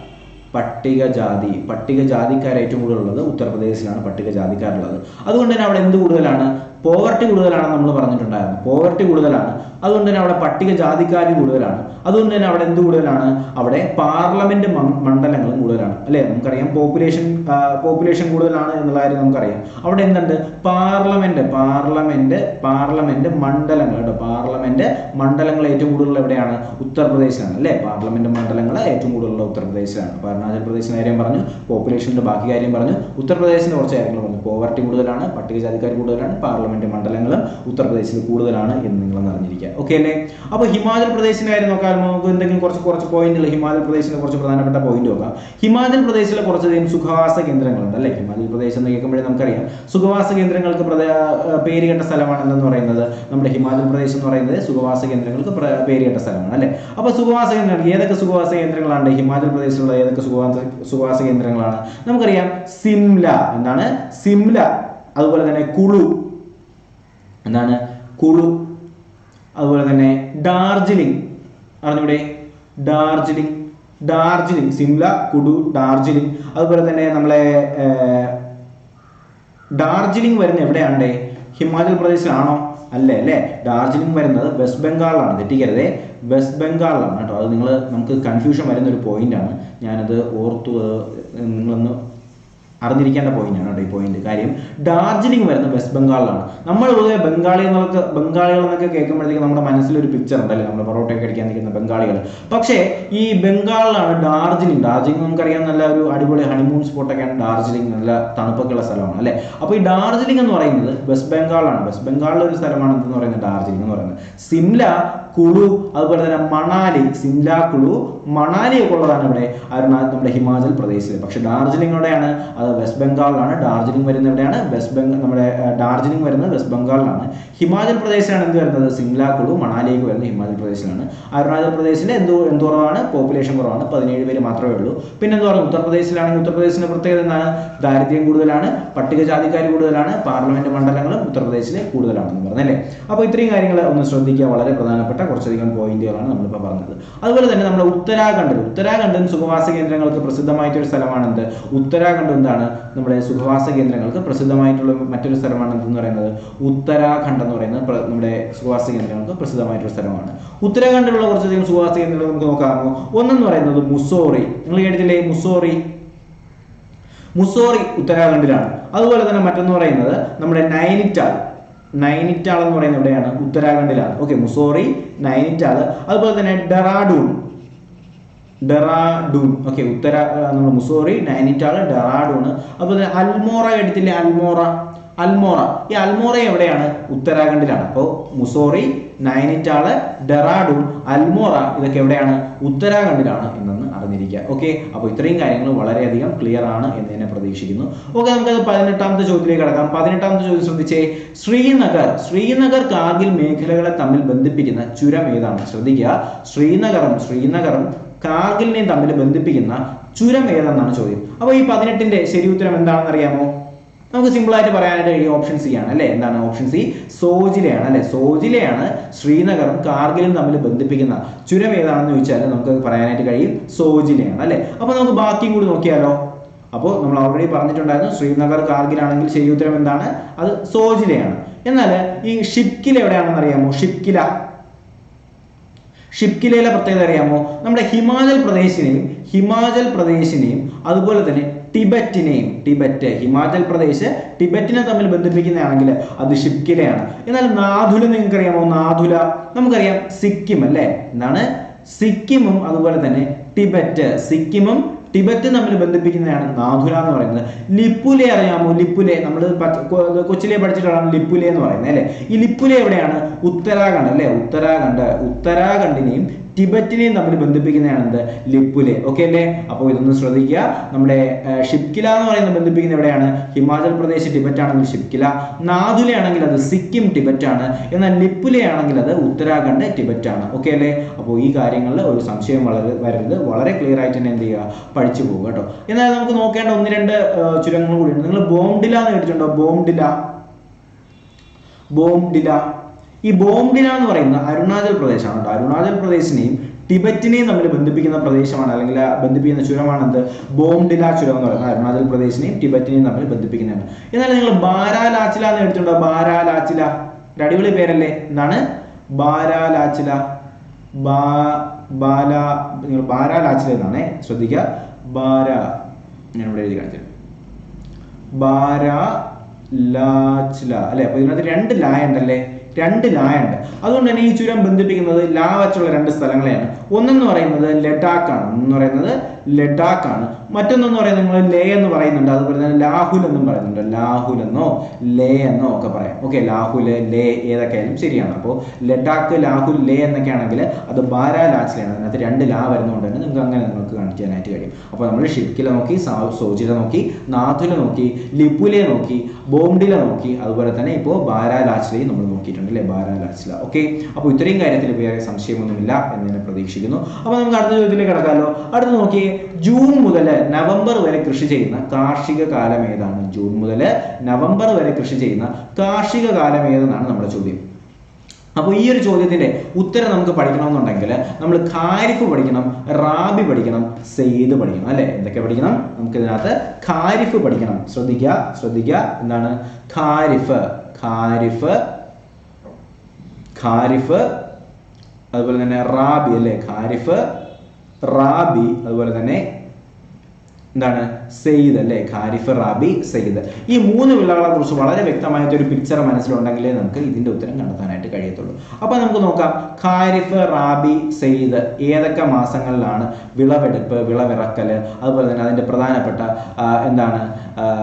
പട്ടികജാതി പട്ടികജാതിക്കാർ ഏറ്റവും കൂടുതലുള്ളത് ഉത്തർപ്രദേശിലാണ് പട്ടികജാതിക്കാരുള്ളത് അതുകൊണ്ട് തന്നെ അവിടെ എന്ത് കൂടുതലാണ് പോവർട്ടി കൂടുതലാണ് നമ്മൾ പറഞ്ഞിട്ടുണ്ടായിരുന്നു പോവർട്ടി കൂടുതലാണ് അതുകൊണ്ട് തന്നെ അവിടെ പട്ടികജാതിക്കാർ കൂടുതലാണ് അതുകൊണ്ട് തന്നെ അവിടെ എന്ത് കൂടുതലാണ് അവിടെ പാർലമെന്റ് മ- മണ്ഡലങ്ങളും കൂടുതലാണ് അല്ലേ നമുക്കറിയാം പോപ്പുലേഷൻ പോപ്പുലേഷൻ കൂടുതലാണ് എന്നുള്ള കാര്യം നമുക്കറിയാം അവിടെ എന്തുണ്ട് പാർലമെന്റ് പാർലമെന്റ് പാർലമെന്റ് മണ്ഡലങ്ങൾ കേട്ടോ പാർലമെന്റ് മണ്ഡലങ്ങൾ ഏറ്റവും കൂടുതൽ എവിടെയാണ് ഉത്തർപ്രദേശിലാണ് അല്ലേ പാർലമെന്റ് മണ്ഡലങ്ങൾ ഏറ്റവും കൂടുതലുള്ള ഉത്തർപ്രദേശിലാണ് അപ്പോൾ അരുണാചൽ പ്രദേശിന്റെ കാര്യം പറഞ്ഞു പോപ്പുലേഷന്റെ ബാക്കി കാര്യം പറഞ്ഞു ഉത്തർപ്രദേശിന്റെ കുറച്ച് കാര്യങ്ങൾ പറഞ്ഞു പോവർട്ടി കൂടുതലാണ് പട്ടികജാതിക്കാർ കൂടുതലാണ് പാർലമെന്റ് മണ്ഡലങ്ങളും ഉത്തർപ്രദേശിൽ കൂടുതലാണ് എന്ന് നിങ്ങൾ അറിഞ്ഞിരിക്കുക ഓക്കെ അല്ലേ അപ്പോൾ ഹിമാചൽ പ്രദേശിന്റെ കാര്യം നോക്കാൻ നമുക്ക് എന്തെങ്കിലും കുറച്ച് കുറച്ച് പോയിന്റുകൾ ഹിമാചൽ പ്രദേശിലെ കുറച്ച് പ്രധാനപ്പെട്ട പോയിന്റ് നോക്കാം ഹിമാചൽ പ്രദേശിലെ കുറച്ചധികം സുഖവാസ കേന്ദ്രങ്ങളുണ്ട് അല്ലേ ഹിമാചൽ പ്രദേശ് എന്ന് കേൾക്കുമ്പോഴേ നമുക്കറിയാം സുഖവാസ കേന്ദ്രങ്ങൾക്ക് പ്രധ- ആ, പേര് കേട്ട സ്ഥലമാണ് എന്തെന്ന് പറയുന്നത് നമ്മുടെ ഹിമാചൽ പ്രദേശ് എന്ന് പറയുന്നത് സുഖവാസ കേന്ദ്രങ്ങൾക്ക് പ്ര- പേര് കേട്ട സ്ഥലമാണ് അല്ലേ അപ്പോൾ സുഖവാസ കേന്ദ്രങ്ങൾ ഏതൊക്കെ സുഖവാസ കേന്ദ്രങ്ങളാണ് ഹിമാചൽ പ്രദേശിലുള്ള ഏതൊക്കെ സുഖവാസ സുഖവാസ കേന്ദ്രങ്ങളാണ് നമുക്കറിയാം സിംല എന്താണ് സിംല അതുപോലെ തന്നെ കുളു എന്താണ് കുളു അതുപോലെ തന്നെ ഡാർജിലിംഗ് അറിഞ്ഞൂടെ ഡാർജിലിംഗ് ഡാർജിലിംഗ് സിംല കുടു ഡാർജിലിംഗ് അതുപോലെ തന്നെ നമ്മളെ ഏർ, ഡാർജിലിംഗ് വരുന്ന എവിടെയാണ്ടേ ഹിമാചൽ പ്രദേശിലാണോ അല്ലേ അല്ലേ ഡാർജിലിംഗ് വരുന്നത് വെസ്റ്റ് ബംഗാളിലാണ് തെറ്റിക്കരുതേ വെസ്റ്റ് ബംഗാളിലാണ് കേട്ടോ അത് നിങ്ങൾ നമുക്ക് കൺഫ്യൂഷൻ വരുന്ന ഒരു പോയിന്റാണ് ഞാനത് ഓർത്തു അത് നിങ്ങളൊന്ന് അറിഞ്ഞിരിക്കേണ്ട പോയിന്റാണ് കേട്ടോ ഈ പോയിന്റ് കാര്യം ഡാർജിലിംഗ് വരുന്നത് വെസ്റ്റ് ബംഗാളിലാണ് നമ്മൾ പൊതുവെ ബംഗാളി എന്നൊക്കെ ബംഗാളികൾ എന്നൊക്കെ കേൾക്കുമ്പോഴത്തേക്ക് നമ്മുടെ മനസ്സിലൊരു പിക്ചർ ഉണ്ടല്ലേ നമ്മൾ പൊറോട്ടയൊക്കെ അടിക്കാൻ നിൽക്കുന്ന ബംഗാളികൾ പക്ഷേ ഈ ബംഗാളിലാണ് ഡാർജിലിംഗ് ഡാർജിലിംഗ് നമുക്കറിയാം നല്ല ഒരു അടിപൊളി ഹണിമൂൺ സ്പോട്ടൊക്കെയാണ് ഡാർജിലിംഗ് നല്ല തണുപ്പൊക്കെയുള്ള സ്ഥലമാണ് അല്ലേ അപ്പോൾ ഈ ഡാർജിലിംഗ് എന്ന് പറയുന്നത് വെസ്റ്റ് ബംഗാളാണ് വെസ്റ്റ് ബംഗാളിലെ ഒരു സ്ഥലമാണ് എന്തെന്ന് പറയുന്നത് ഡാർജിലിംഗ് എന്ന് പറയുന്നത് സിംല കുളു അതുപോലെ തന്നെ മണാലി സിംല കുളു മണാലി ഒക്കെ ഉള്ളതാണ് ഇവിടെ അരുണാ നമ്മുടെ ഹിമാചൽ പ്രദേശിൽ പക്ഷെ ഡാർജിലിംഗ് എവിടെയാണ് അത് അത് വെസ്റ്റ് ബംഗാളിലാണ് ഡാർജിലിംഗ് വരുന്നത് എവിടെയാണ് വെസ്റ്റ് ബംഗാൾ നമ്മുടെ ആ, ഡാർജിലിംഗ് വരുന്നത് വെസ്റ്റ് ബംഗാളിലാണ് ഹിമാചൽ പ്രദേശിലാണ് എന്ത് വരുന്നത് സിംല കുളു മണാലിയൊക്കെ വരുന്നത് ഹിമാചൽ പ്രദേശിലാണ് അരുണാചൽ പ്രദേശിൽ എന്തോ എന്ത് കുറവാണ് പോപ്പുലേഷൻ കുറവാണ് പതിനേഴ് പേര് മാത്രമേ ഉള്ളൂ പിന്നെ എന്താ പറയുക ഉത്തർപ്രദേശിലാണെങ്കിൽ ഉത്തർപ്രദേശിന്റെ പ്രത്യേകത എന്താണ് ദാരിദ്ര്യം കൂടുതലാണ് പട്ടികജാതിക്കാർ കൂടുതലാണ് പാർലമെന്റ് മണ്ഡലങ്ങളും ഉത്തർപ്രദേശിൽ കൂടുതലാണെന്ന് പറഞ്ഞല്ലേ അപ്പോൾ ഇത്രയും കാര്യങ്ങൾ ഒന്ന് ശ്രദ്ധിക്കുക വളരെ പ്രധാനപ്പെട്ട കുറച്ചധികം പോയിന്റുകളാണ് നമ്മളിപ്പോൾ പറഞ്ഞത് അതുപോലെ തന്നെ നമ്മുടെ ഉത്തരാഖണ്ഡിൽ ഉത്തരാഖണ്ഡും സുഖവാസ കേന്ദ്രങ്ങൾക്ക് പ്രസിദ്ധമായിട്ടൊരു സ്ഥലമാണ് എന്ത് ഉത്തരാഖണ്ഡ് എന്താണ് നമ്മുടെ സുഖവാസ കേന്ദ്രങ്ങൾക്ക് പ്രസിദ്ധമായിട്ടുള്ള മറ്റൊരു സ്ഥലമാണ് എന്തെന്ന് പറയുന്നത് ഉത്തരാഖണ്ഡ് എന്ന് പറയുന്നത് പ്ര- നമ്മുടെ സുഖവാസ കേന്ദ്രങ്ങൾക്ക് പ്രസിദ്ധമായിട്ടൊരു സ്ഥലമാണ് ഉത്തരാഖണ്ഡിലുള്ള കുറച്ചധികം സുഖവാസ കേന്ദ്രങ്ങൾ നമുക്ക് നോക്കാമോ ഒന്നെന്ന് പറയുന്നത് മുസോറി നിങ്ങൾ കേട്ടിട്ടില്ലേ മുസോറി മുസോറി ഉത്തരാഖണ്ഡിലാണ് അതുപോലെ തന്നെ മറ്റൊന്ന് പറയുന്നത് നമ്മുടെ നൈനിറ്റാൾ നൈനിറ്റാൾ എന്ന് പറയുന്നത് എവിടെയാണ് ഉത്തരാഖണ്ഡിലാണ് ഓക്കെ മുസോറി നൈനിറ്റാൾ അതുപോലെ തന്നെ ഡെറാഡൂൺ ഡെറാഡൂൺ ഓക്കെ ഉത്തര നമ്മൾ മുസോറി നൈനിറ്റാൾ ഡെറാഡൂൺ അതുപോലെ തന്നെ അൽമോറ എടുത്തില്ലേ അൽമോറ അൽമോറ ഈ അൽമോറ എവിടെയാണ് ഉത്തരാഖണ്ഡിലാണ് അപ്പോൾ മുസോറി നൈനിറ്റാള് ഡെറാഡൂൺ അൽമോറ ഇതൊക്കെ എവിടെയാണ് ഉത്തരാഖണ്ഡിലാണ് എന്നെന്ന് അറിഞ്ഞിരിക്കുക ഓക്കെ അപ്പോൾ ഇത്രയും കാര്യങ്ങൾ വളരെയധികം ക്ലിയർ ആണ് എന്ന് തന്നെ പ്രതീക്ഷിക്കുന്നു ഓക്കെ നമുക്കത് പതിനെട്ടാമത്തെ ചോദ്യത്തിലേക്ക് കടക്കാം പതിനെട്ടാമത്തെ ചോദ്യം ശ്രദ്ധിച്ചേ ശ്രീനഗർ ശ്രീനഗർ കാർഗിൽ മേഖലകളെ തമ്മിൽ ബന്ധിപ്പിക്കുന്ന ചുരം ഏതാണ് ശ്രദ്ധിക്കുക ശ്രീനഗറും ശ്രീനഗറും കാർഗിലിനെയും തമ്മിൽ ബന്ധിപ്പിക്കുന്ന ചുരം ഏതെന്നാണ് ചോദ്യം അപ്പോൾ ഈ പതിനെട്ടിന്റെ ശരി ഉത്തരം എന്താണെന്ന് അറിയാമോ നമുക്ക് സിമ്പിൾ ആയിട്ട് പറയാനായിട്ട് കഴിയും ഓപ്ഷൻ സി ആണ് അല്ലെ എന്താണ് ഓപ്ഷൻ സി സോജിലയാണ് അല്ലെ സോജിലയാണ് ശ്രീനഗറും കാർഗിലും തമ്മിൽ ബന്ധിപ്പിക്കുന്ന ചുരം ഏതാണെന്ന് ചോദിച്ചാൽ നമുക്ക് പറയാനായിട്ട് കഴിയും സോജിലയാണ് അല്ലെ അപ്പൊ നമുക്ക് ബാക്കിയും കൂടി നോക്കിയാലോ അപ്പോൾ നമ്മൾ ഓൾറെഡി പറഞ്ഞിട്ടുണ്ടായിരുന്നു ശ്രീനഗർ കാർഗിൽ ആണെങ്കിൽ ശരി ഉത്തരം എന്താണ് അത് സോജിലയാണ് എന്നാൽ ഈ ഷിപ്കില എവിടെയാണെന്ന് അറിയാമോ ഷിപ്കില ഷിപ്കിലയിലെ പ്രത്യേകത അറിയാമോ നമ്മുടെ ഹിമാചൽ പ്രദേശിനെയും ഹിമാചൽ പ്രദേശിനെയും അതുപോലെ തന്നെ ടിബറ്റിനെയും ടിബറ്റ് ഹിമാചൽ പ്രദേശ് ടിബറ്റിനെ തമ്മിൽ ബന്ധിപ്പിക്കുന്നതാണെങ്കിൽ അത് ഷിപ്കിലയാണ് എന്നാൽ നാഥുല നിങ്ങൾക്ക് അറിയാമോ നാഥുല നമുക്കറിയാം സിക്കിം അല്ലേ എന്താണ് സിക്കിമും അതുപോലെ തന്നെ ടിബറ്റ് സിക്കിമും ടിബറ്റും തമ്മിൽ ബന്ധിപ്പിക്കുന്നതാണ് നാഥുല എന്ന് പറയുന്നത് ലിപ്പുലെ അറിയാമോ ലിപ്പുലെ നമ്മൾ കൊച്ചിലെ പഠിച്ചിട്ടാണ് ലിപ്പുലെ എന്ന് പറയുന്നത് അല്ലേ ഈ ലിപ്പുലെ എവിടെയാണ് ഉത്തരാഖണ്ഡ് അല്ലേ ഉത്തരാഖണ്ഡ് ഉത്തരാഖണ്ഡിനെയും ടിബറ്റിനെയും തമ്മിൽ ബന്ധിപ്പിക്കുന്നതാണ് എന്ത് ലിപ്പുലെ ഓക്കെ അല്ലേ അപ്പോൾ ഇതൊന്ന് ശ്രദ്ധിക്കുക നമ്മുടെ ആ, ഷിപ്കില എന്ന് പറയുന്നത് ബന്ധിപ്പിക്കുന്ന എവിടെയാണ് ഹിമാചൽ പ്രദേശ് ടിബറ്റ് ആണെങ്കിൽ ഷിപ്കില നാഥുല ആണെങ്കിൽ അത് സിക്കിം ടിബറ്റ് ആണ് എന്നാൽ ലിപ്പുലെ ആണെങ്കിൽ അത് ഉത്തരാഖണ്ഡ് ടിബറ്റ് ആണ് ഓക്കെ അല്ലേ അപ്പോൾ ഈ കാര്യങ്ങളിൽ ഒരു സംശയം വളരെ വരരുത് വളരെ ക്ലിയർ ആയിട്ട് തന്നെ എന്ത് ചെയ്യുക പഠിച്ചു പോകുക കേട്ടോ എന്നാൽ നമുക്ക് നോക്കേണ്ട ഒന്ന് രണ്ട് ആ, ചുരങ്ങൾ കൂടിയുണ്ട് നിങ്ങൾ ബോംഡില എന്ന് കേട്ടിട്ടുണ്ടോ ബോംഡില ബോംഡില ഈ ബോംഡില എന്ന് പറയുന്ന അരുണാചൽ പ്രദേശമാണ് കേട്ടോ അരുണാചൽ പ്രദേശിനെയും ടിബറ്റിനെയും തമ്മിൽ ബന്ധിപ്പിക്കുന്ന പ്രദേശമാണ് അല്ലെങ്കിൽ ആ ബന്ധിപ്പിക്കുന്ന ചുരമാണ് എന്ത് ബോംഡില ചുരം എന്ന് പറയുന്നത് അരുണാചൽ പ്രദേശിനെയും ടിബറ്റിനെയും തമ്മിൽ ബന്ധിപ്പിക്കുന്നതാണ് എന്നാൽ നിങ്ങൾ ബാരാലാച്ചില എന്ന് കേട്ടിട്ടുണ്ടോ ബാരാലാച്ചില ഒരു അടിപൊളി പേരല്ലേ എന്താണ് ബാരാലാച്ചില ബാ ബാല നിങ്ങൾ ബാരാലാച്ചില എന്നാണ് ശ്രദ്ധിക്കുക ബാര ഞാൻ ഇവിടെ എഴുതി കാണിച്ചു ബാര ലാച്ചില അല്ലെ അപ്പൊ ഇതിനകത്ത് രണ്ട് ലായ ഉണ്ടല്ലേ രണ്ട് ലായ ഉണ്ട് അതുകൊണ്ട് തന്നെ ഈ ചുരം ബന്ധിപ്പിക്കുന്നത് ലാ വച്ചുള്ള രണ്ട് സ്ഥലങ്ങളെയാണ് ഒന്നെന്ന് പറയുന്നത് ലഡാക്ക് ആണ് ഒന്നെന്ന് പറയുന്നത് ലഡാക്ക് ആണ് മറ്റൊന്നെന്ന് പറയുന്നത് നിങ്ങൾ ലേ എന്ന് പറയുന്നുണ്ട് അതുപോലെ തന്നെ ലാഹുൽ എന്നും പറയുന്നുണ്ട് ലാഹുൽ എന്നോ ലേ എന്നോ ഒക്കെ പറയാം ഓക്കെ ലാഹുൽ ലേ ഏതൊക്കെ ആയാലും ശരിയാണ് അപ്പോൾ ലഡാക്ക് ലാഹുൽ ലേ എന്നൊക്കെ ആണെങ്കിൽ അത് ബാരാ ലാച്ചിലാണ് അതിനകത്ത് രണ്ട് ലാ വരുന്നതുകൊണ്ട് തന്നെ നിങ്ങൾക്ക് അങ്ങനെ നിങ്ങൾക്ക് കാണിക്കാനായിട്ട് കഴിയും അപ്പോൾ നമ്മൾ ഷിപ്കില നോക്കി സാ- സോജില നോക്കി നാഥുല നോക്കി ലിപുലെ നോക്കി ബോംഡില നോക്കി അതുപോലെ തന്നെ ഇപ്പോൾ ബാരാ ലാച്ചിലയും നമ്മൾ നോക്കിയിട്ടുണ്ട് അല്ലേ ബാരാ ലാച്ചില ഓക്കെ അപ്പോൾ ഇത്രയും കാര്യത്തിൽ വേറെ സംശയമൊന്നുമില്ല എന്ന് ഞാൻ പ്രതീക്ഷിക്കുന്നു അപ്പോൾ നമുക്ക് അടുത്ത ചോദ്യത്തിലേക്ക് കിടക്കാമല്ലോ അടുത്ത് നോക്കിയേ ജൂൺ മുതൽ നവംബർ വരെ കൃഷി ചെയ്യുന്ന കാർഷിക കാലം ഏതാണ് ജൂൺ മുതൽ നവംബർ വരെ കൃഷി ചെയ്യുന്ന കാർഷിക കാലം ഏതെന്നാണ് നമ്മുടെ ചോദ്യം അപ്പോൾ ഈ ഒരു ചോദ്യത്തിന്റെ ഉത്തരം നമുക്ക് പഠിക്കണമെന്നുണ്ടെങ്കിൽ നമ്മൾ ഖാരിഫ് പഠിക്കണം റാബി പഠിക്കണം സെയ്ദ് പഠിക്കണം അല്ലെ എന്തൊക്കെ പഠിക്കണം നമുക്ക് ഇതിനകത്ത് ഖാരിഫ് പഠിക്കണം ശ്രദ്ധിക്കുക ശ്രദ്ധിക്കുക എന്താണ് ഖാരിഫ് ഖാരിഫ് ഖാരിഫ് അതുപോലെ തന്നെ റാബി അല്ലെ ഖാരിഫ് റാബി അതുപോലെ തന്നെ എന്താണ് സെയ്ദ് അല്ലെ ഖാരിഫ് റാബി സെയ്ദ് ഈ മൂന്ന് വിളകളെ കുറിച്ച് വളരെ വ്യക്തമായിട്ട് ഒരു പിക്ചർ മനസ്സിലുണ്ടെങ്കിലേ നമുക്ക് ഇതിന്റെ ഉത്തരം കണ്ടെത്താനായിട്ട് കഴിയത്തുള്ളൂ അപ്പൊ നമുക്ക് നോക്കാം ഖാരിഫ് റാബി സെയ്ദ് ഏതൊക്കെ മാസങ്ങളിലാണ് വിളവെടുപ്പ് വിളവിറക്കല് അതുപോലെ തന്നെ അതിന്റെ പ്രധാനപ്പെട്ട ആ, എന്താണ് ആ,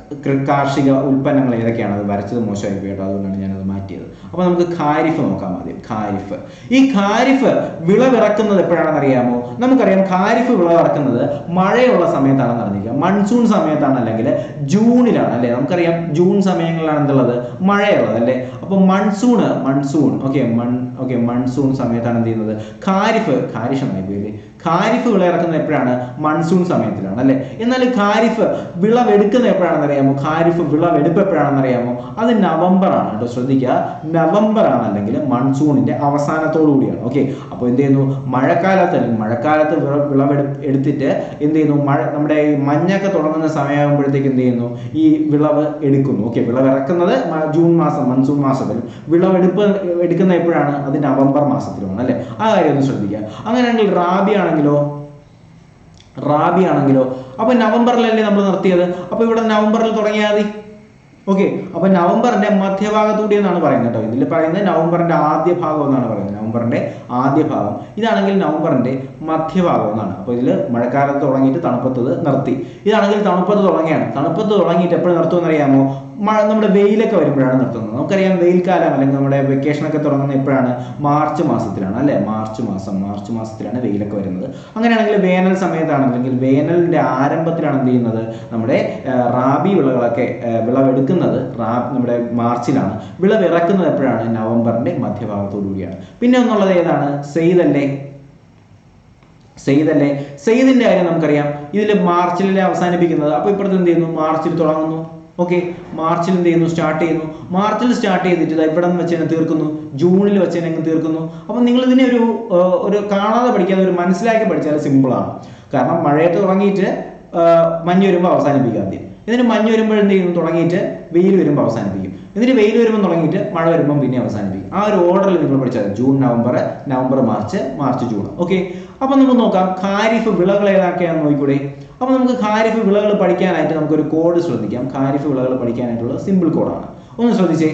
കൃ- കാർഷിക ഉൽപ്പന്നങ്ങൾ ഏതൊക്കെയാണ് അത് വരച്ചത് മോശമായി പോയി കേട്ടോ അതുകൊണ്ടാണ് ഞാനത് മാറ്റിയത് അപ്പോൾ നമുക്ക് ഖാരിഫ് നോക്കാം ആദ്യം ഖാരിഫ് ഈ ഖാരിഫ് വിളവിറക്കുന്നത് എപ്പോഴാണെന്ന് അറിയാമോ നമുക്കറിയാം ഖാരിഫ് വിളവിറക്കുന്നത് മഴയുള്ള സമയത്താണെന്ന് അറിഞ്ഞിരിക്കുക മൺസൂൺ സമയത്താണ് അല്ലെങ്കിൽ ജൂണിലാണ് അല്ലേ നമുക്കറിയാം ജൂൺ സമയങ്ങളിലാണ് എന്തുള്ളത് മഴയുള്ളത് അല്ലേ അപ്പോൾ മൺസൂൺ മൺസൂൺ ഓക്കെ മൺ ഓക്കെ മൺസൂൺ സമയത്താണ് എന്ത് ചെയ്യുന്നത് ഖാരിഫ് ഖാരിഷമായി പോയില്ലേ ഖാരിഫ് വിളയിറക്കുന്നത് എപ്പോഴാണ് മൺസൂൺ സമയത്തിലാണ് അല്ലേ എന്നാൽ ഖാരിഫ് വിളവെടുക്കുന്നത് എപ്പോഴാണെന്ന് അറിയാമോ ഖാരിഫ് വിളവെടുപ്പ് എപ്പോഴാണെന്ന് അറിയാമോ അത് നവംബർ ആണ് കേട്ടോ ശ്രദ്ധിക്കുക നവംബർ ആണ് അല്ലെങ്കിൽ മൺസൂണിന്റെ അവസാനത്തോടു കൂടിയാണ് ഓക്കെ അപ്പോൾ എന്ത് ചെയ്യുന്നു മഴക്കാലത്ത് അല്ലെങ്കിൽ മഴക്കാലത്ത് വിള വിളവെടു എടുത്തിട്ട് എന്ത് ചെയ്യുന്നു മഴ നമ്മുടെ ഈ മഞ്ഞൊക്കെ തുടങ്ങുന്ന സമയമാകുമ്പോഴത്തേക്ക് എന്ത് ചെയ്യുന്നു ഈ വിളവ് എടുക്കുന്നു ഓക്കെ വിളവ് ഇറക്കുന്നത് മ- ജൂൺ മാസം മൺസൂൺ മാസത്തിലും വിളവെടുപ്പ് എടുക്കുന്ന എപ്പോഴാണ് അത് നവംബർ മാസത്തിലുമാണ് അല്ലേ ആ കാര്യം ഒന്ന് ശ്രദ്ധിക്കുക അങ്ങനെയാണെങ്കിൽ റാബി ആണെങ്കിലോ റാബി ആണെങ്കിലോ അപ്പൊ നവംബറിലല്ലേ നമ്മൾ നിർത്തിയത് അപ്പൊ ഇവിടെ നവംബറിൽ തുടങ്ങിയാൽ മതി ഓക്കെ അപ്പൊ നവംബറിന്റെ മധ്യഭാഗത്തൂടി എന്നാണ് പറയുന്നത് കേട്ടോ ഇതിൽ പറയുന്നത് നവംബറിന്റെ ആദ്യ ഭാഗം എന്നാണ് പറയുന്നത് നവംബറിന്റെ ആദ്യ ഭാഗം ഇതാണെങ്കിൽ നവംബറിന്റെ മധ്യഭാഗം എന്നാണ് അപ്പൊ ഇതിൽ മഴക്കാലത്ത് തുടങ്ങിയിട്ട് തണുപ്പത്തത് നിർത്തി ഇതാണെങ്കിൽ തണുപ്പത്ത് തുടങ്ങിയാണ് തണുപ്പത്ത് തുടങ്ങിയിട്ട് എപ്പോഴും നിർത്തുമെന്ന് അറിയാമോ മഴ നമ്മുടെ വെയിലൊക്കെ വരുമ്പോഴാണ് നിർത്തുന്നത് നമുക്കറിയാം വെയിൽക്കാലം അല്ലെങ്കിൽ നമ്മുടെ വെക്കേഷൻ ഒക്കെ തുടങ്ങുന്ന എപ്പോഴാണ് മാർച്ച് മാസത്തിലാണ് അല്ലെ മാർച്ച് മാസം മാർച്ച് മാസത്തിലാണ് വെയിലൊക്കെ വരുന്നത് അങ്ങനെയാണെങ്കിൽ വേനൽ സമയത്താണ് അല്ലെങ്കിൽ വേനലിന്റെ ആരംഭത്തിലാണ് എന്ത് ചെയ്യുന്നത് നമ്മുടെ ആ, റാബി വിളകളൊക്കെ ആ, വിളവെടുക്കുന്നത് റാ നമ്മുടെ മാർച്ചിലാണ് വിളവിറക്കുന്നത് എപ്പോഴാണ് നവംബറിന്റെ മധ്യഭാഗത്തോടു കൂടിയാണ് പിന്നെ ഒന്നുള്ളത് ഏതാണ് സെയ്തല്ലേ സെയ്ദ് അല്ലേ സെയ്ദിന്റെ കാര്യം നമുക്കറിയാം ഇതിൽ മാർച്ചിലല്ലേ അവസാനിപ്പിക്കുന്നത് അപ്പൊ ഇപ്പുറത്ത് എന്ത് ചെയ്യുന്നു മാർച്ചിൽ തുടങ്ങുന്നു ഓക്കെ മാർച്ചിൽ എന്ത് ചെയ്യുന്നു സ്റ്റാർട്ട് ചെയ്യുന്നു മാർച്ചിൽ സ്റ്റാർട്ട് ചെയ്തിട്ട് ദാ ഇവിടെ നിന്ന് വെച്ച് തന്നെ തീർക്കുന്നു ജൂണിൽ വെച്ച് തന്നെ അങ്ങ് തീർക്കുന്നു അപ്പൊ നിങ്ങൾ ഇതിനെ ഒരു ആ, ഒരു കാണാതെ പഠിക്കാതെ ഒരു മനസ്സിലാക്കി പഠിച്ചാൽ simple ആണ് കാരണം മഴയത്ത് തുടങ്ങിയിട്ട് ആ, മഞ്ഞ് വരുമ്പോൾ അവസാനിപ്പിക്കുക ആദ്യം ഇതിന് മഞ്ഞ് വരുമ്പോൾ എന്ത് ചെയ്യുന്നു തുടങ്ങിയിട്ട് വെയിൽ വരുമ്പോൾ അവസാനിപ്പിക്കും എന്നിട്ട് വെയിൽ വരുമ്പോൾ തുടങ്ങിയിട്ട് മഴ വരുമ്പോൾ പിന്നെ അവസാനിപ്പിക്കും ആ ഒരു ഓർഡറിൽ നിങ്ങൾ പഠിച്ചാൽ മതി. June November November March March June okay അപ്പൊ നമുക്ക് നോക്കാം ഖാരിഫ് വിളകൾ ഏതൊക്കെയാണെന്ന് നോക്കിക്കൂടെ അപ്പൊ നമുക്ക് ഖാരിഫ് വിളകൾ പഠിക്കാനായിട്ട് നമുക്കൊരു കോഡ് ശ്രദ്ധിക്കാം ഖാരിഫ് വിളകൾ പഠിക്കാനായിട്ടുള്ള സിമ്പിൾ കോഡാണ് ഒന്ന് ശ്രദ്ധിച്ചേ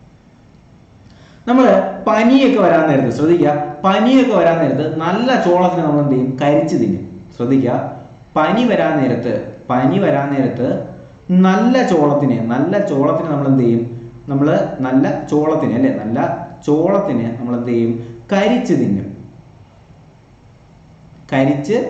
നമ്മൾ പനിയൊക്കെ വരാൻ നേരത്ത് ശ്രദ്ധിക്കുക പനിയൊക്കെ വരാൻ നേരത്ത് നല്ല ചോളത്തിന് നമ്മൾ എന്ത് ചെയ്യും കരിച്ച് തിന്നും ശ്രദ്ധിക്കുക പനി വരാൻ നേരത്ത് പനി വരാൻ നേരത്ത് നല്ല ചോളത്തിന് നല്ല ചോളത്തിന് നമ്മൾ എന്ത് ചെയ്യും നമ്മൾ നല്ല ചോളത്തിന് അല്ലെ നല്ല ചോളത്തിന് നമ്മൾ എന്ത് ചെയ്യും കരിച്ച് തിന്നും കരിച്ച്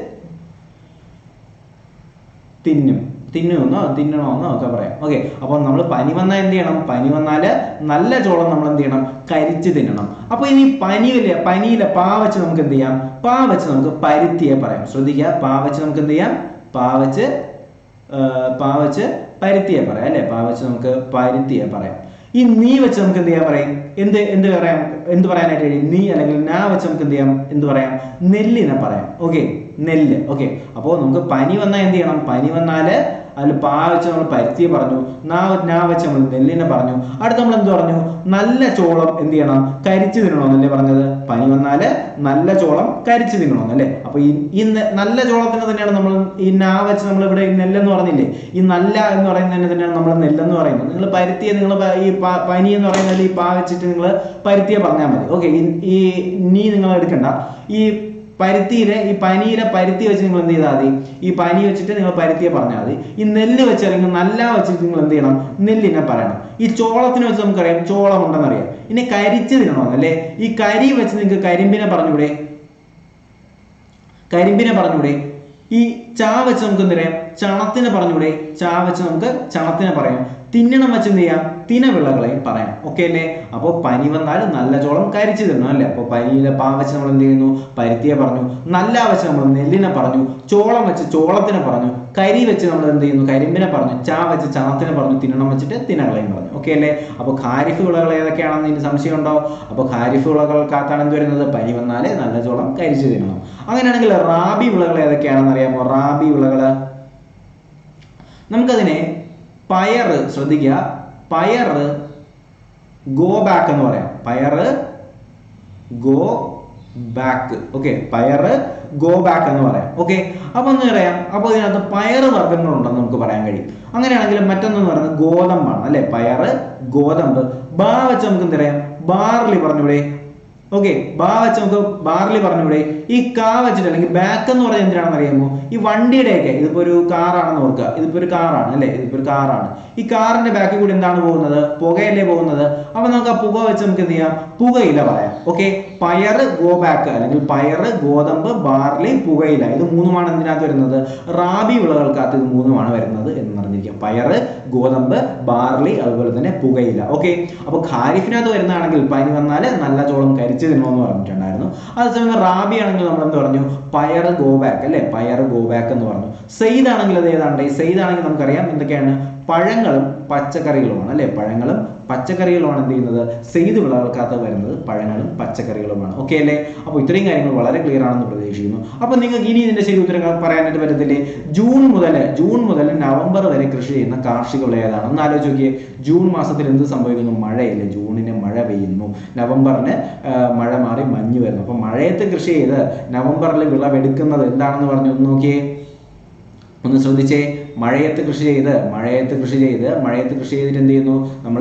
തിന്നും തിന്നുമെന്നോ തിന്നണമെന്നോ ഒക്കെ പറയാം ഓക്കെ അപ്പോൾ നമ്മൾ പനി വന്നാൽ എന്ത് ചെയ്യണം പനി വന്നാൽ നല്ല ചോളം നമ്മൾ എന്ത് ചെയ്യണം കരിച്ച് തിന്നണം അപ്പോൾ ഇനി പനിയില്ല പനിയില്ല പാ വെച്ച് നമുക്ക് എന്ത് ചെയ്യാം പാ വെച്ച് നമുക്ക് പരുത്തിയെ പറയാം ശ്രദ്ധിക്കുക പാ വെച്ച് നമുക്ക് എന്ത് ചെയ്യാം പാ വെച്ച് ആ, പാ വെച്ച് പരുത്തിയെ പറയാം അല്ലെ പാ വെച്ച് നമുക്ക് പരുത്തിയെ പറയാം ഈ നീ വെച്ച് നമുക്ക് എന്ത് ചെയ്യാൻ പറയും എന്ത് എന്ത് പറയാം എന്ത് പറയാനായിട്ട് കഴിയും നീ അല്ലെങ്കിൽ നാ വെച്ച് നമുക്ക് എന്ത് ചെയ്യാം എന്ത് പറയാം നെല്ലിനെ പറയാം ഓക്കെ നെല്ല് ഓക്കെ അപ്പോൾ നമുക്ക് പനി വന്നാൽ എന്ത് ചെയ്യണം പനി വന്നാല് അതിൽ പാ വെച്ച് നമ്മൾ പരുത്തിയെ പറഞ്ഞു നാ നാ വെച്ച് നമ്മൾ നെല്ലിനെ പറഞ്ഞു അടുത്ത് നമ്മൾ എന്ത് പറഞ്ഞു നല്ല ചോളം എന്ത് ചെയ്യണം കരിച്ചു തിന്നണമെന്നല്ലേ പറഞ്ഞത് പനി വന്നാല് നല്ല ചോളം കരിച്ചു തിന്നണമെന്നല്ലേ അപ്പൊ ഈ ഈ നെ- നല്ല ചോളത്തിന് തന്നെയാണ് നമ്മൾ ഈ നാ വെച്ച് നമ്മൾ ഇവിടെ ഈ നെല്ലെന്ന് പറഞ്ഞില്ലേ ഈ നല്ല എന്ന് പറയുന്നതിന് തന്നെയാണ് നമ്മൾ നെല്ലെന്ന് പറയുന്നത് നിങ്ങൾ പരുത്തിയെ നിങ്ങൾ ഈ പ- പനി എന്ന് പറയുന്നതിൽ ഈ പാ വെച്ചിട്ട് നിങ്ങൾ പരുത്തിയെ പറഞ്ഞാൽ മതി ഓക്കെ ഈ നീ നിങ്ങൾ എടുക്കണ്ട ഈ പരുത്തിയിലെ ഈ പനിയിലെ പരുത്തി വെച്ച് നിങ്ങൾ എന്ത് ചെയ്താൽ മതി ഈ പനി വെച്ചിട്ട് നിങ്ങൾ പരുത്തിയെ പറഞ്ഞാൽ മതി ഈ നെല്ല് വെച്ച് അല്ലെങ്കിൽ നല്ല വെച്ചിട്ട് നിങ്ങൾ എന്ത് ചെയ്യണം നെല്ലിനെ പറയണം ഈ ചോളത്തിന് വെച്ച് നമുക്കറിയാം ചോളം ഉണ്ടെന്നറിയാം ഇനി കരിച്ച് തിന്നണം അല്ലേ ഈ കരി വെച്ച് നിങ്ങൾക്ക് കരിമ്പിനെ പറഞ്ഞൂടെ കരിമ്പിനെ പറഞ്ഞൂടെ ഈ ചാ വെച്ച് നമുക്ക് എന്ത് പറയാം ചണത്തിനെ പറഞ്ഞൂടെ ചാ വെച്ച് നമുക്ക് ചണത്തിനെ പറയാം തിന്നണം വെച്ച് എന്ത് ചെയ്യാം തിനവിളകളെയും പറയാം ഓക്കെ അല്ലേ അപ്പോൾ പനി വന്നാൽ നല്ല ചോളം കരിച്ചു തിന്നണം അല്ലേ അപ്പോൾ പനിയിലെ പാ വെച്ച് നമ്മൾ എന്ത് ചെയ്യുന്നു പരുത്തിയെ പറഞ്ഞു നല്ല വെച്ച് നമ്മൾ നെല്ലിനെ പറഞ്ഞു ചോളം വെച്ച് ചോളത്തിനെ പറഞ്ഞു കരി വെച്ച് നമ്മൾ എന്ത് ചെയ്യുന്നു കരിമ്പിനെ പറഞ്ഞു ചാ വെച്ച് ചണത്തിനെ പറഞ്ഞു തിന്നണം വെച്ചിട്ട് തിനകളെയും പറഞ്ഞു ഓക്കെ അല്ലേ അപ്പോൾ ഖാരിഫ് വിളകൾ ഏതൊക്കെയാണെന്ന് ഇനി സംശയം ഉണ്ടോ അപ്പോൾ ഖാരിഫ് വിളകൾക്കകത്താണ് എന്ത് വരുന്നത് പനി വന്നാൽ നല്ല ചോളം കരിച്ചു തിന്നണം അങ്ങനെയാണെങ്കിൽ റാബി വിളകൾ ഏതൊക്കെയാണെന്ന് അറിയാമോ റാബി വിളകൾ നമുക്കതിനെ പയറ് ശ്രദ്ധിക്കുക പയറ് ഗോ ബാക്ക് എന്ന് പറയാം പയറ് ഗോ ബാക്ക് ഓക്കെ പയറ് ഗോ ബാക്ക് എന്ന് പറയാം ഓക്കെ അപ്പൊ എന്ന് പറയാം അപ്പൊ ഇതിനകത്ത് പയറ് വർഗ്ഗങ്ങളുണ്ടെന്ന് നമുക്ക് പറയാൻ കഴിയും അങ്ങനെയാണെങ്കിൽ മറ്റൊന്നെന്ന് പറയുന്നത് ഗോതമ്പാണ് അല്ലെ പയറ് ഗോതമ്പ് ബാ വെച്ച് നമുക്ക് എന്ത് പറയാം ബാർലി പറഞ്ഞൂടെ ഓക്കെ ബാ വെച്ച് നമുക്ക് ബാറിൽ പറഞ്ഞൂടെ ഈ കാ വെച്ചിട്ട് അല്ലെങ്കിൽ ബാക്ക് എന്ന് പറയുന്നത് എന്തിനാണെന്ന് അറിയാമോ ഈ വണ്ടിയുടെയൊക്കെ ഇതിപ്പോ ഒരു കാറാണെന്ന് ഓർക്കുക ഇതിപ്പോ ഒരു കാറാണ് അല്ലേ ഇതിപ്പോ ഒരു കാറാണ് ഈ കാറിന്റെ ബാക്കിൽ കൂടി എന്താണ് പോകുന്നത് പുകയല്ലേ പോകുന്നത് അപ്പൊ നമുക്ക് ആ പുക വെച്ച് നമുക്ക് എന്ത് ചെയ്യാം പുകയില പറയാം ഓക്കെ പയറ് ഗോ ബാക്ക് അല്ലെങ്കിൽ പയറ് ഗോതമ്പ് ബാർലി പുകയില ഇത് മൂന്നുമാണ് എന്തിനകത്ത് വരുന്നത് റാബി വിളകൾക്കകത്ത് ഇത് മൂന്നുമാണ് വരുന്നത് എന്ന് പറഞ്ഞിരിക്കുക പയറ് ഗോതമ്പ് ബാർലി അതുപോലെ തന്നെ പുകയില ഓക്കെ അപ്പൊ ഖാരിഫിനകത്ത് വരുന്നതാണെങ്കിൽ പനി വന്നാൽ നല്ല ചോളം കരിച്ചു തിന്നണമെന്ന് പറഞ്ഞിട്ടുണ്ടായിരുന്നു അതേസമയം റാബി ആണെങ്കിൽ നമ്മൾ എന്ത് പറഞ്ഞു പയറ് ഗോ ബാക്ക് അല്ലെ പയറ് ഗോ ബാക്ക് എന്ന് പറഞ്ഞു സെയ്ദ് ആണെങ്കിൽ അത് ഏതാണ്ട് ഈ സെയ്ദ് ആണെങ്കിൽ നമുക്കറിയാം എന്തൊക്കെയാണ് പഴങ്ങളും പച്ചക്കറികളുമാണ് അല്ലെ പഴങ്ങളും പച്ചക്കറികളുമാണ് എന്ത് ചെയ്യുന്നത് സെയ്ത് വിളകൾക്കകത്ത് വരുന്നത് പഴങ്ങളും പച്ചക്കറികളുമാണ് ഓക്കെ അല്ലേ അപ്പോൾ ഇത്രയും കാര്യങ്ങൾ വളരെ ക്ലിയർ ആണെന്ന് പ്രതീക്ഷിക്കുന്നു അപ്പോൾ നിങ്ങൾക്ക് ഇനി ഇതിന്റെ ശരി ഉത്തരം പറയാനായിട്ട് പറ്റത്തില്ലേ ജൂൺ മുതൽ ജൂൺ മുതൽ നവംബർ വരെ കൃഷി ചെയ്യുന്ന കാർഷിക വിള ഏതാണ് ഒന്ന് ആലോചിച്ച് നോക്കിയേ ജൂൺ മാസത്തിൽ എന്ത് സംഭവിക്കുന്നു മഴയില്ല ജൂണിന് മഴ പെയ്യുന്നു നവംബറിന് ആ, മഴ മാറി മഞ്ഞ് വരുന്നു അപ്പോൾ മഴയത്ത് കൃഷി ചെയ്ത് നവംബറിൽ വിളവെടുക്കുന്നത് എന്താണെന്ന് പറഞ്ഞു ഒന്ന് നോക്കിയേ ഒന്ന് ശ്രദ്ധിച്ചേ മഴയത്ത് കൃഷി ചെയ്ത് മഴയത്ത് കൃഷി ചെയ്ത് മഴയത്ത് കൃഷി ചെയ്തിട്ട് എന്ത് ചെയ്യുന്നു നമ്മൾ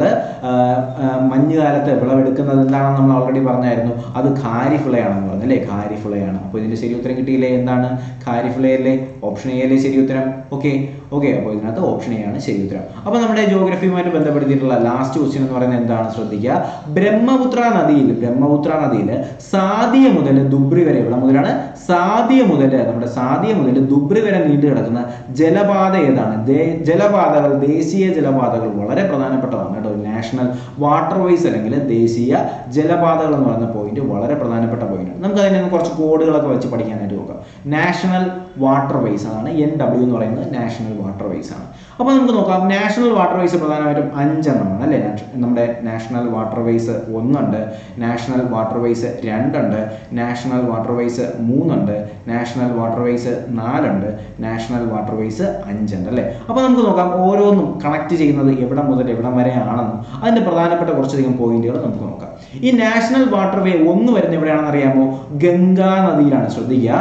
മഞ്ഞുകാലത്ത് വിളവെടുക്കുന്നത് എന്താണെന്ന് നമ്മൾ ഓൾറെഡി പറഞ്ഞായിരുന്നു അത് ഖാരിഫിളയാണെന്ന് പറഞ്ഞു അല്ലേ ഖാരിഫിളയാണ് അപ്പോൾ ഇതിന്റെ ശരി ഉത്തരം കിട്ടിയില്ലേ എന്താണ് ഖാരിഫിളയല്ലേ ഓപ്ഷൻ എ അല്ലേ ശരി ഉത്തരം ഓക്കെ ഓക്കെ അപ്പോൾ ഇതിനകത്ത് ഓപ്ഷൻ എ ആണ് ശരി ഉത്തരം അപ്പോൾ നമ്മുടെ ജോഗ്രഫിയുമായിട്ട് ബന്ധപ്പെടുത്തിയിട്ടുള്ള ലാസ്റ്റ് ക്വസ്റ്റ്യൻ എന്ന് പറയുന്നത് എന്താണ് ശ്രദ്ധിക്കുക ബ്രഹ്മപുത്ര നദിയിൽ ബ്രഹ്മപുത്ര നദിയിൽ സാദിയ മുതൽ ദുബ്രി വരെ ഇവിടെ മുതലാണ് സാദിയ മുതൽ നമ്മുടെ സാദിയ മുതൽ ദുബ്രി വരെ നീണ്ടു കിടക്കുന്ന ജലപാത ഏതാണ് ദേ- ജലപാതകൾ ദേശീയ ജലപാതകൾ വളരെ പ്രധാനപ്പെട്ടതാണ് കേട്ടോ നാഷണൽ വാട്ടർ വേസ് അല്ലെങ്കിൽ ദേശീയ ജലപാതകൾ എന്ന് പറയുന്ന പോയിന്റ് വളരെ പ്രധാനപ്പെട്ട പോയിന്റ് നമുക്ക് അതിനെ ഒന്ന് കുറച്ച് കോഡുകളൊക്കെ വെച്ച് പഠിക്കാനായിട്ട് നോക്കാം നാഷണൽ വാട്ടർ വേസ് അതാണ് എൻ ഡബ്ല്യു എന്ന് പറയുന്നത് നാഷണൽ വാട്ടർ വേസ് ആണ് അപ്പോൾ നമുക്ക് നോക്കാം നാഷണൽ വാട്ടർ വേസ് പ്രധാനമായിട്ടും അഞ്ചെണ്ണമാണ് അല്ലേ നാഷ- നമ്മുടെ നാഷണൽ വാട്ടർ വേസ് ഒന്നുണ്ട് നാഷണൽ വാട്ടർ വേസ് രണ്ടുണ്ട് നാഷണൽ വാട്ടർ വേസ് മൂന്നുണ്ട് നാഷണൽ വാട്ടർ വേസ് നാലുണ്ട് നാഷണൽ വാട്ടർ വേസ് അഞ്ചുണ്ട് അല്ലേ അപ്പോൾ നമുക്ക് നോക്കാം ഓരോന്നും കണക്ട് ചെയ്യുന്നത് എവിടെ മുതൽ എവിടം വരെ ആണെന്നും അതിന്റെ പ്രധാനപ്പെട്ട കുറച്ചധികം പോയിന്റുകൾ നമുക്ക് നോക്കാം ഈ നാഷണൽ വാട്ടർ വേ ഒന്ന് വരുന്ന എവിടെയാണെന്ന് അറിയാമോ ഗംഗാ നദിയിലാണ് ശ്രദ്ധിക്കുക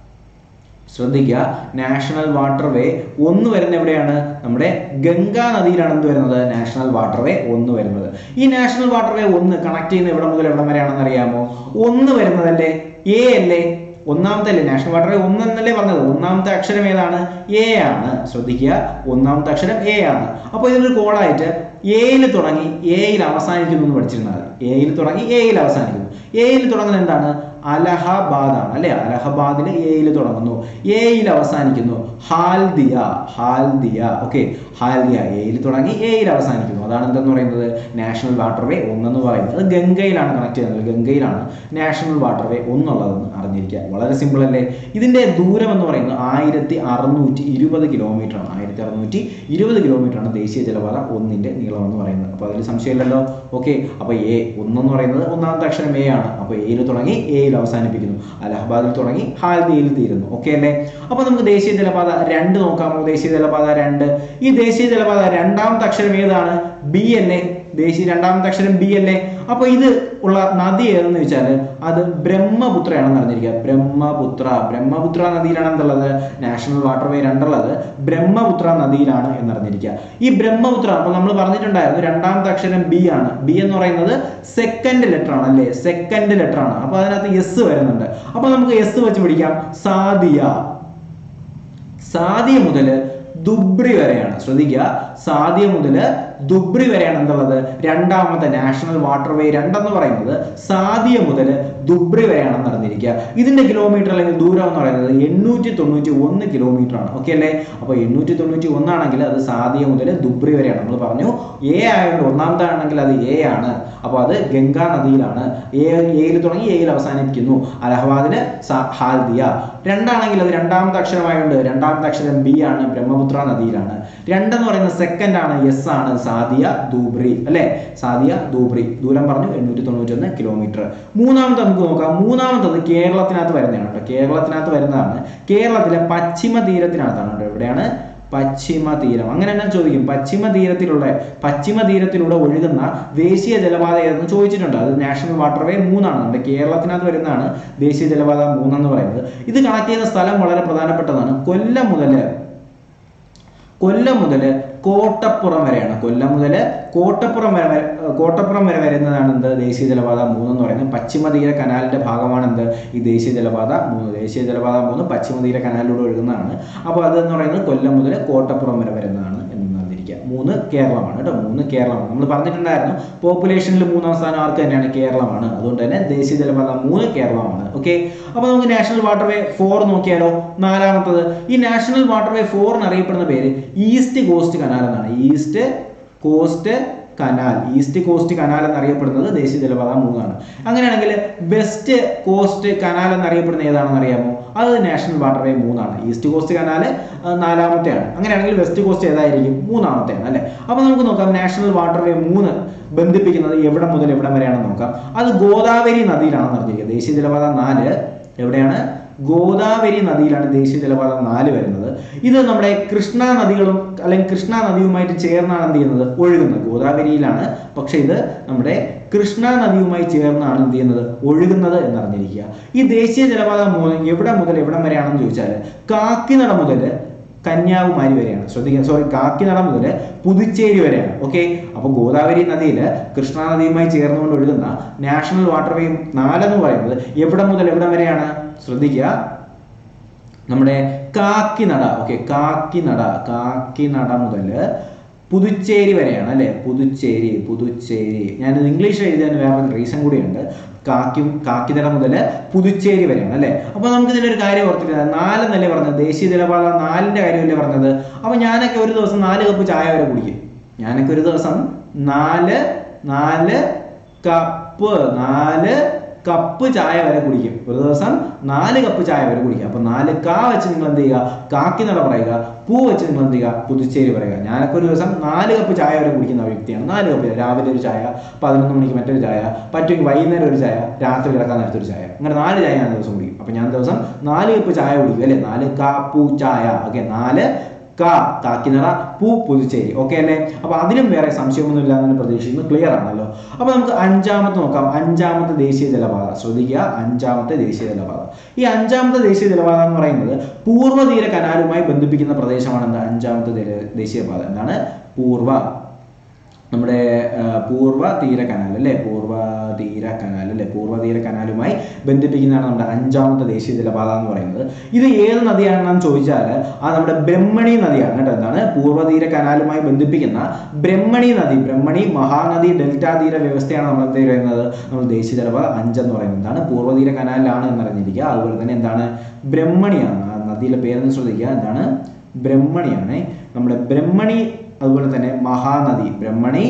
ശ്രദ്ധിക്കുക നാഷണൽ വാട്ടർ വേ ഒന്ന് വരുന്ന എവിടെയാണ് നമ്മുടെ ഗംഗാ നദിയിലാണ് എന്ത് വരുന്നത് നാഷണൽ വാട്ടർ വേ ഒന്ന് വരുന്നത് ഈ നാഷണൽ വാട്ടർ വേ ഒന്ന് കണക്ട് ചെയ്യുന്ന എവിടെ മുതൽ എവിടം വരെയാണെന്ന് അറിയാമോ ഒന്ന് വരുന്നതല്ലേ എ അല്ലേ ഒന്നാമത്തെ അല്ലേ നാഷണൽ വാട്ടർ വേ ഒന്ന് എന്നല്ലേ പറഞ്ഞത് ഒന്നാമത്തെ അക്ഷരം ഏതാണ് എ ആണ് ശ്രദ്ധിക്കുക ഒന്നാമത്തെ അക്ഷരം എ ആണ് അപ്പോൾ ഇതിനൊരു കോഡായിട്ട് എയിൽ തുടങ്ങി എയിൽ അവസാനിക്കുന്നു എന്ന് പഠിച്ചിരുന്നാൽ എയിൽ തുടങ്ങി എയിൽ അവസാനിക്കുന്നു എയിൽ തുടങ്ങുന്നത് എന്താണ് അലഹബാദ് ആണ് അല്ലെ അലഹബാദിൽ എയിൽ തുടങ്ങുന്നു എയിൽ അവസാനിക്കുന്നു ഹാൽദിയ ഹാൽദിയ ഓക്കെ ഹാൽദിയ എയിൽ തുടങ്ങി എയിൽ അവസാനിക്കുന്നു അതാണ് എന്തെന്ന് പറയുന്നത് നാഷണൽ വാട്ടർ വേ ഒന്നെന്ന് പറയുന്നത് അത് ഗംഗയിലാണ് കണക്ട് ചെയ്യുന്നത് ഗംഗയിലാണ് നാഷണൽ വാട്ടർ വേ ഒന്നുള്ളതെന്ന് അറിഞ്ഞിരിക്കുക വളരെ സിമ്പിൾ അല്ലേ ഇതിന്റെ ദൂരം എന്ന് പറയുന്നത് ആയിരത്തി അറുന്നൂറ്റി ഇരുപത് കിലോമീറ്റർ ആണ് ആയിരത്തി അറുന്നൂറ്റി ഇരുപത് കിലോമീറ്റർ ആണ് ദേശീയ ജലപാത ഒന്നിന്റെ നീളം എന്ന് പറയുന്നത് അപ്പോൾ അതിൽ സംശയമില്ലല്ലോ ഓക്കെ അപ്പോൾ എ ഒന്നെന്ന് പറയുന്നത് ഒന്നാമത്തെ അക്ഷരം എ ആണ് അപ്പോൾ എയിൽ തുടങ്ങി എയിൽ അവസാനിപ്പിക്കുന്നു അലഹബാദിൽ തുടങ്ങി ഹാൽദിയിൽ തീരുന്നു ഓക്കെ അല്ലേ അപ്പോൾ നമുക്ക് ദേശീയ ജലപാത രണ്ട് നോക്കാമോ ദേശീയ ജലപാത രണ്ട് ഈ ദേശീയ ജലപാത രണ്ടാമത്തെ അക്ഷരം ഏതാണ് ബി അല്ലേ ദേശീയ രണ്ടാമത്തെ അക്ഷരം ബി അല്ലേ അപ്പൊ ഇത് ഉള്ള നദി ഏതെന്ന് വെച്ചാൽ അത് ബ്രഹ്മപുത്രയാണെന്ന് അറിഞ്ഞിരിക്കുക ബ്രഹ്മപുത്ര ബ്രഹ്മപുത്ര നദിയിലാണ് എന്തുള്ളത് നാഷണൽ വാട്ടർ വേ രണ്ടുള്ളത് ബ്രഹ്മപുത്ര നദിയിലാണ് എന്നറിഞ്ഞിരിക്കുക ഈ ബ്രഹ്മപുത്ര അപ്പൊ നമ്മൾ പറഞ്ഞിട്ടുണ്ടായിരുന്നു രണ്ടാമത്തെ അക്ഷരം ബി ആണ് ബി എന്ന് പറയുന്നത് സെക്കൻഡ് ലെറ്റർ ആണ് അല്ലേ സെക്കൻഡ് ലെറ്റർ ആണ് അപ്പൊ അതിനകത്ത് എസ് വരുന്നുണ്ട് അപ്പൊ നമുക്ക് എസ് വെച്ച് പിടിക്കാം സാദിയ സാദിയ മുതൽ ദുബ്രി വരെയാണ് ശ്രദ്ധിക്കുക സാദിയ മുതൽ ദുബ്രി വരെയാണ് എന്തുള്ളത് രണ്ടാമത്തെ നാഷണൽ വാട്ടർ വേ രണ്ടെന്ന് പറയുന്നത് സാദിയ മുതൽ ദുബ്രി വരെയാണെന്ന് അറിഞ്ഞിരിക്കുക ഇതിന്റെ കിലോമീറ്റർ അല്ലെങ്കിൽ ദൂരം എന്ന് പറയുന്നത് എണ്ണൂറ്റി തൊണ്ണൂറ്റി ഒന്ന് കിലോമീറ്റർ ആണ് ഓക്കെ അല്ലേ അപ്പോൾ എണ്ണൂറ്റി തൊണ്ണൂറ്റി ഒന്നാണെങ്കിൽ അത് സാദിയ മുതൽ ദുബ്രി വരെയാണ് നമ്മൾ പറഞ്ഞു എ ആയതുകൊണ്ട് ഒന്നാമത്തെ ആണെങ്കിൽ അത് എ ആണ് അപ്പോൾ അത് ഗംഗാ നദിയിലാണ് എ എയിൽ തുടങ്ങി എയിൽ അവസാനിപ്പിക്കുന്നു അലഹബാദിന് സ- ഹാൽദിയ രണ്ടാണെങ്കിൽ അത് രണ്ടാമത്തെ അക്ഷരമായതുകൊണ്ട് രണ്ടാമത്തെ അക്ഷരം ബി ആണ് ബ്രഹ്മപുത്ര നദിയിലാണ് രണ്ടെന്ന് പറയുന്നത് സെക്കൻഡ് ആണ് എസ് ആണ് സാദിയ ദൂബ്രി അല്ലെ സാദിയ ദൂബ്രി ദൂരം പറഞ്ഞു എണ്ണൂറ്റി തൊണ്ണൂറ്റി ഒന്ന് കിലോമീറ്റർ മൂന്നാമത്തെ നമുക്ക് നോക്കാം മൂന്നാമത്തത് കേരളത്തിനകത്ത് വരുന്നതാണ് കേട്ടോ കേരളത്തിനകത്ത് വരുന്നതാണ് കേരളത്തിലെ പശ്ചിമ തീരത്തിനകത്താണ് കേട്ടോ എവിടെയാണ് പശ്ചിമ തീരം അങ്ങനെ തന്നെ ചോദിക്കും പശ്ചിമ തീരത്തിലുള്ള പശ്ചിമ തീരത്തിലൂടെ ഒഴുകുന്ന ദേശീയ ജലപാത ഏതെന്ന് ചോദിച്ചിട്ടുണ്ട് അത് നാഷണൽ വാട്ടർ വേ മൂന്നാണ് നമ്മുടെ കേരളത്തിനകത്ത് വരുന്നതാണ് ദേശീയ ജലപാത മൂന്നെന്ന് പറയുന്നത് ഇത് കണക്ട് ചെയ്യുന്ന സ്ഥലം വളരെ പ്രധാനപ്പെട്ടതാണ് കൊല്ലം മുതൽ കൊല്ലം മുതൽ കോട്ടപ്പുറം വരെയാണ് കൊല്ലം മുതൽ കോട്ടപ്പുറം വരെ വരെ- കോട്ടപ്പുറം വരെ വരുന്നതാണ് എന്ത് ദേശീയ ജലപാത മൂന്ന് എന്ന് പറയുന്നത് പശ്ചിമതീര കനാലിന്റെ ഭാഗമാണ് എന്ത് ഈ ദേശീയ ജലപാത മൂന്ന് ദേശീയ ജലപാത മൂന്ന് പശ്ചിമതീര കനാലിലൂടെ ഒഴുകുന്നതാണ് അപ്പോൾ അതെന്ന് പറയുന്നത് കൊല്ലം മുതൽ കോട്ടപ്പുറം വരെ വരുന്നതാണ് എന്ന് അറിഞ്ഞിരിക്കുക മൂന്ന് കേരളമാണ് കേട്ടോ മൂന്ന് കേരളമാണ് നമ്മൾ പറഞ്ഞിട്ടുണ്ടായിരുന്നു പോപ്പുലേഷനിൽ മൂന്നാം സ്ഥാനം ആർക്ക് തന്നെയാണ് കേരളമാണ് അതുകൊണ്ട് തന്നെ ദേശീയ ജലപാത മൂന്ന് കേരളമാണ് ഓക്കെ അപ്പോൾ നമുക്ക് നാഷണൽ വാട്ടർവേ ഫോർ നോക്കിയാലോ നാലാമത്തത് ഈ നാഷണൽ വാട്ടർവേ ഫോറിന് അറിയപ്പെടുന്ന പേര് ഈസ്റ്റ് കോസ്റ്റ് കനാൽ എന്നാണ് east coast canal east coast canal എന്നറിയപ്പെടുന്നത് ദേശീയ ജലപാത മൂന്നാണ് അങ്ങനെയാണെങ്കിൽ വെസ്റ്റ് കോസ്റ്റ് കനാൽ എന്നറിയപ്പെടുന്ന ഏതാണെന്ന് അറിയാമോ അത് നാഷണൽ വാട്ടർവേ മൂന്നാണ് ഈസ്റ്റ് കോസ്റ്റ് കനാൽ നാലാമത്തെയാണ് അങ്ങനെയാണെങ്കിൽ വെസ്റ്റ് കോസ്റ്റ് ഏതായിരിക്കും മൂന്നാമത്തെയാണ് അല്ലെ അപ്പൊ നമുക്ക് നോക്കാം നാഷണൽ വാട്ടർവേ മൂന്ന് ബന്ധിപ്പിക്കുന്നത് എവിടെ മുതൽ എവിടം വരെയാണെന്ന് നോക്കാം അത് ഗോദാവരി നദിയിലാണെന്ന് അറിഞ്ഞിരിക്കുക ദേശീയ ജലപാത നാല് എവിടെയാണ് ഗോദാവരി നദിയിലാണ് ദേശീയ ജലപാത നാല് വരുന്നത് ഇത് നമ്മുടെ കൃഷ്ണ നദികളും അല്ലെങ്കിൽ കൃഷ്ണ നദിയുമായിട്ട് ചേർന്നാണ് എന്ത് ചെയ്യുന്നത് ഒഴുകുന്നത് ഗോദാവരിയിലാണ് പക്ഷെ ഇത് നമ്മുടെ കൃഷ്ണ നദിയുമായി ചേർന്നാണ് എന്ത് ചെയ്യുന്നത് ഒഴുകുന്നത് എന്നറിഞ്ഞിരിക്കുക ഈ ദേശീയ ജലപാത മൂന്ന് എവിടെ മുതൽ എവിടം വരെയാണെന്ന് ചോദിച്ചാൽ കാക്കിനട മുതൽ കന്യാകുമാരി വരെയാണ് ശ്രദ്ധിക്കുക സോറി കാക്കിനട മുതൽ പുതുച്ചേരി വരെയാണ് ഓക്കെ അപ്പൊ ഗോദാവരി നദിയിൽ കൃഷ്ണ നദിയുമായി ചേർന്നുകൊണ്ട് ഒഴുകുന്ന നാഷണൽ വാട്ടർവേ നാലെന്ന് പറയുന്നത് എവിടെ മുതൽ എവിടം വരെയാണ് ശ്രദ്ധിക്കുക നമ്മുടെ കാക്കിനട ഓക്കെ കാക്കിനട കാക്കിനട മുതൽ പുതുച്ചേരി വരെയാണ് അല്ലെ പുതുച്ചേരി പുതുച്ചേരി ഞാനിത് ഇംഗ്ലീഷ് എഴുതിയതിന് വേറെ റീസൺ കൂടിയുണ്ട് കാക്കി കാക്കിനട മുതൽ പുതുച്ചേരി വരെയാണ് അല്ലെ അപ്പൊ നമുക്ക് ഇതിലൊരു കാര്യം ഓർത്തില്ല നാലെന്നല്ലേ പറഞ്ഞത് ദേശീയ ജലപാത നാലിന്റെ കാര്യമല്ലേ പറഞ്ഞത് അപ്പൊ ഞാനൊക്കെ ഒരു ദിവസം നാല് കപ്പ് ചായ വരെ കുടിക്കും ഞാനൊക്കെ ഒരു ദിവസം നാല് നാല് കപ്പ് നാല് കപ്പ് ചായ വരെ കുടിക്കും ഒരു ദിവസം നാല് കപ്പ് ചായ വരെ കുടിക്കും അപ്പൊ നാല് കാ വെച്ച് നിങ്ങൾ എന്ത് ചെയ്യുക കാക്കിനട പറയുക പൂ വെച്ച് നിങ്ങൾ എന്ത് ചെയ്യുക പുതുച്ചേരി പറയുക ഞാനൊക്കെ ഒരു ദിവസം നാല് കപ്പ് ചായ വരെ കുടിക്കുന്ന വ്യക്തിയാണ് നാല് കപ്പ് രാവിലെ ഒരു ചായ പതിനൊന്ന് മണിക്ക് മറ്റൊരു ചായ പറ്റുമെങ്കിൽ വൈകുന്നേരം ഒരു ചായ രാത്രി കിടക്കാൻ നേരത്തെ ഒരു ചായ അങ്ങനെ നാല് ചായ ഞാൻ ദിവസം കുടിക്കും അപ്പൊ ഞാൻ ദിവസം നാല് കപ്പ് ചായ കുടിക്കും അല്ലെ നാല് കാപ്പു ചായ ഓക്കെ നാല് കാ കാക്കിനറ പൂ പുതുച്ചേരി ഓക്കെ അല്ലേ അപ്പൊ അതിനും വേറെ സംശയമൊന്നും ഇല്ല എന്ന് പ്രതീക്ഷിക്കുന്നു ക്ലിയർ ആണല്ലോ അപ്പൊ നമുക്ക് അഞ്ചാമത്തെ നോക്കാം അഞ്ചാമത്തെ ദേശീയ ജലപാത ശ്രദ്ധിക്കുക അഞ്ചാമത്തെ ദേശീയ ജലപാത ഈ അഞ്ചാമത്തെ ദേശീയ ജലപാത എന്ന് പറയുന്നത് പൂർവ്വതീര കനാലുമായി ബന്ധിപ്പിക്കുന്ന പ്രദേശമാണ് എന്താ അഞ്ചാമത്തെ ദേശീയ- ദേശീയപാത എന്താണ് പൂർവ്വ നമ്മുടെ ആ, പൂർവ്വ തീര കനാൽ അല്ലേ പൂർവ്വ തീര കനാൽ അല്ലേ പൂർവ്വ തീര കനാലുമായി ബന്ധിപ്പിക്കുന്നതാണ് നമ്മുടെ അഞ്ചാമത്തെ ദേശീയ ജലപാത എന്ന് പറയുന്നത് ഇത് ഏത് നദിയാണെന്ന് ചോദിച്ചാൽ ആ നമ്മുടെ ബ്രഹ്മണി നദിയാണ് കേട്ടോ എന്താണ് പൂർവ്വ തീര കനാലുമായി ബന്ധിപ്പിക്കുന്ന ബ്രഹ്മണി നദി ബ്രഹ്മണി മഹാനദി ഡെൽറ്റ തീര വ്യവസ്ഥയാണ് നമ്മൾ എന്ത് പറയുന്നത് നമ്മൾ ദേശീയ ജലപാത അഞ്ചെന്ന് പറയുന്നത് എന്താണ് പൂർവ്വ തീര കനാലിലാണ് എന്നറിഞ്ഞിരിക്കുക അതുപോലെ തന്നെ എന്താണ് ബ്രഹ്മണിയാണ് ആ നദിയിലെ പേരെന്ന് ശ്രദ്ധിക്കുക എന്താണ് ബ്രഹ്മണിയാണ് നമ്മുടെ ബ്രഹ്മണി അതുപോലെ തന്നെ മഹാനദി ബ്രഹ്മണി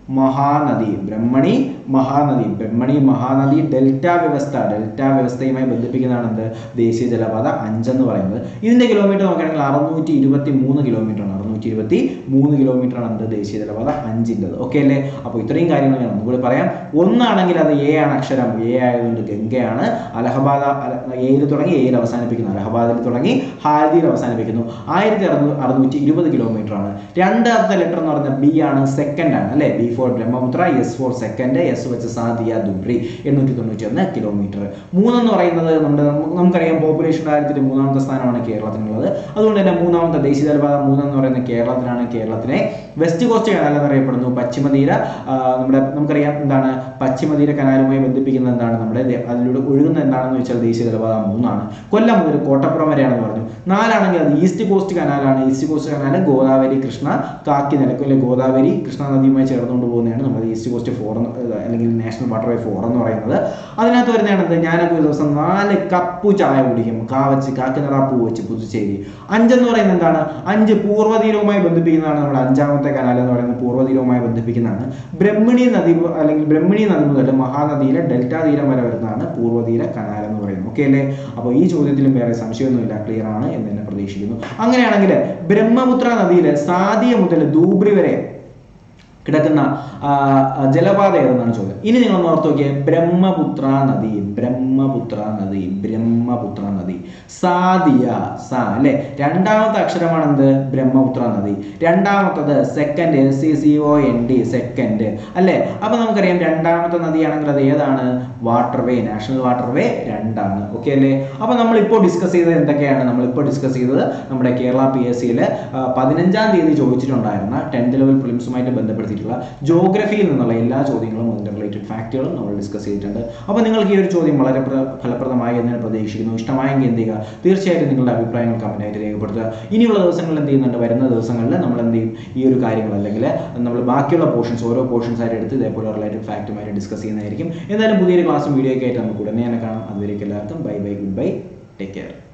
മഹാനദി ബ്രഹ്മണി മഹാനദി ബ്രഹ്മണി മഹാനദി ഡെൽറ്റ വ്യവസ്ഥ ഡെൽറ്റ വ്യവസ്ഥയുമായി ബന്ധിപ്പിക്കുന്നതാണ് എന്ത് ദേശീയ ജലപാത അഞ്ചെന്ന് പറയുന്നത് ഇതിന്റെ കിലോമീറ്റർ നോക്കുകയാണെങ്കിൽ അറുന്നൂറ്റി ഇരുപത്തി മൂന്ന് കിലോമീറ്റർ ആണ് അറുന്നൂറ്റി ഇരുപത്തി മൂന്ന് കിലോമീറ്റർ ആണ് എന്ത് ദേശീയ ജലപാത അഞ്ചിൻ്റെത് ഓക്കെ അല്ലേ അപ്പോൾ ഇത്രയും കാര്യങ്ങൾ ഞാൻ ഒന്നുകൂടി പറയാം ഒന്നാണെങ്കിൽ അത് എ ആണ് അക്ഷരം എ ആയതുകൊണ്ട് ഗംഗയാണ് അലഹബാദ് എയിൽ തുടങ്ങി എയിൽ അവസാനിപ്പിക്കുന്നു അലഹബാദിൽ തുടങ്ങി ഹാൽദിയിൽ അവസാനിപ്പിക്കുന്നു ആയിരത്തി അറുന്നൂ അറുന്നൂറ്റി ഇരുപത് കിലോമീറ്റർ ആണ് രണ്ടാമത്തെ ലെറ്റർ എന്ന് പറഞ്ഞാൽ ബി ആണ് സെക്കൻഡ് ആണ് അല്ലെ B four Brahmaputra S four second S വെച്ച് സാദിയ ദുബ്രി എണ്ണൂറ്റി തൊണ്ണൂറ്റി ഒന്ന് കിലോമീറ്റർ മൂന്നെന്ന് പറയുന്നത് നമ്മുടെ നമുക്ക് നമുക്കറിയാം പോപ്പുലേഷൻ കാര്യത്തിൽ മൂന്നാമത്തെ സ്ഥാനമാണ് കേരളത്തിനുള്ളത് അതുകൊണ്ട് തന്നെ മൂന്നാമത്തെ ദേശീയ ജലപാത മൂന്നെന്ന് പറയുന്നത് കേരളത്തിലാണ് കേരളത്തിനെ വെസ്റ്റ് കോസ്റ്റ് കനാൽ എന്നറിയപ്പെടുന്നു പശ്ചിമതീര ആ, നമ്മുടെ നമുക്കറിയാം എന്താണ് പശ്ചിമതീര കനാലുമായി ബന്ധിപ്പിക്കുന്നത് എന്താണ് നമ്മുടെ ദേ- അതിലൂടെ ഒഴുകുന്ന എന്താണെന്ന് വെച്ചാൽ ദേശീയ ജലപാത മൂന്നാണ് കൊല്ലം മുതൽ കോട്ടപ്പുറം വരെയാണെന്ന് പറഞ്ഞു നാലാണെങ്കിൽ അത് ഈസ്റ്റ് കോസ്റ്റ് കനാലാണ് east coast canal Godavari Krishna കാക്കി നിലക്കൊല്ലെ ഗോദാവരി കൃഷ്ണ നദിയുമായി ചേർന്നുകൊണ്ട് പോകുന്നതാണ് നമ്മുടെ ഈസ്റ്റ് കോസ്റ്റ് ഫോർ എന്ന് ഏർ അല്ലെങ്കിൽ നാഷണൽ വാട്ടർവേ ഫോർ എന്ന് പറയുന്നത് അതിനകത്ത് വരുന്നതാണ് എന്ത് ഞാനൊക്കെ ഒരു ദിവസം നാല് കപ്പ് ചായ കുടിക്കും കാ വെച്ച് കാക്കിനട പൂ വെച്ച് പുതുച്ചേരി അഞ്ചെന്ന് പറയുന്നത് എന്താണ് അഞ്ച് പൂർവ്വതീരവുമായി ബന്ധിപ്പിക്കുന്നതാണ് നമ്മുടെ അഞ്ചാമത്തെ കനാൽ എന്ന് പറയുന്നത് പൂർവ്വതീരവുമായി ബന്ധിപ്പിക്കുന്നതാണ് ബ്രഹ്മിണി നദി മു- അല്ലെങ്കിൽ ബ്രഹ്മിണി നദി മുതൽ മഹാനദിയിലെ ഡെൽറ്റ തീരം വരെ വരുന്നതാണ് പൂർവ്വതീര കനാൽ എന്ന് പറയുന്നത് ഓക്കെ അല്ലേ അപ്പോൾ ഈ ചോദ്യത്തിലും വേറെ സംശയമൊന്നുമില്ല ക്ലിയർ ആണ് എന്ന് തന്നെ പ്രതീക്ഷിക്കുന്നു അങ്ങനെയാണെങ്കിൽ ബ്രഹ്മപുത്ര നദിയിലെ സാദിയ മുതൽ ധൂബ്രി വരെ കിടക്കുന്ന ആ, ആ, ജലപാത ഏതെന്നാണ് ചോദ്യം ഇനി നിങ്ങൾ ഒന്ന് ഓർത്ത് നോക്കിയേ ബ്രഹ്മപുത്ര നദി ബ്രഹ്മപുത്ര നദി ബ്രഹ്മപുത്ര നദി സാദിയ സ അല്ലെ രണ്ടാമത്തെ അക്ഷരമാണ് എന്ത് ബ്രഹ്മപുത്ര നദി രണ്ടാമത്തത് second S C C O N D second അല്ലെ അപ്പൊ നമുക്കറിയാം രണ്ടാമത്തെ നദിയാണെങ്കിൽ അത് ഏതാണ് waterway national water waterway രണ്ടാണ് ഓക്കെ അല്ലേ അപ്പോൾ നമ്മളിപ്പോൾ ഡിസ്കസ് ചെയ്തത് എന്തൊക്കെയാണ് നമ്മളിപ്പോൾ ഡിസ്കസ് ചെയ്തത് നമ്മുടെ കേരള പി എസ് സിയിൽ പതിനഞ്ചാം തീയതി ചോദിച്ചിട്ടുണ്ടായിരുന്ന ടെൻത്ത് ലെവൽ ഫിലിംസുമായിട്ട് ബന്ധപ്പെടുത്തിയിട്ടുള്ള ജോഗ്രഫിയിൽ നിന്നുള്ള എല്ലാ ചോദ്യങ്ങളും അതിൻ്റെ റിലേറ്റഡ് ഫാക്റ്റുകളും നമ്മൾ ഡിസ്കസ് ചെയ്തിട്ടുണ്ട് അപ്പോൾ നിങ്ങൾക്ക് ഈ ഒരു ചോദ്യം വളരെ പ്ര- ഫലപ്രദമായി എന്ന് ഞാൻ പ്രതീക്ഷിക്കുന്നു ഇഷ്ടമായെങ്കിൽ എന്ത് ചെയ്യുക തീർച്ചയായിട്ടും നിങ്ങളുടെ അഭിപ്രായങ്ങൾ കമൻറ്റായിട്ട് രേഖപ്പെടുത്തുക ഇനിയുള്ള ദിവസങ്ങളിൽ എന്ത് ചെയ്യുന്നുണ്ട് വരുന്ന ദിവസങ്ങളിൽ നമ്മൾ എന്ത് ചെയ്യും ഈ ഒരു കാര്യങ്ങൾ അല്ലെങ്കിൽ നമ്മൾ ബാക്കിയുള്ള പോർഷൻസ് ഓരോ പോർഷൻസ് ആയിട്ട് എടുത്ത് ഇതേപോലെ റിലേറ്റഡ് ഫാക്റ്റുമായിട്ട് ഡിസ്കസ് ചെയ്യുന്നതായിരിക്കും എന്തായാലും പുതിയൊരു ക്ലാസ്സും വീഡിയോ ഒക്കെ ആയിട്ട് നമുക്ക് ഉടനെ തന്നെ കാണാം അതുവരേക്കും എല്ലാവർക്കും bye bye goodbye take care